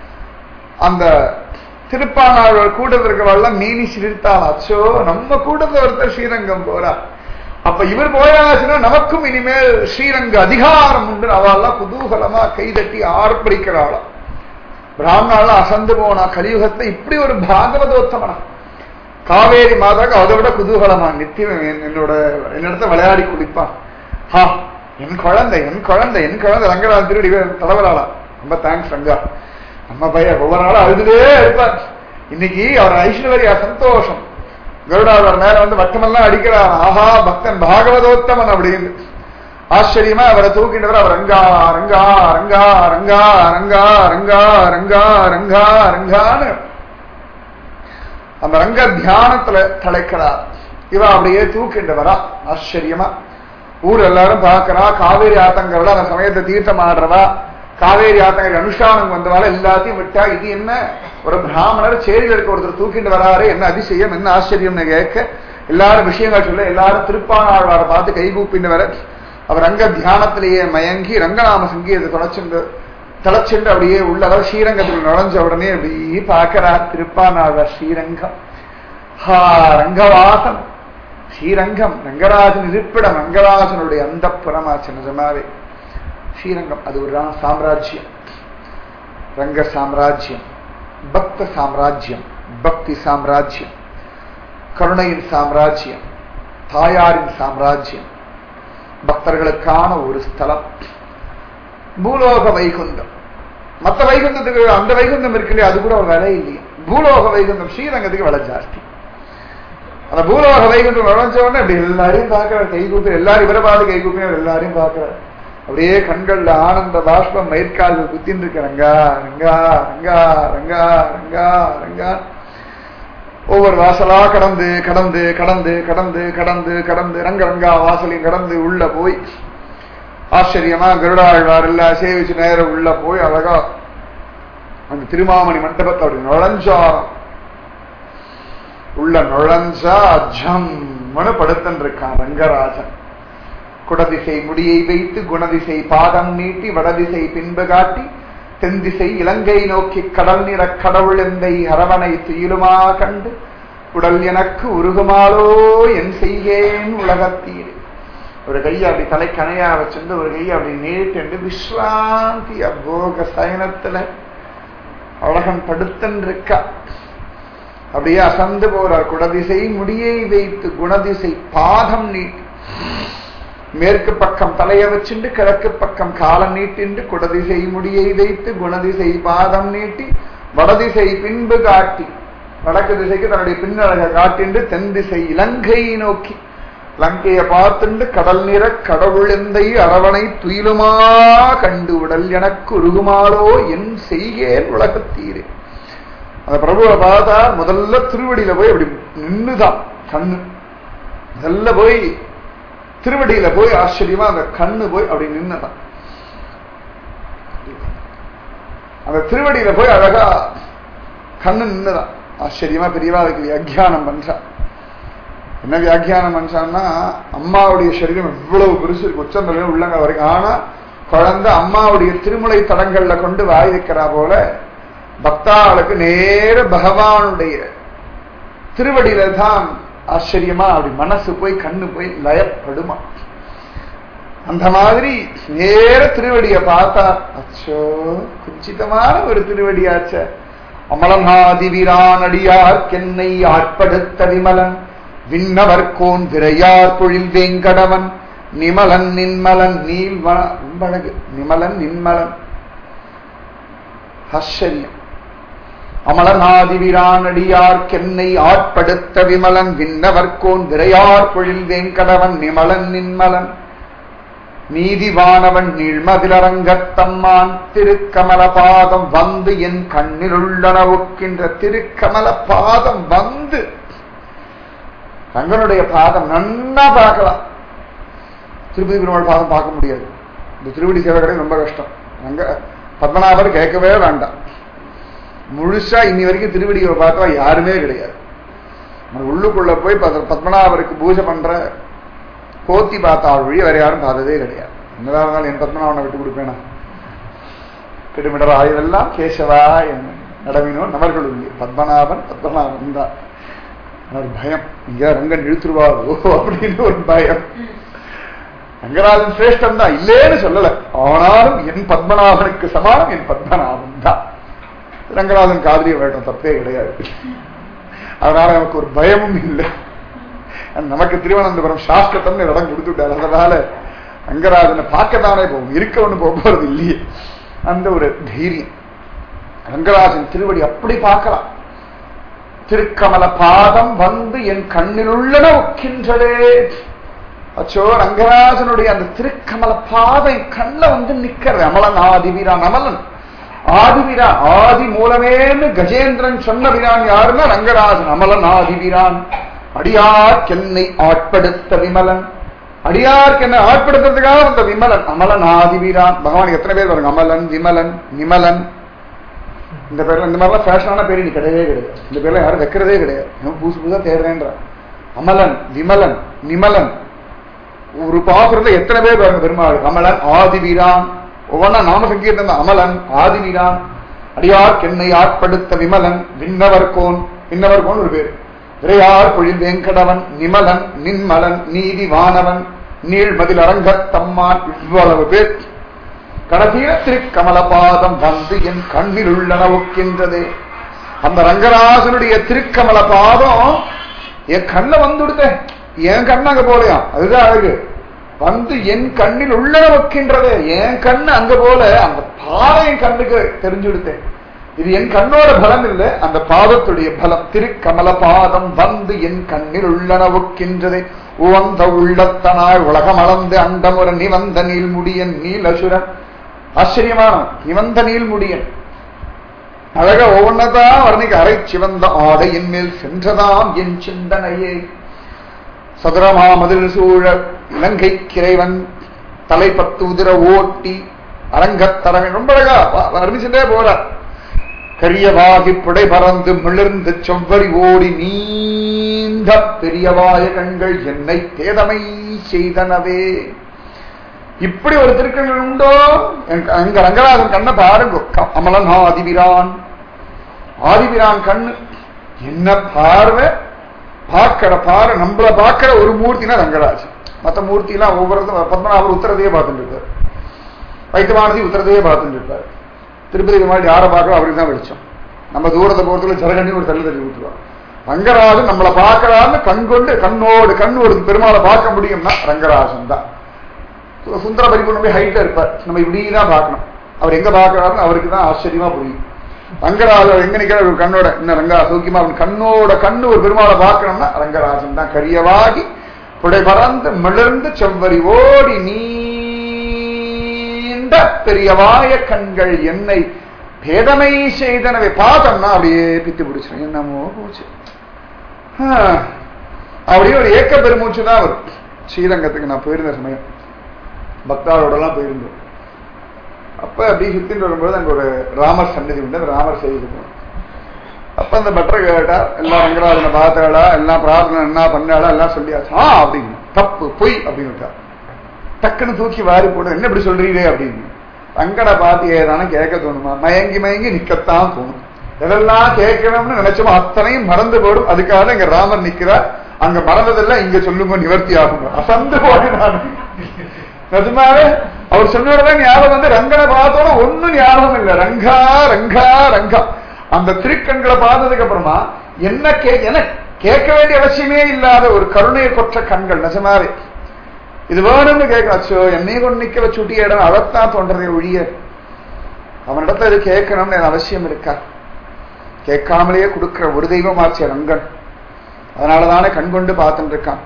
அந்த திருப்பானாளர் கூட்டத்தில் இருக்கிறவாள் மீனி சிரித்தாள் அச்சோ நம்ம கூட்டத்தில் ஒருத்தர் ஸ்ரீரங்கம் போறா அப்ப இவர் போயாச்சுன்னா நமக்கும் இனிமேல் ஸ்ரீரங்க அதிகாரம் உண்டு அவெல்லாம் குதூகலமா கைதட்டி ஆர்ப்பரிக்கிறாளாம் பிராமணாலாம் அசந்து போனா கலியுகத்தை இப்படி ஒரு பாகவதோத்தமனா காவேரி மாதாக்கு அதை விட குதூகலமா நித்தியம் என்னோட என்னிடத்த விளையாடி குளிப்பான் ஹா என் குழந்தை என் குழந்தை என் குழந்தை ரங்கராஜன் திருடி தலைவராளாம் ரொம்ப தேங்க்ஸ் ரங்கா நம்ம பையன் ஒவ்வொரு நாளும் அழுதுலே இருப்பார் இன்னைக்கு அவர் ஐஸ்வர்யா சந்தோஷம் கருடாவர் மேல வந்து வட்டமெல்லாம் அடிக்கிறார் ஆஹா பக்தன் பாகவதோத்தமன் அப்படின்னு ஆச்சரியமா அவரை தூக்கின்றவர் அவர் ரங்கா ரங்கா ரங்கா ரங்கா ரங்கா ரங்கா ரங்கா ரங்கா ரங்கான்னு அந்த ரங்க தியானத்துல தலைக்கிறார் இவ அப்படியே தூக்கின்றவரா ஆச்சரியமா ஊர் எல்லாரும் பார்க்கிறா காவேரி ஆத்தங்கரோட அந்த சமயத்தை தீர்த்தம் ஆடுறவா காவேரி ஆத்தங்கர் அனுஷ்டானம் வந்தவால எல்லாத்தையும் விட்டா இது என்ன ஒரு பிராமணர் சேரியில் இருக்க ஒருத்தர் தூக்கிட்டு வராரு என்ன அதிசயம் என்ன ஆச்சரியம்னு கேட்க எல்லாரும் விஷயங்கள் சொல்ல எல்லாரும் திருப்பானாழ்வாரை பார்த்து கைகூப்பின்னு வர அவர் ரங்க தியானத்திலேயே மயங்கி ரங்கநாம சங்கீதத்தை தொலைச்சுண்டு தலைச்சுண்டு அப்படியே உள்ள அதாவது ஸ்ரீரங்கத்தில் நுழைஞ்ச உடனே அப்படி பார்க்கிறார் திருப்பானாழ்வார் ஸ்ரீரங்கம் ஹா ரங்கவாசம் ஸ்ரீரங்கம் ரங்கராஜன் இருப்பிடம் ரங்கராஜனுடைய அந்த புறமாச்சு நிஜமாவே ஸ்ரீரங்கம் அது ஒரு சாம்ராஜ்யம் ரங்க சாம்ராஜ்யம் பக்த சாம்ராஜ்யம் பக்தி சாம்ராஜ்யம் கருணையின் சாம்ராஜ்யம் தாயாரின் சாம்ராஜ்யம் பக்தர்களுக்கான ஒரு ஸ்தலம் பூலோக வைகுந்தம் மற்ற வைகுந்தத்துக்கு அந்த வைகுந்தம் இருக்கு இல்லையா அது கூட ஒரு விலை இல்லையா பூலோக வைகுந்தம் ஸ்ரீரங்கத்துக்கு விலை ஜாஸ்தி அந்த பூலோக வைகுண்டம் நுழைஞ்ச உடனே அப்படி எல்லாரையும் பார்க்கிற கை கூப்பி எல்லாரும் இவரை பார்த்து கை கூப்பி எல்லாரையும் பார்க்கிறார் அப்படியே கண்கள்ல ஆனந்த பாஷ்பம் மயிர்கால்கள் குத்தின்னு இருக்க ரங்கா ரங்கா ரங்கா ரங்கா ரங்கா ரங்கா ஒவ்வொரு வாசலா கடந்து கடந்து கடந்து கடந்து கடந்து கடந்து ரங்க ரங்கா வாசலையும் கடந்து உள்ள போய் ஆச்சரியமா கருடாழ்வார் எல்லாம் சேவிச்சு நேரம் உள்ள போய் அழகா அந்த திருமாமணி மண்டபத்தை அப்படி நுழைஞ்சாரம் உள்ள நுழைஞ்சா ஜம்னு படுத்தன் இருக்கான் ரங்கராஜன் குடதிசை முடியை வைத்து குணதிசை பாதம் நீட்டி வடதிசை பின்பு காட்டி தென்திசை இலங்கை நோக்கி கடல் நிற கடவுள் எந்தை அரவணை துயிலுமா கண்டு உடல் எனக்கு உருகுமாலோ என் செய்கேன் உலகத்தீர் ஒரு கையை அப்படி தலைக்கணையா வச்சிருந்து ஒரு கையை அப்படி நீட்டு விஸ்ராந்தி அபோக சயனத்துல அழகன் படுத்தன் இருக்கா அப்படியே அசந்து போறார் குடதிசை முடியை வைத்து குணதிசை பாதம் நீட்டி மேற்கு பக்கம் தலைய வச்சுண்டு கிழக்கு பக்கம் காலம் நீட்டிண்டு குடதிசை முடியை வைத்து குணதிசை பாதம் நீட்டி வடதிசை பின்பு காட்டி வடக்கு திசைக்கு தன்னுடைய பின்னழக காட்டிண்டு தென் திசை இலங்கை நோக்கி லங்கைய பார்த்துண்டு கடல் நிற கடவுளெந்தை அரவணை துயிலுமா கண்டு உடல் எனக்கு உருகுமாளோ என் செய்கேன் உலகத்தீரே அந்த பிரபுவை பார்த்தா முதல்ல திருவடியில போய் அப்படி நின்னுதான் கண்ணு முதல்ல போய் திருவடியில போய் ஆச்சரியமா அந்த கண்ணு போய் அப்படி நின்னதான் அந்த திருவடியில போய் அழகா கண்ணு நின்னுதான் ஆச்சரியமா பெரியவா அதுக்கு வியாக்கியானம் பண்றா என்ன வியாக்கியானம் பண்றான்னா அம்மாவுடைய சரீரம் எவ்வளவு பெருசு இருக்கு உச்சந்தல உள்ளங்க வரைக்கும் ஆனா குழந்தை அம்மாவுடைய திருமுலை தடங்கள்ல கொண்டு வாய் வைக்கிறா போல பக்தாளுக்கு நேர பகவானுடைய திருவடியில தான் ஆச்சரியமா அப்படி மனசு போய் கண்ணு போய் லயப்படுமா அந்த மாதிரி நேர திருவடிய பார்த்தா அச்சோ குஞ்சிதமான ஒரு திருவடியாச்ச அமலநாதி வீரான் அடியார் கென்னை ஆட்படுத்த விமலன் விண்ணவர்கோன் விரையார் பொழில் வேங்கடவன் நிமலன் நின்மலன் நீல்வன ரொம்ப அழகு நிமலன் நின்மலன் ஆச்சரியம் அமலநாதி வீரானடியார் கென்னை ஆட்படுத்த விமலன் விண்ணவர்கோன் விரையார் பொழில் வேங்கடவன் நிமலன் நின்மலன் நீதிவானவன் நீழ்மதிலரங்கத்தம்மான் திருக்கமல பாதம் வந்து என் கண்ணில் உள்ளனவுக்கின்ற திருக்கமல பாதம் வந்து ரங்கனுடைய பாதம் நன்னா பார்க்கலாம் திருப்பதி பெருமாள் பாதம் பார்க்க முடியாது இந்த திருவடி சேவை கிடையாது ரொம்ப கஷ்டம் ரங்க பத்மநாபர் கேட்கவே வேண்டாம் முழுசா இன்னி வரைக்கும் திருவடியை பார்த்தா யாருமே கிடையாது நம்ம உள்ளுக்குள்ள போய் பத- பத்மநாபருக்கு பூஜை பண்ற கோத்தி பார்த்த ஆள் வழி வேற யாரும் பார்த்ததே கிடையாது என்னதான் இருந்தாலும் என் பத்மநாபனை விட்டு கொடுப்பேனா கிடுமிடர் ஆயுதெல்லாம் கேசவா என் நடவினோ நபர்கள் இல்லை பத்மநாபன் பத்மநாபன் தான் ஒரு பயம் இங்க ரங்கன் இழுத்துருவாரோ அப்படின்னு ஒரு பயம் ரங்கராஜன் சிரேஷ்டம் தான் இல்லேன்னு சொல்லல ஆனாலும் என் பத்மநாபனுக்கு சமானம் என் பத்மநாபன் தான் ரங்கராஜன் காதலிய வேட்டம் தப்பே கிடையாது அதனால நமக்கு ஒரு பயமும் இல்லை நமக்கு திருவனந்தபுரம் சாஸ்திரத்தம்னு இடம் கொடுத்துட்டார் அதனால ரங்கராஜனை பார்க்கத்தானே போகும் இருக்க ஒண்ணு போக போறது இல்லையே அந்த ஒரு தைரியம் ரங்கராஜன் திருவடி அப்படி பார்க்கலாம் திருக்கமல பாதம் வந்து என் கண்ணில் உள்ளன ஒக்கின்றதே அச்சோ ரங்கராஜனுடைய அந்த திருக்கமல பாதம் என் கண்ணில் வந்து நிக்கிறது அமலன் ஆதிவீரான் அமலன் ஆதிவீரான் ஆதி மூலமேன்னு கஜேந்திரன் சொன்ன வீரான் யாருன்னா ரங்கராஜன் அமலன் ஆதிவீரான் அடியார்க்கு என்னை ஆட்படுத்த விமலன் அடியார்க்கு என்னை ஆட்படுத்துறதுக்காக வந்த விமலன் அமலன் ஆதிவீரான் பகவான் எத்தனை பேர் வருங்க அமலன் விமலன் நிமலன் இந்த பேர்ல இந்த மாதிரிலாம் ஃபேஷனான பேர் நீ கிடையவே கிடையாது இந்த பேர்ல யாரும் வைக்கிறதே கிடையாது நம்ம புதுசு புதுசா தேடுறேன்ற அமலன் விமலன் நிமலன் ஒரு பாசுரத்துல எத்தனை பேர் வருங்க பெருமாள் அமலன் ஆதிவீரான் ஒவ்வொன்னா நாம சங்கீர்த்தம் தான். அமலன் ஆதிவீரான் அடியார் கென்னை ஆட்படுத்த விமலன் விண்ணவர்கோன் விண்ணவர்கோன் ஒரு பேர் விரையார் பொழில் வேங்கடவன் நிமலன் நின்மலன் நீதி வானவன் நீழ்மதில் அரங்கத்தம்மான் இவ்வளவு பேர் கடைசியில திருக்கமலபாதம் வந்து என் கண்ணில் உள்ளன ஒக்கின்றது அந்த ரங்கராசனுடைய திருக்கமல பாதம் என் கண்ண வந்து விடுத்தேன் என் கண்ணு அங்க போலையாம் அதுதான் அழகு வந்து என் கண்ணில் உள்ளன வைக்கின்றது என் கண்ணு அங்க போல அந்த பாதம் என் கண்ணுக்கு தெரிஞ்சு விடுத்தேன் இது என் கண்ணோட பலம் இல்ல அந்த பாதத்துடைய பலம் திருக்கமல பாதம் வந்து என் கண்ணில் உள்ளன ஒக்கின்றது உவந்த உள்ளத்தனாய் உலகம் அளந்து அண்டமுற நிவந்த நீள்முடியன் நீலசுரன் ஆச்சரியமான நிவந்த நீள்முடியன் அழக ஒவ்வொன்னதான் வர்ணிக்க அரை சிவந்த ஆடையின் மேல் சென்றதாம் என் சிந்தனையே சதுரமா மதில் சூழ இலங்கை கிரைவன் தலை பத்து உதிர ஓட்டி அரங்கத்தரவன் ரொம்ப அழகா வ- வர்ணிச்சுட்டே போறார் கரியவாகி புடை பறந்து மிளிர்ந்து செவ்வரி ஓடி நீந்த பெரியவாய கண்கள் என்னை பேதமை செய்தனவே இப்படி ஒரு திருக்கண்கள் உண்டோ எங்க- அங்க ரங்கராஜன் கண்ணை பாருங்க க- அமலன் ஆதிபிரான் ஆதிபிரான் கண்ணு என்ன பார்வை பார்க்கிற பாரு நம்மள பார்க்கிற ஒரு மூர்த்தினா ரங்கராஜன் மற்ற மூர்த்தி எல்லாம் ஒவ்வொருத்தரும் பத்மநாபர் உத்தரத்தையே பார்த்துட்டு இருப்பார் வைத்தமானதி உத்தரத்தையே பார்த்துட்டு இருப்பார் திருப்பதி மாதிரி யாரை பார்க்கறோம் அவருக்கு தான் வெளிச்சம் நம்ம தூரத்தை போறதுல ஜரகண்டி ஒரு தள்ளி தள்ளி விட்டுருவோம் ரங்கராஜன் நம்மளை பார்க்கறான்னு கண் கொண்டு கண்ணோடு கண் ஒரு பெருமாளை பார்க்க முடியும்னா ரங்கராஜன் தான் சு- சுந்தர பரிபூர்ணம் போய் ஹைட்டா இருப்பார் நம்ம இப்படி தான் பார்க்கணும் அவர் எங்க பார்க்கறாருன்னு அவருக்கு தான் ஆச்சரியமா புரியும் ரங்கராஜர் எங்க நிக்கிற ஒரு கண்ணோட இன்னும் ரங்கா சௌக்கியமா அவன் கண்ணோட கண்ணு ஒரு பெருமாளை பார்க்கணும்னா ரங்கராஜன் தான் கரியவாகி புடை பறந்து மிளர்ந்து செவ்வரி ஓடி நீண்ட பெரியவாய கண்கள் என்னை பேதமை செய்தனவை பார்த்தோம்னா அப்படியே பித்து பிடிச்சிடும் என்னமோ போச்சு ஆ, அப்படியே ஒரு ஏக்க பெருமூச்சு தான் வரும் ஸ்ரீரங்கத்துக்கு நான் போயிருந்த சமயம் பக்தாரோடலாம் போயிருந்தோம் அப்ப அப்படியே சுத்திட்டு வரும்போது அங்க ஒரு ராமர் சன்னதி உண்டு அந்த ராமர் செய்தி போனோம் அப்ப அந்த பட்டர் கேட்டா எல்லாம் ரங்கராஜனை பார்த்தாளா எல்லாம் பிரார்த்தனை என்ன பண்ணாளா எல்லாம் சொல்லியாச்சு ஆ அப்படின்னு தப்பு பொய் அப்படின்னு விட்டா. டக்குன்னு தூக்கி வாரி போடு என்ன இப்படி சொல்றீங்க அப்படின்னு ரங்கனை பார்த்து ஏதானு கேட்க தோணுமா மயங்கி மயங்கி நிக்கத்தான் தோணும் எதெல்லாம் கேட்கணும்னு நினைச்சோமோ அத்தனையும் மறந்து போடும் அதுக்காக இங்க ராமர் நிக்கிறார் அங்க மறந்ததெல்லாம் இங்க சொல்லுங்க நிவர்த்தி ஆகும் அசந்து போடுறான் நிஜமாவே அவர் சொன்னதான் ஞாபகம் வந்து ரங்கனை பார்த்தோட ஒண்ணும் ஞாபகம் இல்லை ரங்கா ரங்கா ரங்கா அந்த திருக்கண்களை பார்த்ததுக்கு அப்புறமா என்ன கே என கேட்க வேண்டிய அவசியமே இல்லாத ஒரு கருணையை கொற்ற கண்கள் நிஜமாவே இது வேணும்னு கேட்காச்சோ என்னைய கொண்டு நிக்க வச்சு விட்டிய இடம் அதைத்தான் தோன்றதே ஒழிய அவனிடத்துல இது கேட்கணும்னு எனக்கு அவசியம் இருக்கா கேட்காமலேயே கொடுக்கிற ஒரு தெய்வமாச்சு ரங்கன் அதனாலதானே கண் கொண்டு பார்த்துட்டு இருக்கான்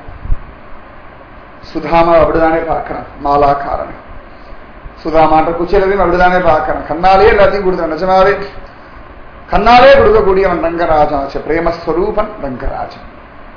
சுதாமா அப்படிதானே பார்க்கறான் மாலாக்காரன் சுதாமான்ற குச்சிலவையும் அப்படிதானே பார்க்கறான் கண்ணாலே எல்லாத்தையும் கொடுத்தான் நிஜமாவே கண்ணாலே கொடுக்கக்கூடியவன் ரங்கராஜன் ஆச்சு பிரேமஸ்வரூபன் ரங்கராஜன்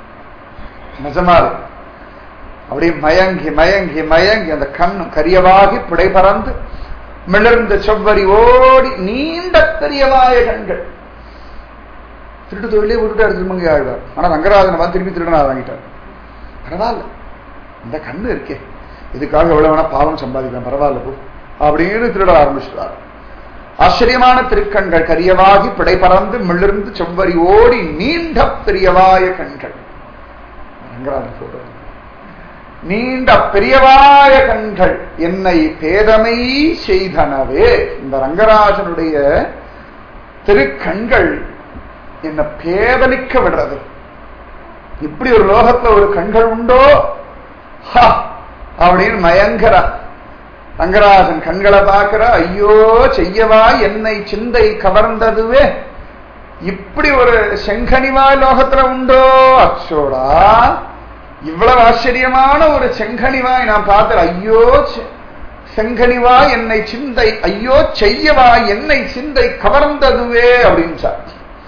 நிஜமாவே அப்படியே மயங்கி மயங்கி மயங்கி அந்த கண் கரியவாகி பிடை பறந்து மிளர்ந்த செவ்வரி ஓடி நீண்ட பெரியவாய கண்கள் திருட்டு தொழிலே விட்டுட்டாரு திருமங்கை ஆழ்வார் ஆனா ரங்கராஜனை பார்த்து திருப்பி திருடனா வாங்கிட்டார் பரவாயில்ல இந்த கண்ணு இருக்கே இதுக்காக எவ்வளவு வேணா பாவம் சம்பாதிக்கலாம் பரவாயில்ல போ அப்படின்னு திருட ஆரம்பிச்சிட்டார் ஆச்சரியமான திருக்கண்கள் கரியவாகி பிடை பறந்து மிளிர்ந்து செவ்வரி ஓடி நீண்ட பெரியவாய கண்கள் ரங்கராஜன் சொல்றார் நீண்ட பெரியவாய கண்கள் என்னை பேதமை செய்தனவே இந்த ரங்கராஜனுடைய திருக்கண்கள் என்ன பேதலிக்க விடுறது இப்படி ஒரு லோகத்துல ஒரு கண்கள் உண்டோ ஹா, அப்படின்னு மயங்கர ரங்கராஜன் கண்களை பார்க்கிற ஐயோ செய்யவா என்னை சிந்தை கவர்ந்ததுவே இப்படி ஒரு செங்கனிவா லோகத்துல உண்டோ அச்சோடா இவ்வளவு ஆச்சரியமான ஒரு செங்கனிவாய் நான் பார்த்தேன் ஐயோ செ- செங்கனிவா என்னை சிந்தை ஐயோ செய்யவா என்னை சிந்தை கவர்ந்ததுவே அப்படின்னு சார்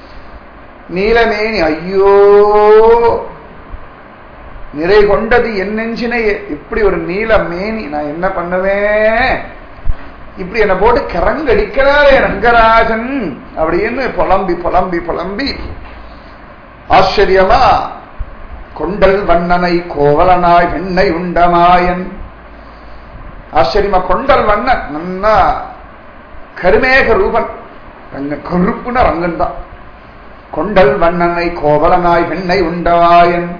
நீலமேனி ஐயோ நிறை கொண்டது என் நெஞ்சினையே இப்படி ஒரு நீல மேனி நான் என்ன பண்ணுவேன் இப்படி என்ன போட்டு கிறங்கடிக்கிறாரே ரங்கராஜன் அப்படின்னு புலம்பி புலம்பி புலம்பி ஆச்சரியமா கொண்டல் வண்ணனை கோவலனாய் வெண்ணை உண்டமாயன் ஆச்சரியமா கொண்டல் வண்ணன் நன்னா கருமேக ரூபன் ரங்க கருப்புன ரங்கன் தான் கொண்டல் வண்ணனை கோவலனாய் வெண்ணை உண்டவாயன்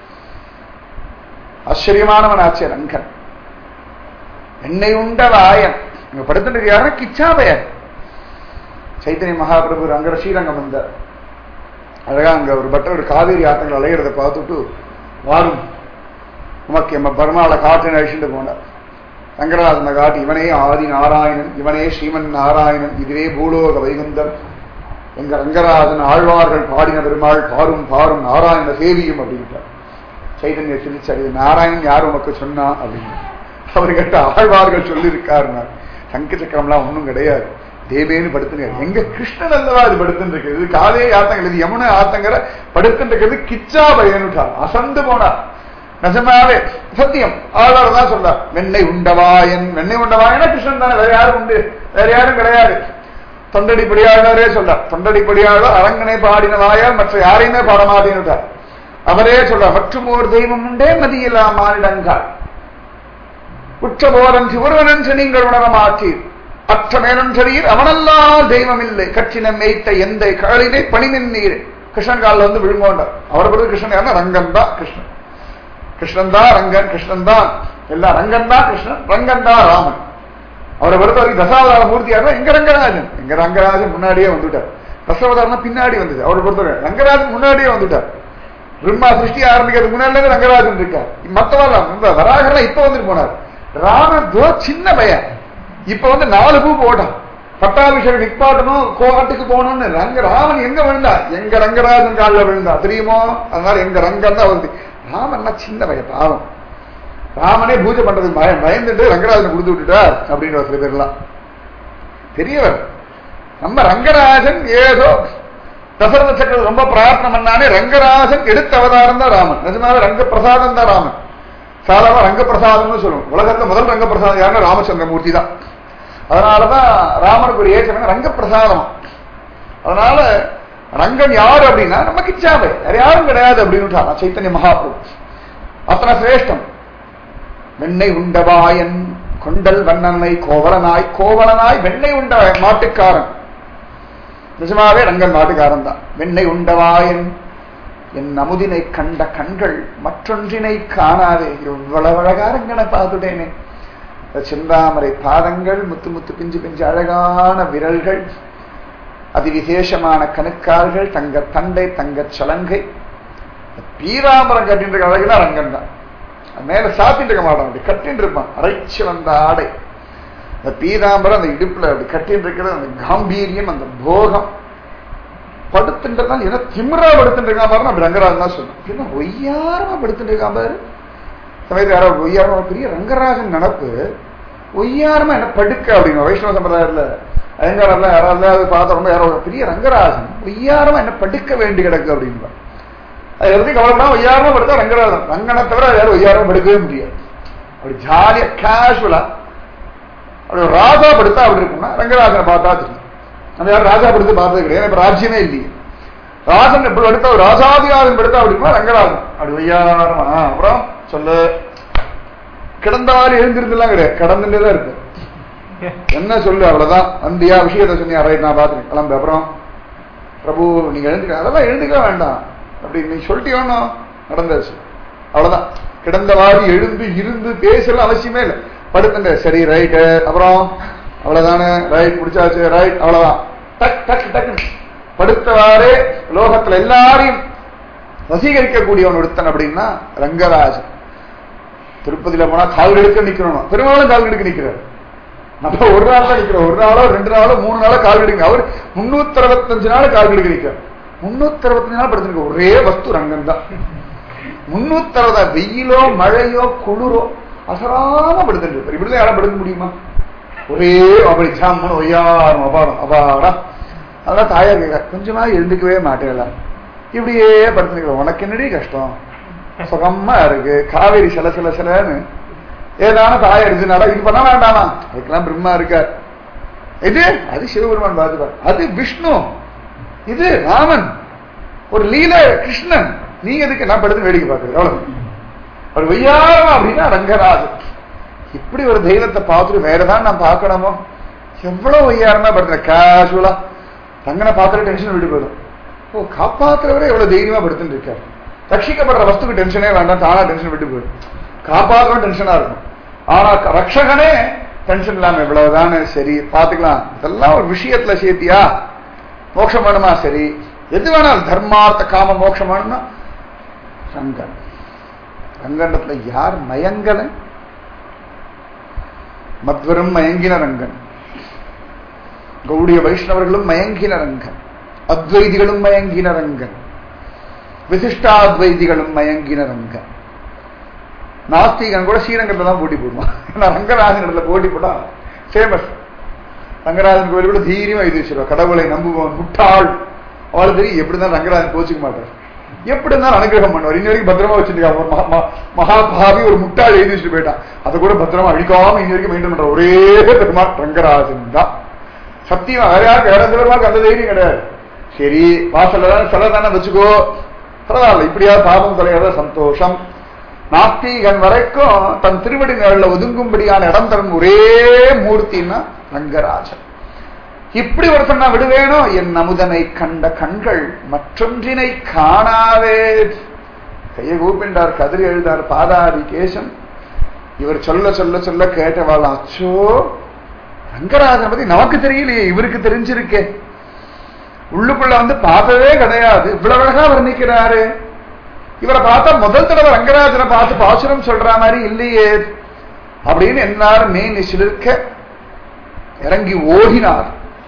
ஆச்சரியமானவன் ஆச்சே ரங்கன் வெண்ணை உண்டவாயன் இங்க படுத்துட்டு யாருன்னா கிச்சாபயன் சைத்தன்ய மகாபிரபு ரங்க ஸ்ரீரங்கம் வந்தார் அழகா அங்க ஒரு பட்டர் ஒரு காவேரி ஆத்தங்கள் அலையிறத பார்த்துட்டு வாரும் உமக்கு எம்ம பர்மால காட்டு அழிச்சுட்டு போனார் ரங்கராஜனை காட்டி இவனே ஆதி நாராயணன் இவனே ஸ்ரீமன் நாராயணன் இதுவே பூலோக வைகுந்தன் எங்க ரங்கராஜன் ஆழ்வார்கள் பாடின பெருமாள் பாரும் பாரும் நாராயண சேவியும் அப்படின்ட்டார் சைதன்ய சிரிச்சார் இது நாராயணன் யார் உமக்கு சொன்னா அப்படின்னு அவர் கேட்ட ஆழ்வார்கள் சொல்லியிருக்காருனார் சங்க சக்கரம்லாம் ஒண்ணும் கிடையாது தேவேன்னு படுத்துங்க எங்க கிருஷ்ணன் அல்லவா இது படுத்துட்டு இருக்கு இது காதே ஆத்தங்கள் இது யமுனை ஆத்தங்கிற படுத்துட்டு இருக்கிறது கிச்சா பயனுட்டார் அசந்து போனார் நிஜமாவே சத்தியம் ஆழ்வார் தான் சொல்றார் வெண்ணெய் உண்டவாயன் வெண்ணெய் உண்டவாயனா கிருஷ்ணன் தானே வேற யாரும் உண்டு வேற யாரும் கிடையாது தொண்டடி படியாளரே சொல்றார் தொண்டடி படியாளர் அரங்கனை பாடின வாயால் மற்ற யாரையுமே பாட மாட்டேன்னுட்டார் அவரே சொல்றார் மற்றும் ஒரு தெய்வம் உண்டே மதியிலா மானிடங்கால் உற்ற போரன்றி ஒருவனன்று நீங்கள் உணர மாட்டீர் அற்ற மேலன்றீர் அவனெல்லாம் தெய்வம் இல்லை கற்றினம் மேய்த்த எந்த காலினை பணிமின் நீர் கிருஷ்ணன் காலில் வந்து விழுங்கோண்டார் அவரை பொறுத்து கிருஷ்ணன் யாருன்னா ரங்கன் தான் கிருஷ்ணன் கிருஷ்ணன் தான் ரங்கன் கிருஷ்ணன் தான் எல்லாம் ரங்கன் தான் கிருஷ்ணன் ரங்கன் தான் ராமன் அவரை பொறுத்த வரைக்கும் தசாவதார மூர்த்தி யாருன்னா எங்க ரங்கராஜன் எங்க ரங்கராஜன் முன்னாடியே வந்துட்டார் தசாவதாரம் பின்னாடி வந்தது அவரை பொறுத்தவரை ரங்கராஜன் முன்னாடியே வந்துட்டார் பிரம்மா சிருஷ்டி ஆரம்பிக்கிறதுக்கு முன்னாடி ரங்கராஜன் இருக்கார் மத்தவெல்லாம் இந்த வராகலாம் இப்ப வந்துட்டு போனார் ராமன் தோ சின்ன பையன் இப்ப வந்து நாலு பூ போட்டான் பட்டாபிஷேகம் நிப்பாட்டணும் கோகாட்டுக்கு போகணும்னு ரங்க ராமன் எங்க விழுந்தா எங்க ரங்கராஜன் காலில் விழுந்தா தெரியுமோ அதனால எங்க ரங்கன் தான் வருது ராமன்னா சின்ன பையன் பாவம் ராமனே பூஜை பண்றதுக்கு பயம் பயந்துட்டு ரங்கராஜனை கொடுத்து விட்டுட்டார் அப்படின்ற சில பேர்லாம் பெரியவர் நம்ம ரங்கராஜன் ஏதோ தசரத சக்கரம் ரொம்ப பிரார்த்தனை பண்ணானே ரங்கராஜன் எடுத்த அவதாரம் தான் ராமன் நிஜமாவே ரங்கப்பிரசாதம் தான் ராமன் சாதாரண ரங்கப்பிரசாதம்னு சொல்லுவோம் உலகத்துல முதல் ரங்கப்பிரசாதம் யாருன்னா ராமச்சந்திரமூர்த்தி தான் அதனாலதான் ராமனுக்கு ஒரு ஏற்றம் ரங்கப்பிரசாதம் அதனால ரங்கன் யார் அப்படின்னா நம்ம கிச்சாவே வேற யாரும் கிடையாது அப்படின்னு சைத்தன்ய மகாபிரபு அத்தனை சிரேஷ்டம் வெண்ணை உண்டவாயன் கொண்டல் வண்ணனை கோவலனாய் கோவலனாய் வெண்ணை உண்ட மாட்டுக்காரன் நிஜமாவே ரங்கன் மாட்டுக்காரன் தான் வெண்ணை உண்டவாயன் என் அமுதினை கண்ட கண்கள் மற்றொன்றினை காணாதே இவ்வளவு அழகா ரங்கனை பார்த்துட்டேனே செந்தாமரை பாதங்கள் முத்து முத்து பிஞ்சு பிஞ்சு அழகான விரல்கள் அதிவிசேஷமான கணுக்கால்கள் தங்க தண்டை தங்க சலங்கை பீராமரம் கட்டின்ற அழகுனா ரங்கன் தான் மேல சாத்திட்டு இருக்க மாட்டான் அப்படி கட்டின்னு இருப்பான் அரைச்சு வந்த ஆடை அந்த பீதாம்பரம் அந்த இடுப்புல அப்படி கட்டின்னு இருக்கிற அந்த காம்பீரியம் அந்த போகம் படுத்துன்றதான் ஏன்னா திமிரா படுத்துட்டு இருக்கா பாரு அப்படி ரங்கராஜன் தான் சொன்னோம் என்ன ஒய்யாரமா படுத்துட்டு இருக்கா பாரு சமயத்தில் யாராவது ஒய்யாரமா பெரிய ரங்கராஜன் நினப்பு ஒய்யாரமா என்ன படுக்க அப்படின்னு வைஷ்ணவ சம்பிரதாயத்துல அயங்காரெல்லாம் யாராவது பார்த்தவங்க யாரோ பெரிய ரங்கராஜன் ஒய்யாரமா என்ன படுக்க வேண்டி கிடக்கு அப்படின்னு அது எப்படி கவலைப்படாம ஒய்யாரமா படுத்தா ரங்கராஜன் ரங்கனை தவிர யாரும் ஒய்யாரமா படுக்கவே முடியாது அப்படி ஜாலியா கேஷுவலா அப்படி ஒரு ராஜா படுத்தா அப்படி இருக்கும்னா ரங்கராஜனை பார்த்தா தெரியும் அந்த யாரும் ராஜா படுத்து பார்த்தது கிடையாது இப்ப ராஜ்யமே இல்லையே ராஜன் எப்படி படுத்தா ஒரு ராஜாதிகாரன் படுத்தா அப்படி இருக்குமா ரங்கராஜன் அப்படி ஒய்யாரமா அப்புறம் சொல்லு கிடந்தாலும் எழுந்திருந்துலாம் கிடையாது கடந்துட்டே தான் இருக்கு என்ன சொல்லு அவ்வளவுதான் வந்தியா விஷயத்தை சொன்னியா ரைட் நான் பாத்துறேன் கிளம்பு அப்புறம் பிரபு நீங்க எழுந்துக்க அதெல்லாம் எழுந்துக்க வேண்டாம் அப்படி நீ சொல்லிட்டீங்கன்னா நடந்தாச்சு அவ்வளவுதான் கிடந்தவாறு எழுந்து இருந்து பேசலாம் அவசியமே இல்லை படுத்துங்க சரி ரைட்டு அப்புறம் அவ்வளவுதானே ரைட் முடிச்சாச்சு ரைட் அவ்வளவுதான் டக் டக் டக் படுத்தவாறே லோகத்துல எல்லாரையும் வசீகரிக்கக்கூடியவன் ஒருத்தன் அப்படின்னா ரங்கராஜன் திருப்பதியில போனா கால் எடுக்க நிக்கணும் பெரும்பாலும் கால் எடுக்க நிக்கிறார் நம்ம ஒரு நாள் தான் நிக்கிறோம் ஒரு நாளோ ரெண்டு நாளோ மூணு நாளோ கால் எடுக்க அவர் முன்னூத்தி அறுபத்தஞ்சு நாள் கால் எடுக்க நிக்கிறார் முன்னூத்தி அறுபத்தஞ்சு நாள் படுத்திருக்க ஒரே வஸ்து ரங்கம் தான் முன்னூத்தி அறுபதா வெயிலோ மழையோ குளிரோ அசராம படுத்துட்டு இருப்பார் இப்படிதான் யாரும் படுக்க முடியுமா ஒரே அப்படி சாமன் ஒய்யாரம் அபாரம் அபாரம் அதான் தாயார் கேட்க கொஞ்சமா எழுந்துக்கவே மாட்டேங்களா இப்படியே படுத்துருக்க உனக்கு என்னடி கஷ்டம் சுகமா இருக்கு காவேரி சில சில சிலன்னு ஏதான தாயா இருக்குனால இது பண்ண வேண்டாமா அதுக்கெல்லாம் பிரம்மா இருக்க இது அது சிவபெருமான் பார்த்துப்பார் அது விஷ்ணு இது ராமன் ஒரு லீல கிருஷ்ணன் நீ எதுக்கு நான் படுத்து வேடிக்கை பார்க்கறது எவ்வளவு ஒரு வெய்யாரமா அப்படின்னா ரங்கராஜன் இப்படி ஒரு தெய்வத்தை பார்த்துட்டு வேறதான் நான் பார்க்கணுமோ எவ்வளவு வையாரமா படுத்துற கேஷுவலா தங்கனை பார்க்கற டென்ஷன் விட்டு போயிடும் ஓ காப்பாத்துறவரே எவ்வளவு தைரியமா படுத்துட்டு இருக்காரு ரட்சிக்கப்படுற வஸ்துக்கு டென்ஷனே வேண்டாம் தானா டென்ஷன் விட்டு போயிடும் காப்பாற்றவும் டென்ஷனா இருக்கும் ஆனா ரட்சகனே டென்ஷன் இல்லாம இவ்வளவுதானே சரி பாத்துக்கலாம் இதெல்லாம் ஒரு விஷயத்துல சேர்த்தியா மோட்சம் வேணுமா சரி எது வேணாலும் தர்மார்த்த காம மோட்சம் வேணும்னா ரங்கன் ரங்கண்டத்துல யார் மயங்கன மத்வரும் மயங்கின ரங்கன் கௌடிய வைஷ்ணவர்களும் மயங்கின ரங்கன் அத்வைதிகளும் மயங்கின ரங்கன் விசிஷ்டாத்வைதிகளும் மயங்கின ரங்கன் நாஸ்திகன் கூட ஸ்ரீரங்கத்தில் தான் போட்டி போடுவான் ஏன்னா ரங்கராஜன் இடத்துல போட்டி போட்டா ஃபேமஸ் ரங்கராஜன் கோயில் கூட தீரியமா எழுதி வச்சிருவா கடவுளை நம்புவான் முட்டாள் அவளுக்கு தெரியும் எப்படி தான் ரங்கராஜன் கோச்சிக்க மாட்டார் எப்படி இருந்தாலும் அனுகிரகம் பண்ணுவார் இன்ன வரைக்கும் பத்திரமா வச்சிருக்காங்க மகாபாவி ஒரு முட்டாள் எழுதி வச்சுட்டு போயிட்டான் அதை கூட பத்திரமா அழிக்காம இன்ன வரைக்கும் மெயின்டைன் பண்ற ஒரே பெருமாள் ரங்கராஜன் தான் சத்தியம் வேற யாருக்கு வேற பெருமாளுக்கு அந்த தைரியம் கிடையாது சரி வாசல்ல தானே சில தானே வச்சுக்கோ பரவாயில்ல இப்படியாவது பாபம் தொலையாத சந்தோஷம் நாஸ்திகன் வரைக்கும் தன் திருவடி நிழல்ல ஒதுங்கும்படியான இடம் தரும் ஒரே மூர்த்தின்னா ரங்கராஜன் இப்படி ஒருத்தன் நான் விடுவேனோ என் அமுதனை கண்ட கண்கள் மற்றொன்றினை காணாவே கையை கூப்பிண்டார் கதிரி எழுதார் பாதாரி கேசம் இவர் சொல்ல சொல்ல சொல்ல கேட்டவாள் அச்சோ ரங்கராஜன் பத்தி நமக்கு தெரியலையே இவருக்கு தெரிஞ்சிருக்கே உள்ளுக்குள்ள வந்து பார்த்ததே கிடையாது இவ்வளவு அழகா வர்ணிக்கிறாரு இவரை பார்த்தா முதல் தடவை ரங்கராஜனை பார்த்து பாசுரம் சொல்ற மாதிரி இல்லையே அப்படின்னு எல்லாரும் மே நிசிலிருக்க இறங்கி ஓடினார்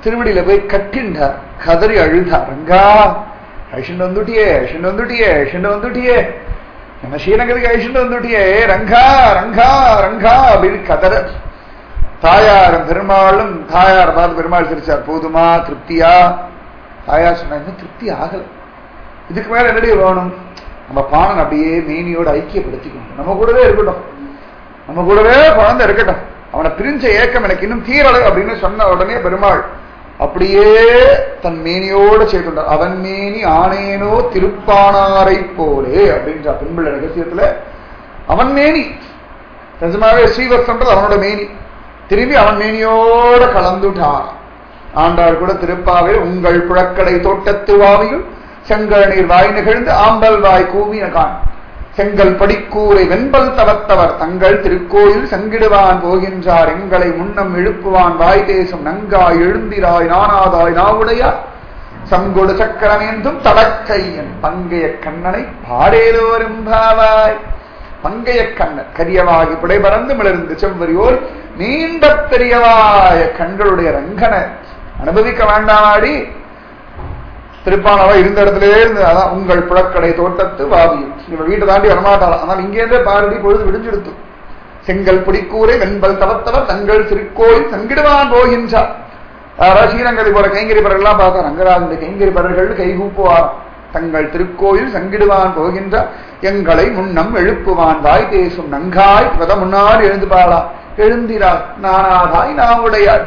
திருவடியில போய் கட்டிண்டார் கதறி அழுதார் ரங்கா ஐஷன் வந்துட்டியே ஐஷன் வந்துட்டியே ஐஷன் வந்துட்டியே நம்ம ஸ்ரீரங்கத்துக்கு ஐஷன் வந்துட்டியே ரங்கா ரங்கா ரங்கா அப்படின்னு கதற தாயாரும் பெருமாளும் தாயார் பார்த்து பெருமாள் சிரிச்சார் போதுமா திருப்தியா தாயார் சொன்னா இன்னும் திருப்தி ஆகல இதுக்கு மேல என்னடி வேணும் நம்ம பாணன் அப்படியே மேனியோட ஐக்கியப்படுத்திக்கணும் நம்ம கூடவே இருக்கட்டும் நம்ம கூடவே குழந்தை இருக்கட்டும் அவனை பிரிஞ்ச ஏக்கம் எனக்கு இன்னும் தீரலை அப்படின்னு சொன்ன உடனே பெருமாள் அப்படியே தன் மேனியோட சேர்த்துட்டார் அவன் மேனி ஆனேனோ திருப்பானாரை போலே அப்படின்ற பெண்பிள்ளை ரகசியத்துல அவன் மேனி நிஜமாவே ஸ்ரீவஸ்தன்றது அவனோட மேனி திரும்பி அவன் மேனியோட கலந்துட்டான் ஆண்டாள் கூட திருப்பாவே உங்கள் புழக்கடை தோட்டத்து வாவியில் செங்கல் நீர் வாய் நிகழ்ந்து ஆம்பல் வாய் கூவின கான் செங்கல் படிக்கூரை வெண்பல் தவத்தவர் தங்கள் திருக்கோயில் சங்கிடுவான் போகின்றார் எங்களை முன்னம் எழுப்புவான் வாய் தேசம் நங்காய் எழுந்திராய் நானாதாய் நாவுடையார் சங்கொடு சக்கரமேந்தும் தடக்கையன் பங்கைய கண்ணனை பாடேலோரும் பாவாய் பங்கைய கண்ணன் கரியவாகி புடை பறந்து மிளர்ந்து செவ்வரியோர் நீண்ட பெரியவாய கண்களுடைய ரங்கனை அனுபவிக்க வேண்டாமாடி திருப்பானவா இருந்த இடத்துல இருந்து அதான் உங்கள் புழக்கடை தோட்டத்து வாவியும் இவ வீட்டை தாண்டி வரமாட்டாளாம் ஆனால் இங்கேருந்தே பாரடி பொழுது விடிஞ்செடுத்து செங்கல் பிடிக்கூரை வெண்பல் தவத்தவர் தங்கள் திருக்கோயில் சங்கிடுவான் போகின்றார் யாராவது ஸ்ரீரங்கத்தை போல கைங்கரிப்பரெல்லாம் பார்த்தா ரங்கராஜனுடைய கைங்கரிப்பரர்கள் கைகூப்புவார் தங்கள் திருக்கோயில் சங்கிடுவான் போகின்றார் எங்களை முன்னம் எழுப்புவான் வாய் பேசும் நங்காய் இவத முன்னால் எழுந்து பாளா எழுந்திரார் நானாதாய் நான் உடையார்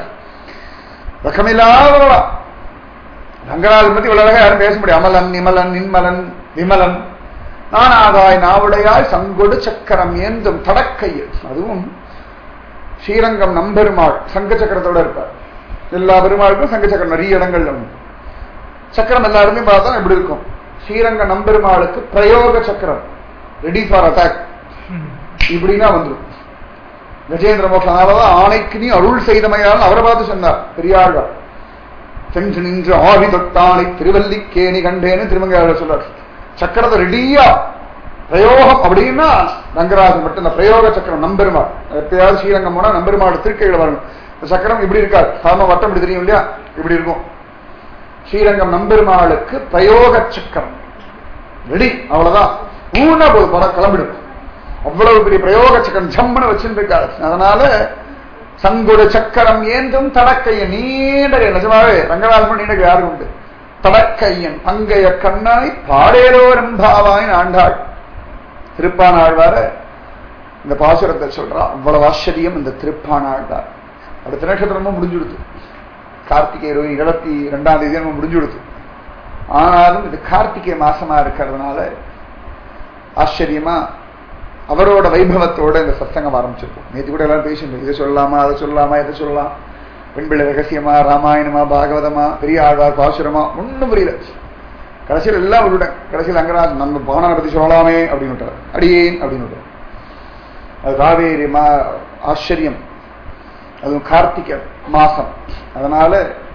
ரகமில்லாதவளா ரங்கநாதன் பத்தி இவ்வளவு அழகா யாரும் பேச முடியும் அமலன் நிமலன் நின்மலன் விமலன் நானாதாய் நாவுடையாய் சங்கொடு சக்கரம் ஏந்தும் தடக்கையில் அதுவும் ஸ்ரீரங்கம் நம்பெருமாள் சங்க சக்கரத்தோட இருப்பார் எல்லா பெருமாளுக்கும் சங்க சக்கரம் நிறைய இடங்கள்ல உண்டு சக்கரம் எல்லாருமே பார்த்தா எப்படி இருக்கும் ஸ்ரீரங்க நம்பெருமாளுக்கு பிரயோக சக்கரம் ரெடி ஃபார் அட்டாக் இப்படின்னா வந்துடும் கஜேந்திர மோகனாலதான் ஆணைக்கு நீ அருள் செய்தமையால் அவரை பார்த்து சொன்னார் பெரியாழ்வார் சென்று நின்று ஆவி தொட்டானை திருவல்லிக்கேணி கண்டேன்னு திருமங்கையாளர் சொல்றார் சக்கரத்தை ரெடியா பிரயோகம் அப்படின்னா ரங்கராஜன் மட்டும் இந்த பிரயோக சக்கரம் நம்பெருமாள் எப்பயாவது ஸ்ரீரங்கம் போனா நம்பெருமாள் திருக்கையில வரணும் இந்த சக்கரம் இப்படி இருக்காது சாம வட்டம் இப்படி தெரியும் இல்லையா இப்படி இருக்கும் ஸ்ரீரங்கம் நம்பெருமாளுக்கு பிரயோக சக்கரம் ரெடி அவ்வளவுதான் ஊனா போது படம் கிளம்பிடும் அவ்வளவு பெரிய பிரயோக சக்கரம் ஜம்முன்னு வச்சிருக்காரு அதனால சங்குடு சக்கரம் ஏந்தும் தடக்கையன் நீண்ட நிஜமாவே ரங்கநாதன் நீண்ட யாரு உண்டு தடக்கையன் பங்கைய கண்ணாய் பாடேரோ ரம்பாவாய் ஆண்டாள் திருப்பானாழ்வார இந்த பாசுரத்தை சொல்றா அவ்வளவு ஆச்சரியம் இந்த திருப்பானாழ்வார் அடுத்த நட்சத்திரமும் முடிஞ்சுடுது கார்த்திகை ரோஹி இருபத்தி ரெண்டாம் தேதி நம்ம முடிஞ்சுடுது ஆனாலும் இது கார்த்திகை மாசமா இருக்கிறதுனால ஆச்சரியமா அவரோட வைபவத்தோட இந்த சத்தங்கம் ஆரம்பிச்சிருக்கும் நேற்று கூட எல்லாரும் பேசிட்டு இதை சொல்லலாமா அதை சொல்லலாமா இதை சொல்லலாம் பெண்பிள்ளை ரகசியமா ராமாயணமா பாகவதமா பெரிய ஆழ்வார் பாசுரமா ஒன்றும் புரியல கடைசியில் எல்லாம் விட்டுட்டேன் கடைசியில் அங்கராஜ் நம்ம பாவனை பத்தி சொல்லலாமே அப்படின்னு விட்டார் அடியேன் அப்படின்னு விட்டார் அது காவேரி மா ஆச்சரியம் அதுவும் கார்த்திகை மாசம் அதனால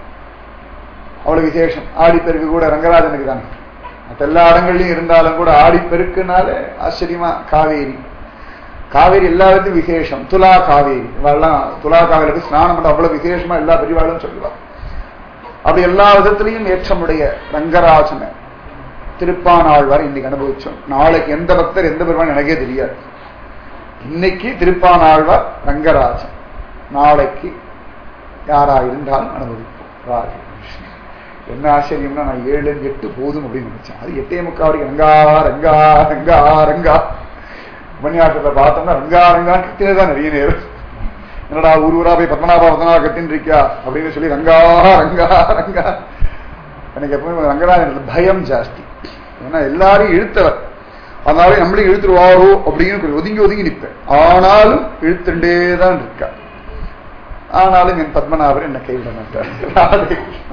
அவ்வளவு விசேஷம் ஆடிப்பெருக்கு கூட ரங்கராஜனுக்கு தானே மற்ற எல்லா இடங்கள்லயும் இருந்தாலும் கூட ஆடிப்பெருக்குனால ஆச்சரியமா காவேரி காவேரி எல்லாத்துக்கும் விசேஷம் துலா காவேரி இவெல்லாம் துலா காவேரிக்கு ஸ்நானம் பண்ண அவ்வளவு விசேஷமா எல்லா பெரியவாளும் சொல்லுவாங்க அப்படி எல்லா விதத்திலையும் ஏற்றமுடைய ரங்கராஜனை திருப்பானாழ்வார் இன்னைக்கு அனுபவிச்சோம் நாளைக்கு எந்த பக்தர் எந்த பெருமான் எனக்கே தெரியாது இன்னைக்கு திருப்பானாழ்வார் ரங்கராஜன் நாளைக்கு யாரா இருந்தாலும் அனுபவிப்போம் ராஜே என்ன ஆச்சரியம்னா நான் ஏழு எட்டு போதும் அப்படின்னு நினைச்சேன் அது எட்டே முக்கா வரைக்கும் ரங்கா ரங்கா ரங்கா ரங்கா உபன்யாசத்தை பார்த்தோம்னா ரங்கா ரங்கான்னு கத்தினே தான் நிறைய நேரம் என்னடா ஊர் ஊரா போய் பத்மநாபா பத்மநாபா கத்தின்னு இருக்கியா அப்படின்னு சொல்லி ரங்கா ரங்கா ரங்கா எனக்கு எப்பவுமே ரங்கராஜன் பயம் ஜாஸ்தி ஏன்னா எல்லாரையும் இழுத்தவர் அதனால நம்மளையும் இழுத்துருவாரோ அப்படின்னு கொஞ்சம் ஒதுங்கி ஒதுங்கி நிற்பேன் ஆனாலும் இழுத்துட்டே தான் இருக்கா ஆனாலும் என் பத்மநாபர் என்ன கைவிட மாட்டார்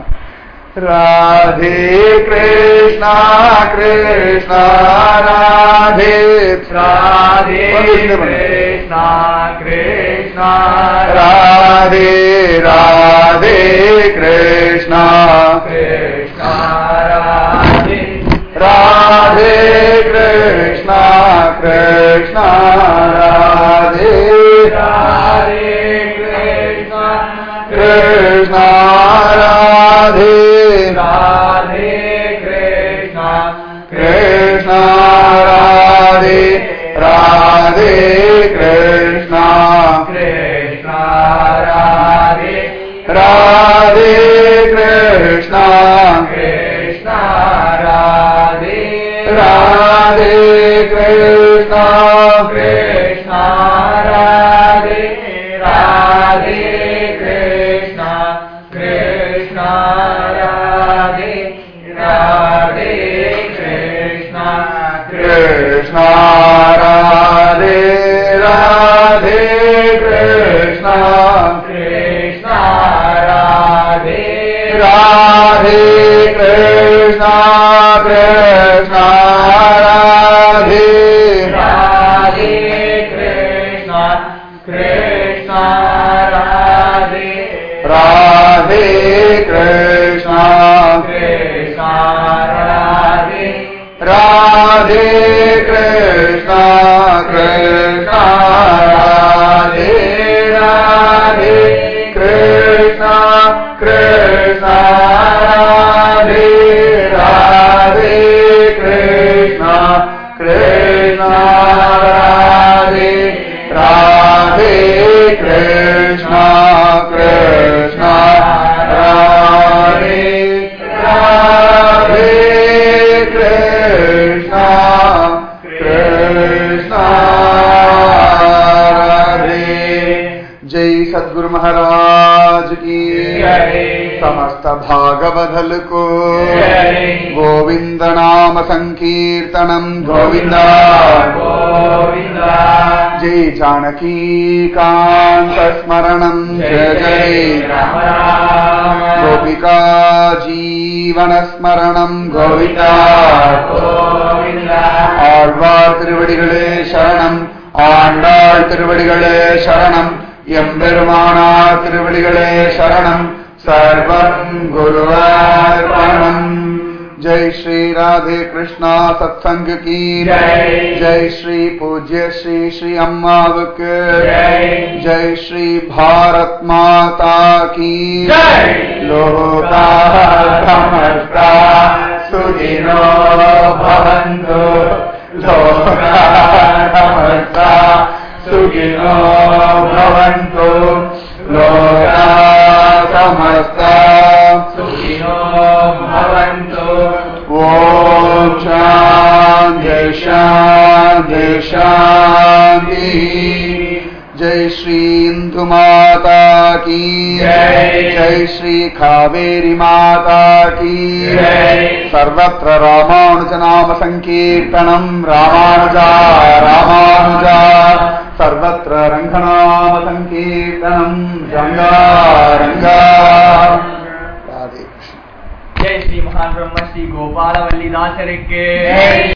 ராதே கிருஷ்ணா ராதே கிருஷ்ணா ராதே
ராதே
வந்து
கிருஷ்ணா கிருஷ்ணா
ராதே ராதே கிருஷ்ணா
கிருஷ்ணா ராதே
ராதே கிருஷ்ணா கிருஷ்ணா ராதே
ராதே கிருஷ்ணா
கிருஷ்ணா ராதே कृष्ण
कृष्ण राधे राधे कृष्ण कृष्ण राधे राधे कृष्ण
कृष्ण राधे राधे कृष्ण
कृष्ण राधे
राधे कृष्ण कृष्ण राधे
राधे कृष्ण कृष्ण राधे
राधे कृष्ण
कृष्ण राधे
राधे कृष्ण कृष्ण राधे राधे कृष्ण कृष्ण राधे राधे कृष्ण कृष्ण राधे राधे कृष्ण कृष्ण राधे राधे कृष्ण कृष्ण राधे जय सद्गुरु महाराज की
जय।
समस्त भागवधल को
जय।
गोविंद नाम संकीर्तनम गोविंद
गोविन्द
जय जानकी कांत स्मरणम जय जय
राम राम
गोपिका जीवन स्मरणम गोविंदा
गोविन्द
ஆழ்வார் திருவடிகளே சரணம் ஆண்டாள் திருவடிகளே சரணம் எம்பெருமானார் திருவடிகளே சரணம் சர்வம் குருவார்ப்பணம் जय श्री राधे कृष्णा सत्संग की
जय।
जय श्री पूज्य श्री श्री अम्मावक
जय।
जय श्री भारत माता की
जय।
लोका समस्ता सुखिनो भवन्तु लोका समस्ता सुखिनो भवन्तु लोका समस्ता
सुखिनो भवन्तु
ॐ शान्ति शान्ति शान्ति जय श्री इंदु माता की
जय।
जय श्री कावेरी माता की
जय।
सर्वत्र रामानुज नाम संकीर्तनम रामानुजा रामानुजा सर्वत्र रङ्गनाम संकीर्तनम रङ्गा रङ्गा राधे कृष्ण
जय श्री महान ब्रह्म श्री गोपाल वल्लीदासರಿಗೆ
जय।